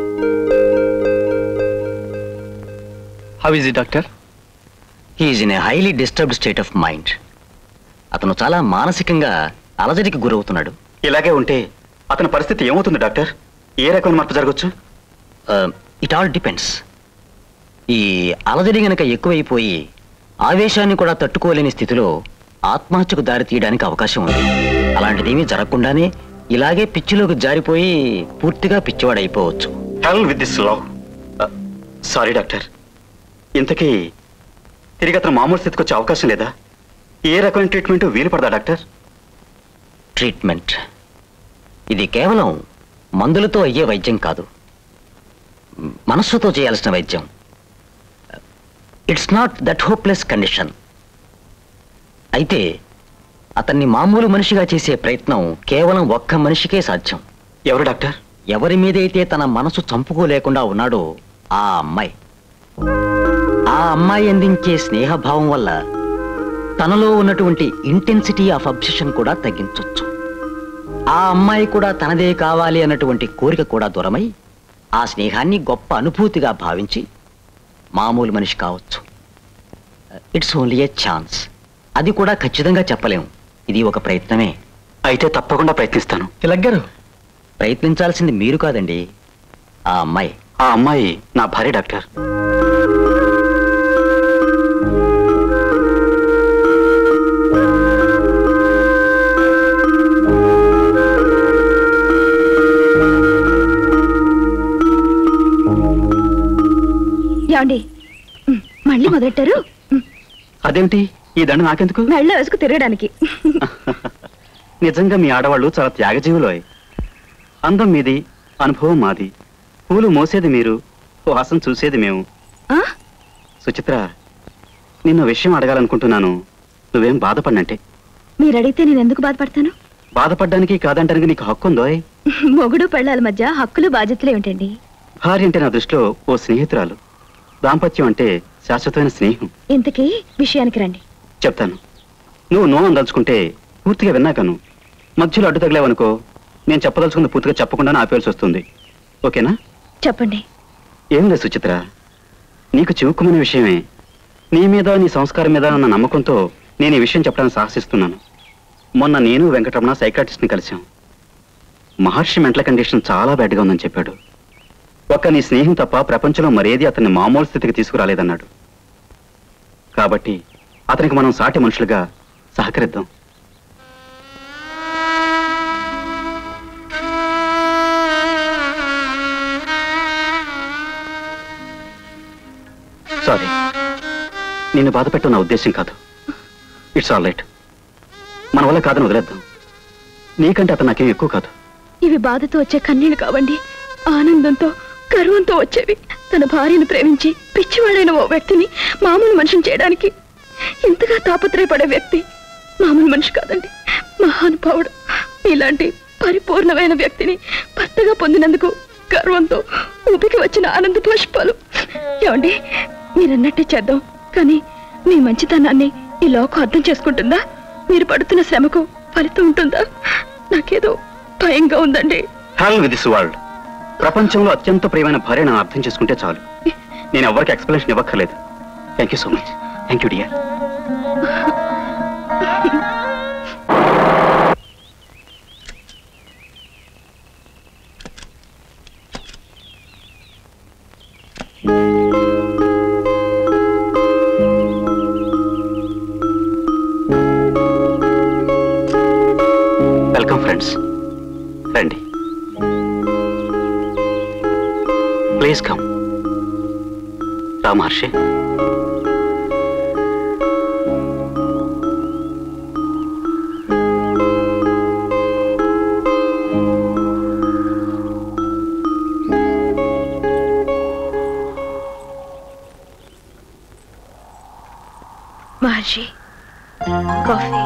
S3: how is it doctor he's in a highly disturbed state of mind అతను చాలా మానసికంగా అలజడికి గురవుతున్నాడు
S1: ఇలాగే ఉంటే అతని పరిస్థితి ఏమవుతుంది డాక్టర్ ఏ రకమైన మార్పు జరగచ్చు
S3: ఇట్ ఆల్ డిపెండ్స్ ఈ అలజడి గనక ఎక్కువైపోయి ఆవేశాన్ని కూడా తట్టుకోలేని స్థితిలో ఆత్మహత్యకు దారి తీయడానికి అవకాశం ఉంది అలాంటిదేమీ జరగకుండానే ఇలాగే పిచ్చిలోకి జారిపోయి పూర్తిగా పిచ్చివాడైపోవచ్చు
S1: hell with this love sorry doctor ఇంతకీ తిరిగి అతను మామూలు స్థితికి వచ్చే అవకాశం లేదా ఏ రకమైన ట్రీట్మెంట్ వీలు పడదా డాక్టర్
S3: ట్రీట్మెంట్ ఇది కేవలం మందులతో అయ్యే వైద్యం కాదు మనస్సుతో చేయాల్సిన వైద్యం it's not that hopeless condition అయితే అతన్ని మామూలు మనిషిగా చేసే ప్రయత్నం కేవలం ఒక్క మనిషికే సాధ్యం
S1: ఎవరు డాక్టర్
S3: ఎవరి మీదైతే తన మనసు చంపుకోలేకుండా ఉన్నాడో ఆ అమ్మాయి ఆ అమ్మాయి అందించే స్నేహభావం వల్ల తనలో ఉన్నటువంటి ఇంటెన్సిటీ ఆఫ్ అబ్సెషన్ కూడా తగ్గించవచ్చు ఆ అమ్మాయి కూడా తనదే కావాలి అన్నటువంటి కోరిక కూడా దూరమై ఆ స్నేహాన్ని గొప్ప అనుభూతిగా భావించి మామూలు మనిషి కావచ్చు ఇట్స్ ఓన్లీ ఏ ఛాన్స్ అది కూడా ఖచ్చితంగా చెప్పలేము ఇది ఒక ప్రయత్నమే
S1: అయితే తప్పకుండా ప్రయత్నిస్తాను
S3: తిలగ్గారు ప్రయత్నించాల్సింది మీరు కాదండి ఆ అమ్మాయి
S1: ఆ అమ్మాయి నా భార్య డాక్టర్
S4: ఏమండి ఉమ్, మళ్ళీ మొదలెట్టారు
S1: అదేమిటి ఈ దండ నాకెందుకు
S4: మెళ్ళ వేసుకు తిరగడానికి
S1: నిజంగా మీ ఆడవాళ్ళు చాలా త్యాగజీవులోయ్ అందం మీది అనుభవం మాది పూలు మోసేది మీరు వాసన చూసేది మేము
S4: ఆ?
S1: సుచిత్ర నిన్న విషయం అడగాలనుకుంటున్నాను నువ్వేం బాధపడినంటే
S4: మీరు అడిగితే నేను ఎందుకు బాధపడతాను
S1: బాధపడ్డానికి కాదంటానికి నీకు హక్కు ఉందో
S4: మొగుడు పెళ్ళాల మధ్య హక్కులు బాధ్యతలు ఏమిటండి
S1: భార్య అంటే నా దృష్టిలో ఓ స్నేహితురాలు దాంపత్యం అంటే శాశ్వతమైన స్నేహం
S4: ఇంతకీ విషయానికి రండి
S1: చెప్తాను నువ్వు నో దలుచుకుంటే పూర్తిగా విన్నాకను మధ్యలో అడ్డు తగిలేవనుకో నేను చెప్పదలుచుకుంది పూర్తిగా చెప్పకుండా ఆపేయాల్సి వస్తుంది ఓకేనా
S4: చెప్పండి
S1: ఏం లేదు సుచిత్ర నీకు చివుక్కుమనే విషయమే నీ మీద నీ సంస్కారం మీద ఉన్న నమ్మకంతో నేను ఈ విషయం చెప్పడానికి సాహసిస్తున్నాను మొన్న నేను వెంకటరమణ సైకాట్రిస్ట్ని కలిశాం మహర్షి మెంటల్ కండిషన్ చాలా బ్యాడ్గా ఉందని చెప్పాడు ఒక్క నీ స్నేహం తప్ప ప్రపంచంలో మరేది అతన్ని మామూలు స్థితికి తీసుకురాలేదన్నాడు కాబట్టి అతనికి మనం సాటి మనుషులుగా సహకరిద్దాం సారీ నిన్ను బాధ పెట్టడం నా ఉద్దేశం కాదు ఇట్స్ ఆల్ రైట్ మన వల్ల కాదని వదిలేద్దాం నీకంటే అతను నాకేం ఎక్కువ కాదు
S4: ఇవి బాధతో వచ్చే కన్నీళ్లు కావండి ఆనందంతో గర్వంతో వచ్చేవి తన భార్యను ప్రేమించి పిచ్చివాడైన ఓ వ్యక్తిని మామూలు మనిషిని చేయడానికి ఇంతగా తాపత్రయపడే వ్యక్తి మామూలు మనిషి కాదండి మహానుభావుడు ఇలాంటి పరిపూర్ణమైన వ్యక్తిని భర్తగా పొందినందుకు గర్వంతో ఊపికి వచ్చిన ఆనంద పుష్పాలు ఏమండి మీరన్నట్టే చేద్దాం కానీ మీ మంచితనాన్ని ఈ లోకం అర్థం చేసుకుంటుందా మీరు పడుతున్న శ్రమకు ఫలితం ఉంటుందా నాకేదో భయంగా ఉందండి
S1: హ్యాల్ విత్ దిస్ వరల్డ్ ప్రపంచంలో అత్యంత ప్రియమైన భార్య నన్ను అర్థం చేసుకుంటే చాలు నేను ఎవరికి ఎక్స్ప్లెనేషన్ ఇవ్వక్కర్లేదు thank you so much thank you dear welcome friends రండి please come Ramaharshi
S4: Maharshi coffee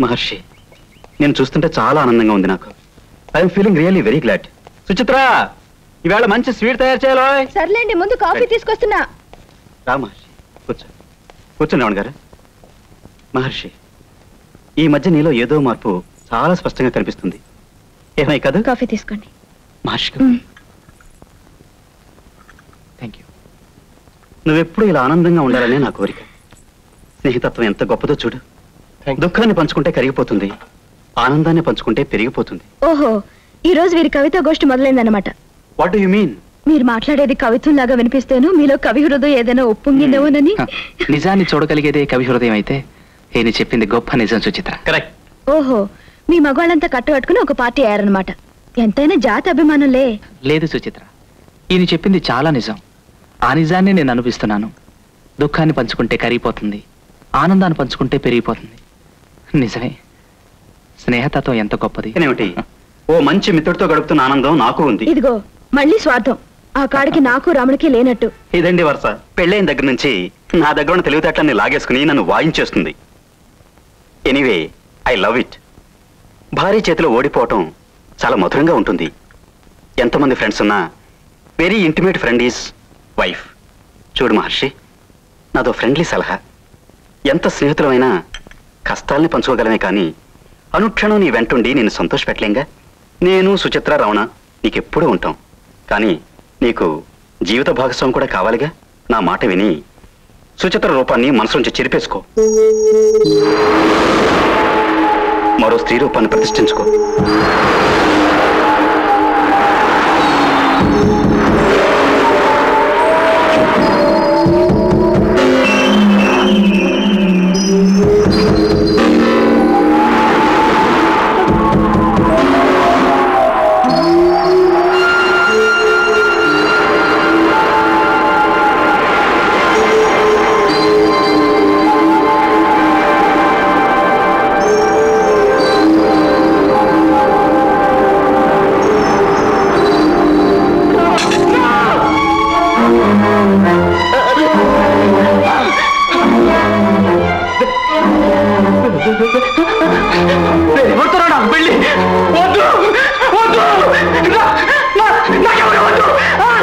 S1: Maharshi నేను చూస్తుంటే చాలా ఆనందంగా ఉంది నాకు I'm feeling really very glad Suchitra ఈవేళ మంచి స్వీట్ తయారు చేయాలో
S4: సర్లేండి ముందు కాఫీ తీసుకొస్తున్నా
S1: రా మహర్షి కూర్చో కూర్చోండి రావణ్ గారు మహర్షి ఈ మధ్య నీలో ఏదో మార్పు చాలా స్పష్టంగా కనిపిస్తుంది ఏమై కదా
S4: కాఫీ తీసుకోండి
S1: మహర్షి థ్యాంక్ యూ నువ్వెప్పుడు ఇలా ఆనందంగా ఉండాలనే నా కోరిక స్నేహితత్వం ఎంత గొప్పదో చూడు దుఃఖాన్ని పంచుకుంటే కరిగిపోతుంది ఆనందాన్ని పంచుకుంటే పెరిగిపోతుంది
S4: ఓహో ఈ రోజు వీరి కవిత గోష్ఠి మొదలైందన్నమాట
S1: వాట్ యు మీన్
S4: మీరు మాట్లాడేది కవిత్వంలాగా వినిపిస్తేను మీలో కవి హృదయం ఏదైనా ఒప్పొంగిందేమోనని
S11: నిజాన్ని చూడగలిగేదే కవి హృదయం అయితే నేను చెప్పింది గొప్ప నిజం సుచిత్ర
S1: కరెక్ట్
S4: ఓహో మీ మగవాళ్ళంతా కట్టగట్టుకుని ఒక పార్టీ అయ్యారనమాట ఎంతైనా జాతి అభిమానులే
S11: లేదు సుచిత్ర ఈయన చెప్పింది చాలా నిజం ఆ నిజాన్ని నేను అనిపిస్తున్నాను దుఃఖాన్ని పంచుకుంటే కరిగిపోతుంది ఆనందాన్ని పంచుకుంటే పెరిగిపోతుంది నిజమే స్నేహతత్వం ఎంత గొప్పది
S1: ఏమిటి ఓ మంచి మిత్రుడితో గడుపుతున్న ఆనందం నాకు ఉంది
S4: ఇదిగో మళ్ళీ స్వార్థం ఆ కాడికి నాకు రమణికి లేనట్టు
S1: ఇదండి వరుస పెళ్ళైన దగ్గర నుంచి నా దగ్గర ఉన్న తెలివితేటలన్నీ లాగేసుకుని నన్ను వాయించేస్తుంది ఎనీవే ఐ లవ్ ఇట్ భారీ చేతిలో ఓడిపోవటం చాలా మధురంగా ఉంటుంది ఎంతమంది ఫ్రెండ్స్ ఉన్నా very intimate friend is wife చూడు మహర్షి నాదో ఫ్రెండ్లీ సలహా ఎంత స్నేహితులమైనా కష్టాల్ని పంచుకోగలమే కానీ అనుక్షణం నీ వెంటుండి నేను సంతోషపెట్టలేంగా నేను సుచిత్ర రమణ నీకెప్పుడూ ఉంటాం కానీ నీకు జీవిత భాగస్వామి కూడా కావాలిగా నా మాట విని సుచిత్ర రూపాన్ని మనసు నుంచి చెరిపేసుకో మరో స్త్రీ రూపాన్ని ప్రతిష్ఠించుకో
S2: వద్దురా నాకు పెళ్ళి వద్దు వద్దు నా- నా- నాకెవరు వద్దు ఆ!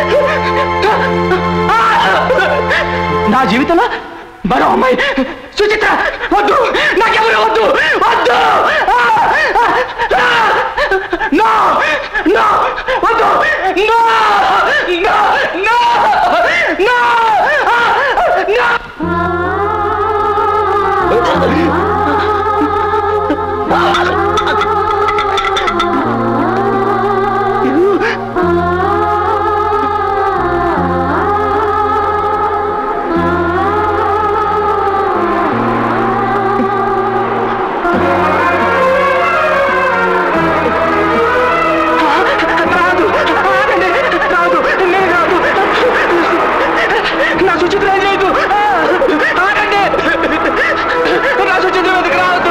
S2: ఆ! నా జీవితంలో మరో అమ్మాయి సుచిత్ర వద్దు నాకెవరు వద్దు వద్దు ఆ! ఆ! నో నో వద్దు నో నో నో నో ఆ! నో రాదు ఆగండి రాదు నేను రాదు నా సుచిత్ర ఏం చేయదు ఆగండి నా సుచిత్ర మీదకి రావద్దు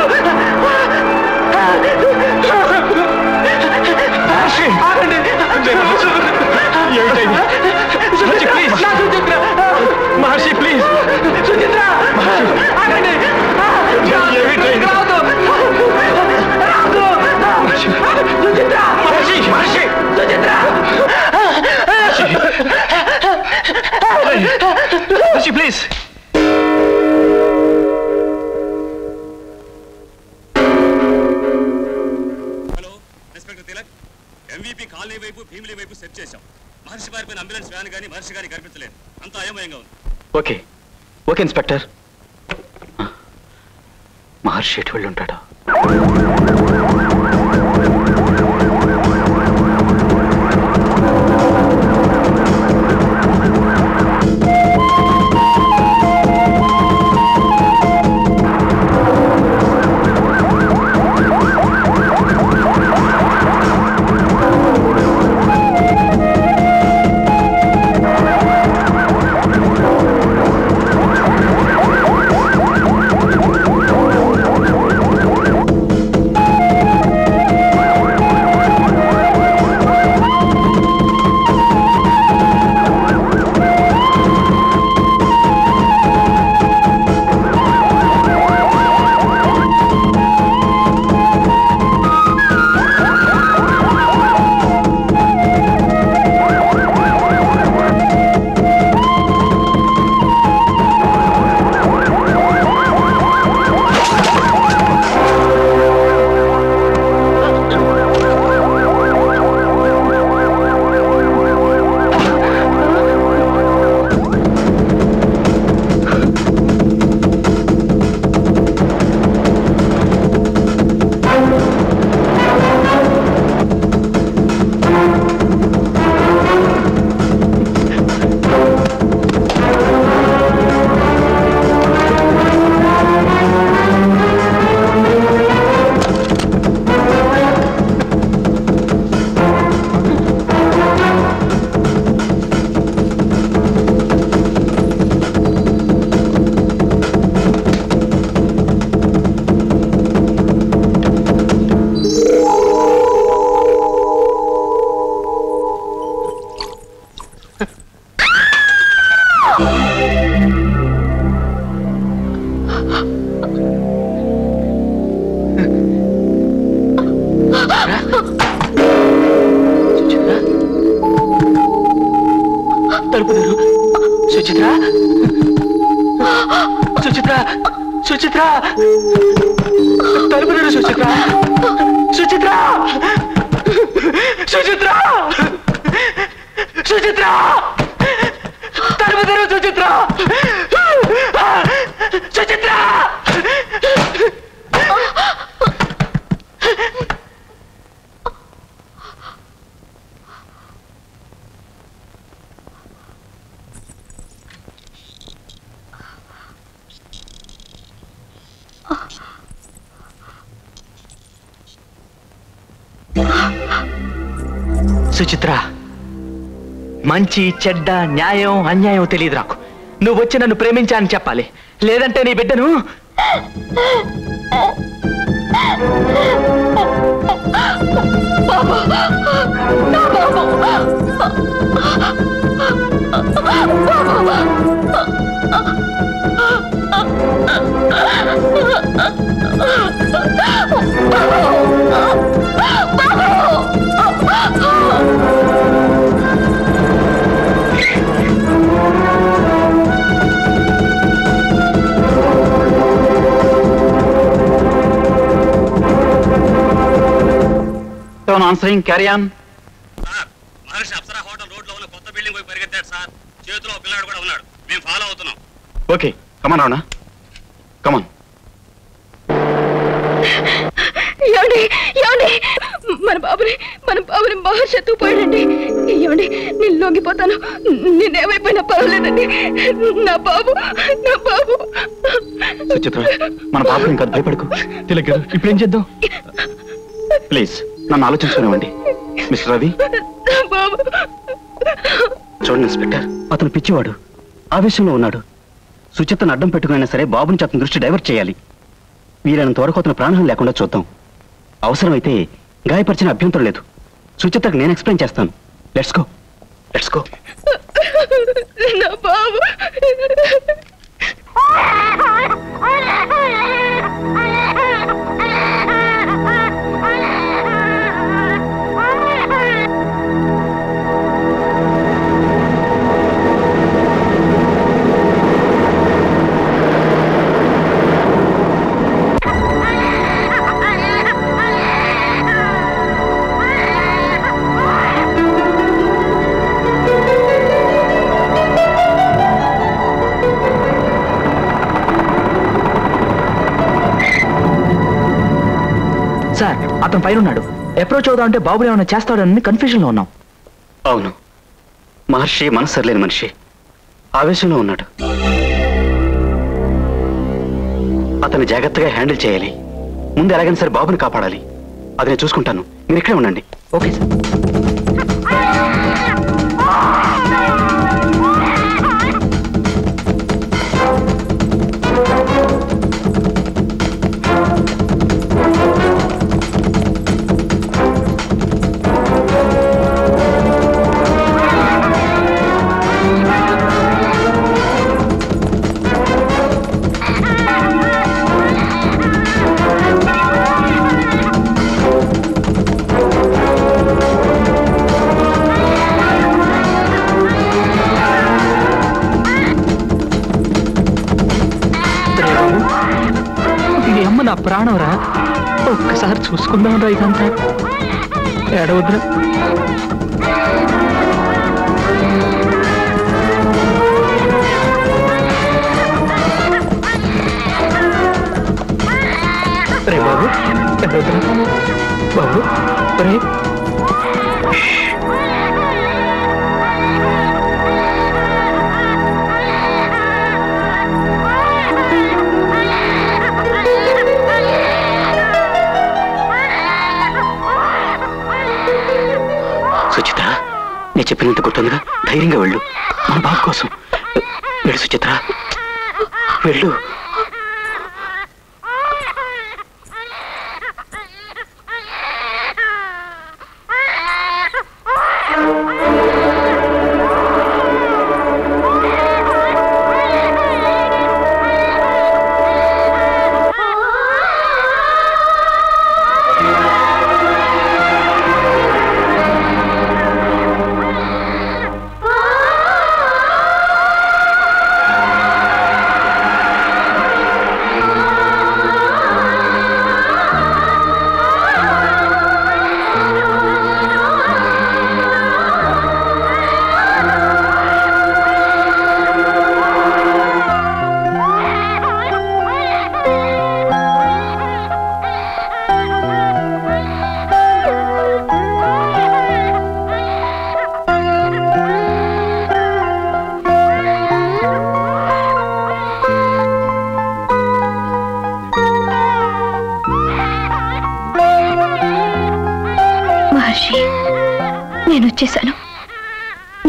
S2: ఆగండి సుచిత్ర నా సుచిత్ర మహర్షి ప్లీజ్ సుచిత్ర ఆగండి రావద్దు రావద్దు Suchitra Maharshi Maharshi Suchitra Maharshi please
S15: inspector Tilak MVP colony వైపు భీమిలి వైపు సెట్ చేశాం మహర్షి పారిపోయిన అంబులెన్స్ వ్యాన్ కానీ మహర్షి గారిని కనిపించలేదు అంతా అయోమయంగా ఉంది
S1: ఓకే ఓకే ఇన్స్పెక్టర్ మహర్షి ఎటు వెళ్ళి ఉంటాడా
S19: ఆ
S16: తలుపు తెరు సుచిత్ర సుచిత్ర సుచిత్ర తలుపు తెరు సుచిత్ర సుచిత్ర సుచిత్ర సుచిత్ర తలుపు తెరు సుచిత్ర సుచిత్ర సుచిత్ర మంచి చెడ్డ న్యాయం అన్యాయం తెలియదు నాకు నువ్వు వచ్చి నన్ను ప్రేమించాలని చెప్పాలి లేదంటే నీ బిడ్డను
S1: answering carry on
S15: Maharshi Apsara hotel road లో ఉన్న కొత్త బిల్డింగ్ పోయి పరిగెత్తాడు సార్ చేతిలో పిల్లాడు కూడా ఉన్నాడు మేము ఫాలో అవుతున్నాం
S1: ఓకే కమాన్ రావణ కమాన్
S4: ఏమండి ఏమండి మన బాబుని మన బాబుని మహర్షి ఎత్తుకుపోయాడండి ఏమండి నేను లొంగిపోతాను నేనేమైపోయినా పర్వాలేదండి నా బాబు నా బాబు
S1: సుచిత్ర మన బాబు ఇంకా భయపడకు
S16: తిలక్ గారు ఇప్పుడేం చేద్దాం
S1: ప్లీజ్ నన్ను ఆలోచించుకునేవ్వండి మిస్టర్ రవి
S4: నా బాబు
S1: చూడండి ఇన్స్పెక్టర్ అతను పిచ్చివాడు ఆవేశంలో ఉన్నాడు సుచితను అడ్డం పెట్టుకునైనా సరే బాబుని అతని దృష్టి డైవర్ట్ చేయాలి వీలైనంత వరకు అతను ప్రాణం లేకుండా చూద్దాం అవసరమైతే గాయపరిచిన అభ్యంతరం లేదు సుచితకు నేను ఎక్స్ప్లెయిన్ చేస్తాను లెట్స్ గో లెట్స్ గో
S4: నా బాబు
S16: సార్ అతను పైన ఉన్నాడు అప్రోచ్ అవుదాం అంటే బాబు ఏమైనా చేస్తాడని కన్ఫ్యూజన్ లో ఉన్నాం
S1: అవును మహర్షి మనసు సరిలేని మనిషి ఆవేశంలో ఉన్నాడు అతన్ని జాగ్రత్తగా హ్యాండిల్ చేయాలి ముందు ఎలాగైనా సరే బాబుని కాపాడాలి అది నేను చూసుకుంటాను మీరు ఇక్కడే ఉండండి
S16: ఓకే సార్ ఈ అమ్మ నా ప్రాణంరా ఒక్కసారి చూసుకుందాం రా ఇదంతా ఏడవద్దురా రే బాబు ఏడవద్దురా బాబు రే
S1: సుచిత నేను చెప్పినంత గుర్తుందిగా ధైర్యంగా వెళ్ళు మన బాబు కోసం వెళ్ళు సుచిత్ర వెళ్ళు
S19: ఆ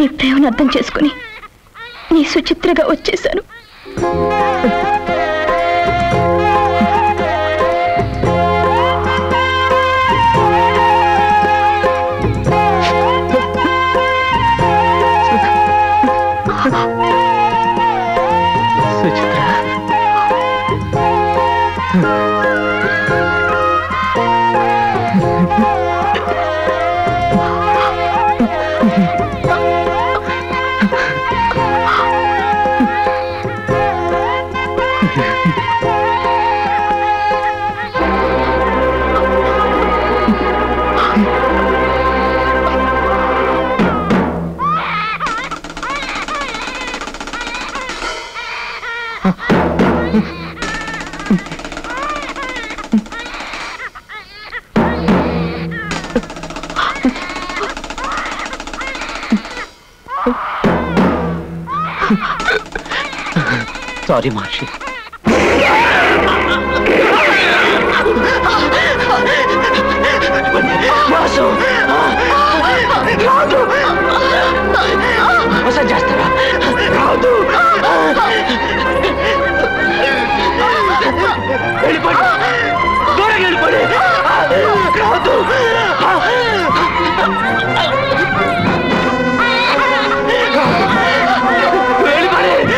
S4: నీ ప్రేమను అర్థం చేసుకుని నీ సుచిత్రగా వచ్చేశాను
S11: సుచిత్ర
S3: సారీ మహర్షి
S19: వాసు రాదు మోసం చేస్తారా రాదు వెళ్ళిపోండి దూరంగా వెళ్ళిపోండి రాదు వెళ్ళిపోండి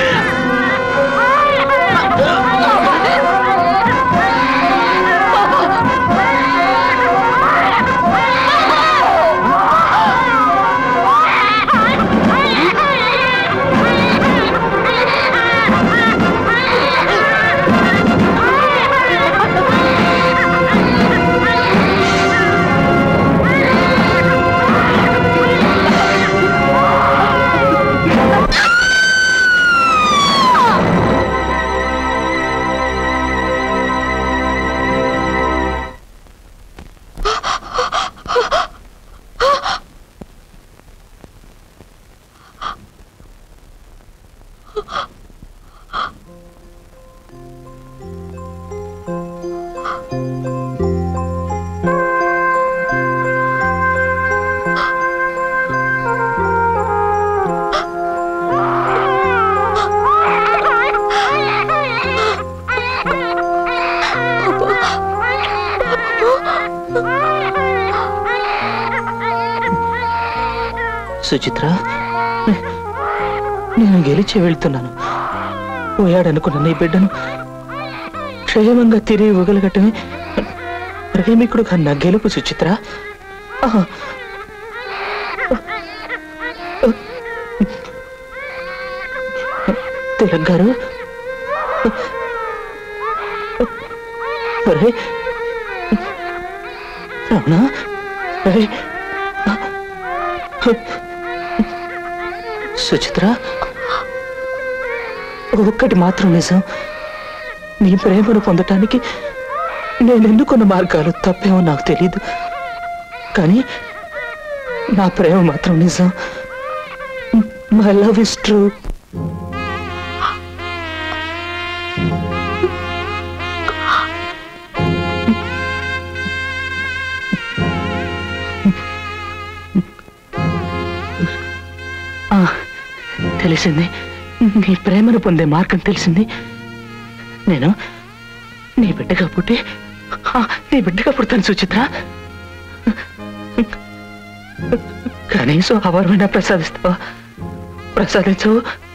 S11: సుచిత్ర నేను గెలిచి వెళ్తున్నాను పోయాడనుకున్న నీ బిడ్డను క్షేమంగా తిరిగి ఇవ్వగలగటమే ప్రేమికుడు కన్నా గెలుపు సుచిత్ర ఆహా. తిలక్ గారు ఒరే రమణ ఒరే. సుచిత్ర ఒక్కటి మాత్రం నిజం నీ ప్రేమను పొందటానికి నేను ఎన్నుకున్న మార్గాలు తప్పేమో నాకు తెలియదు కానీ నా ప్రేమ మాత్రం నిజం మై లవ్ ఇస్ ట్రూ తెలిసింది నీ ప్రేమను పొందే మార్గం తెలిసింది నేను నీ బిడ్డగా పుట్టి ఆ, నీ బిడ్డగా పుడతాను సుచిత్ర కనీసం అవరమైనా ప్రసాదిస్తావా ప్రసాదించవు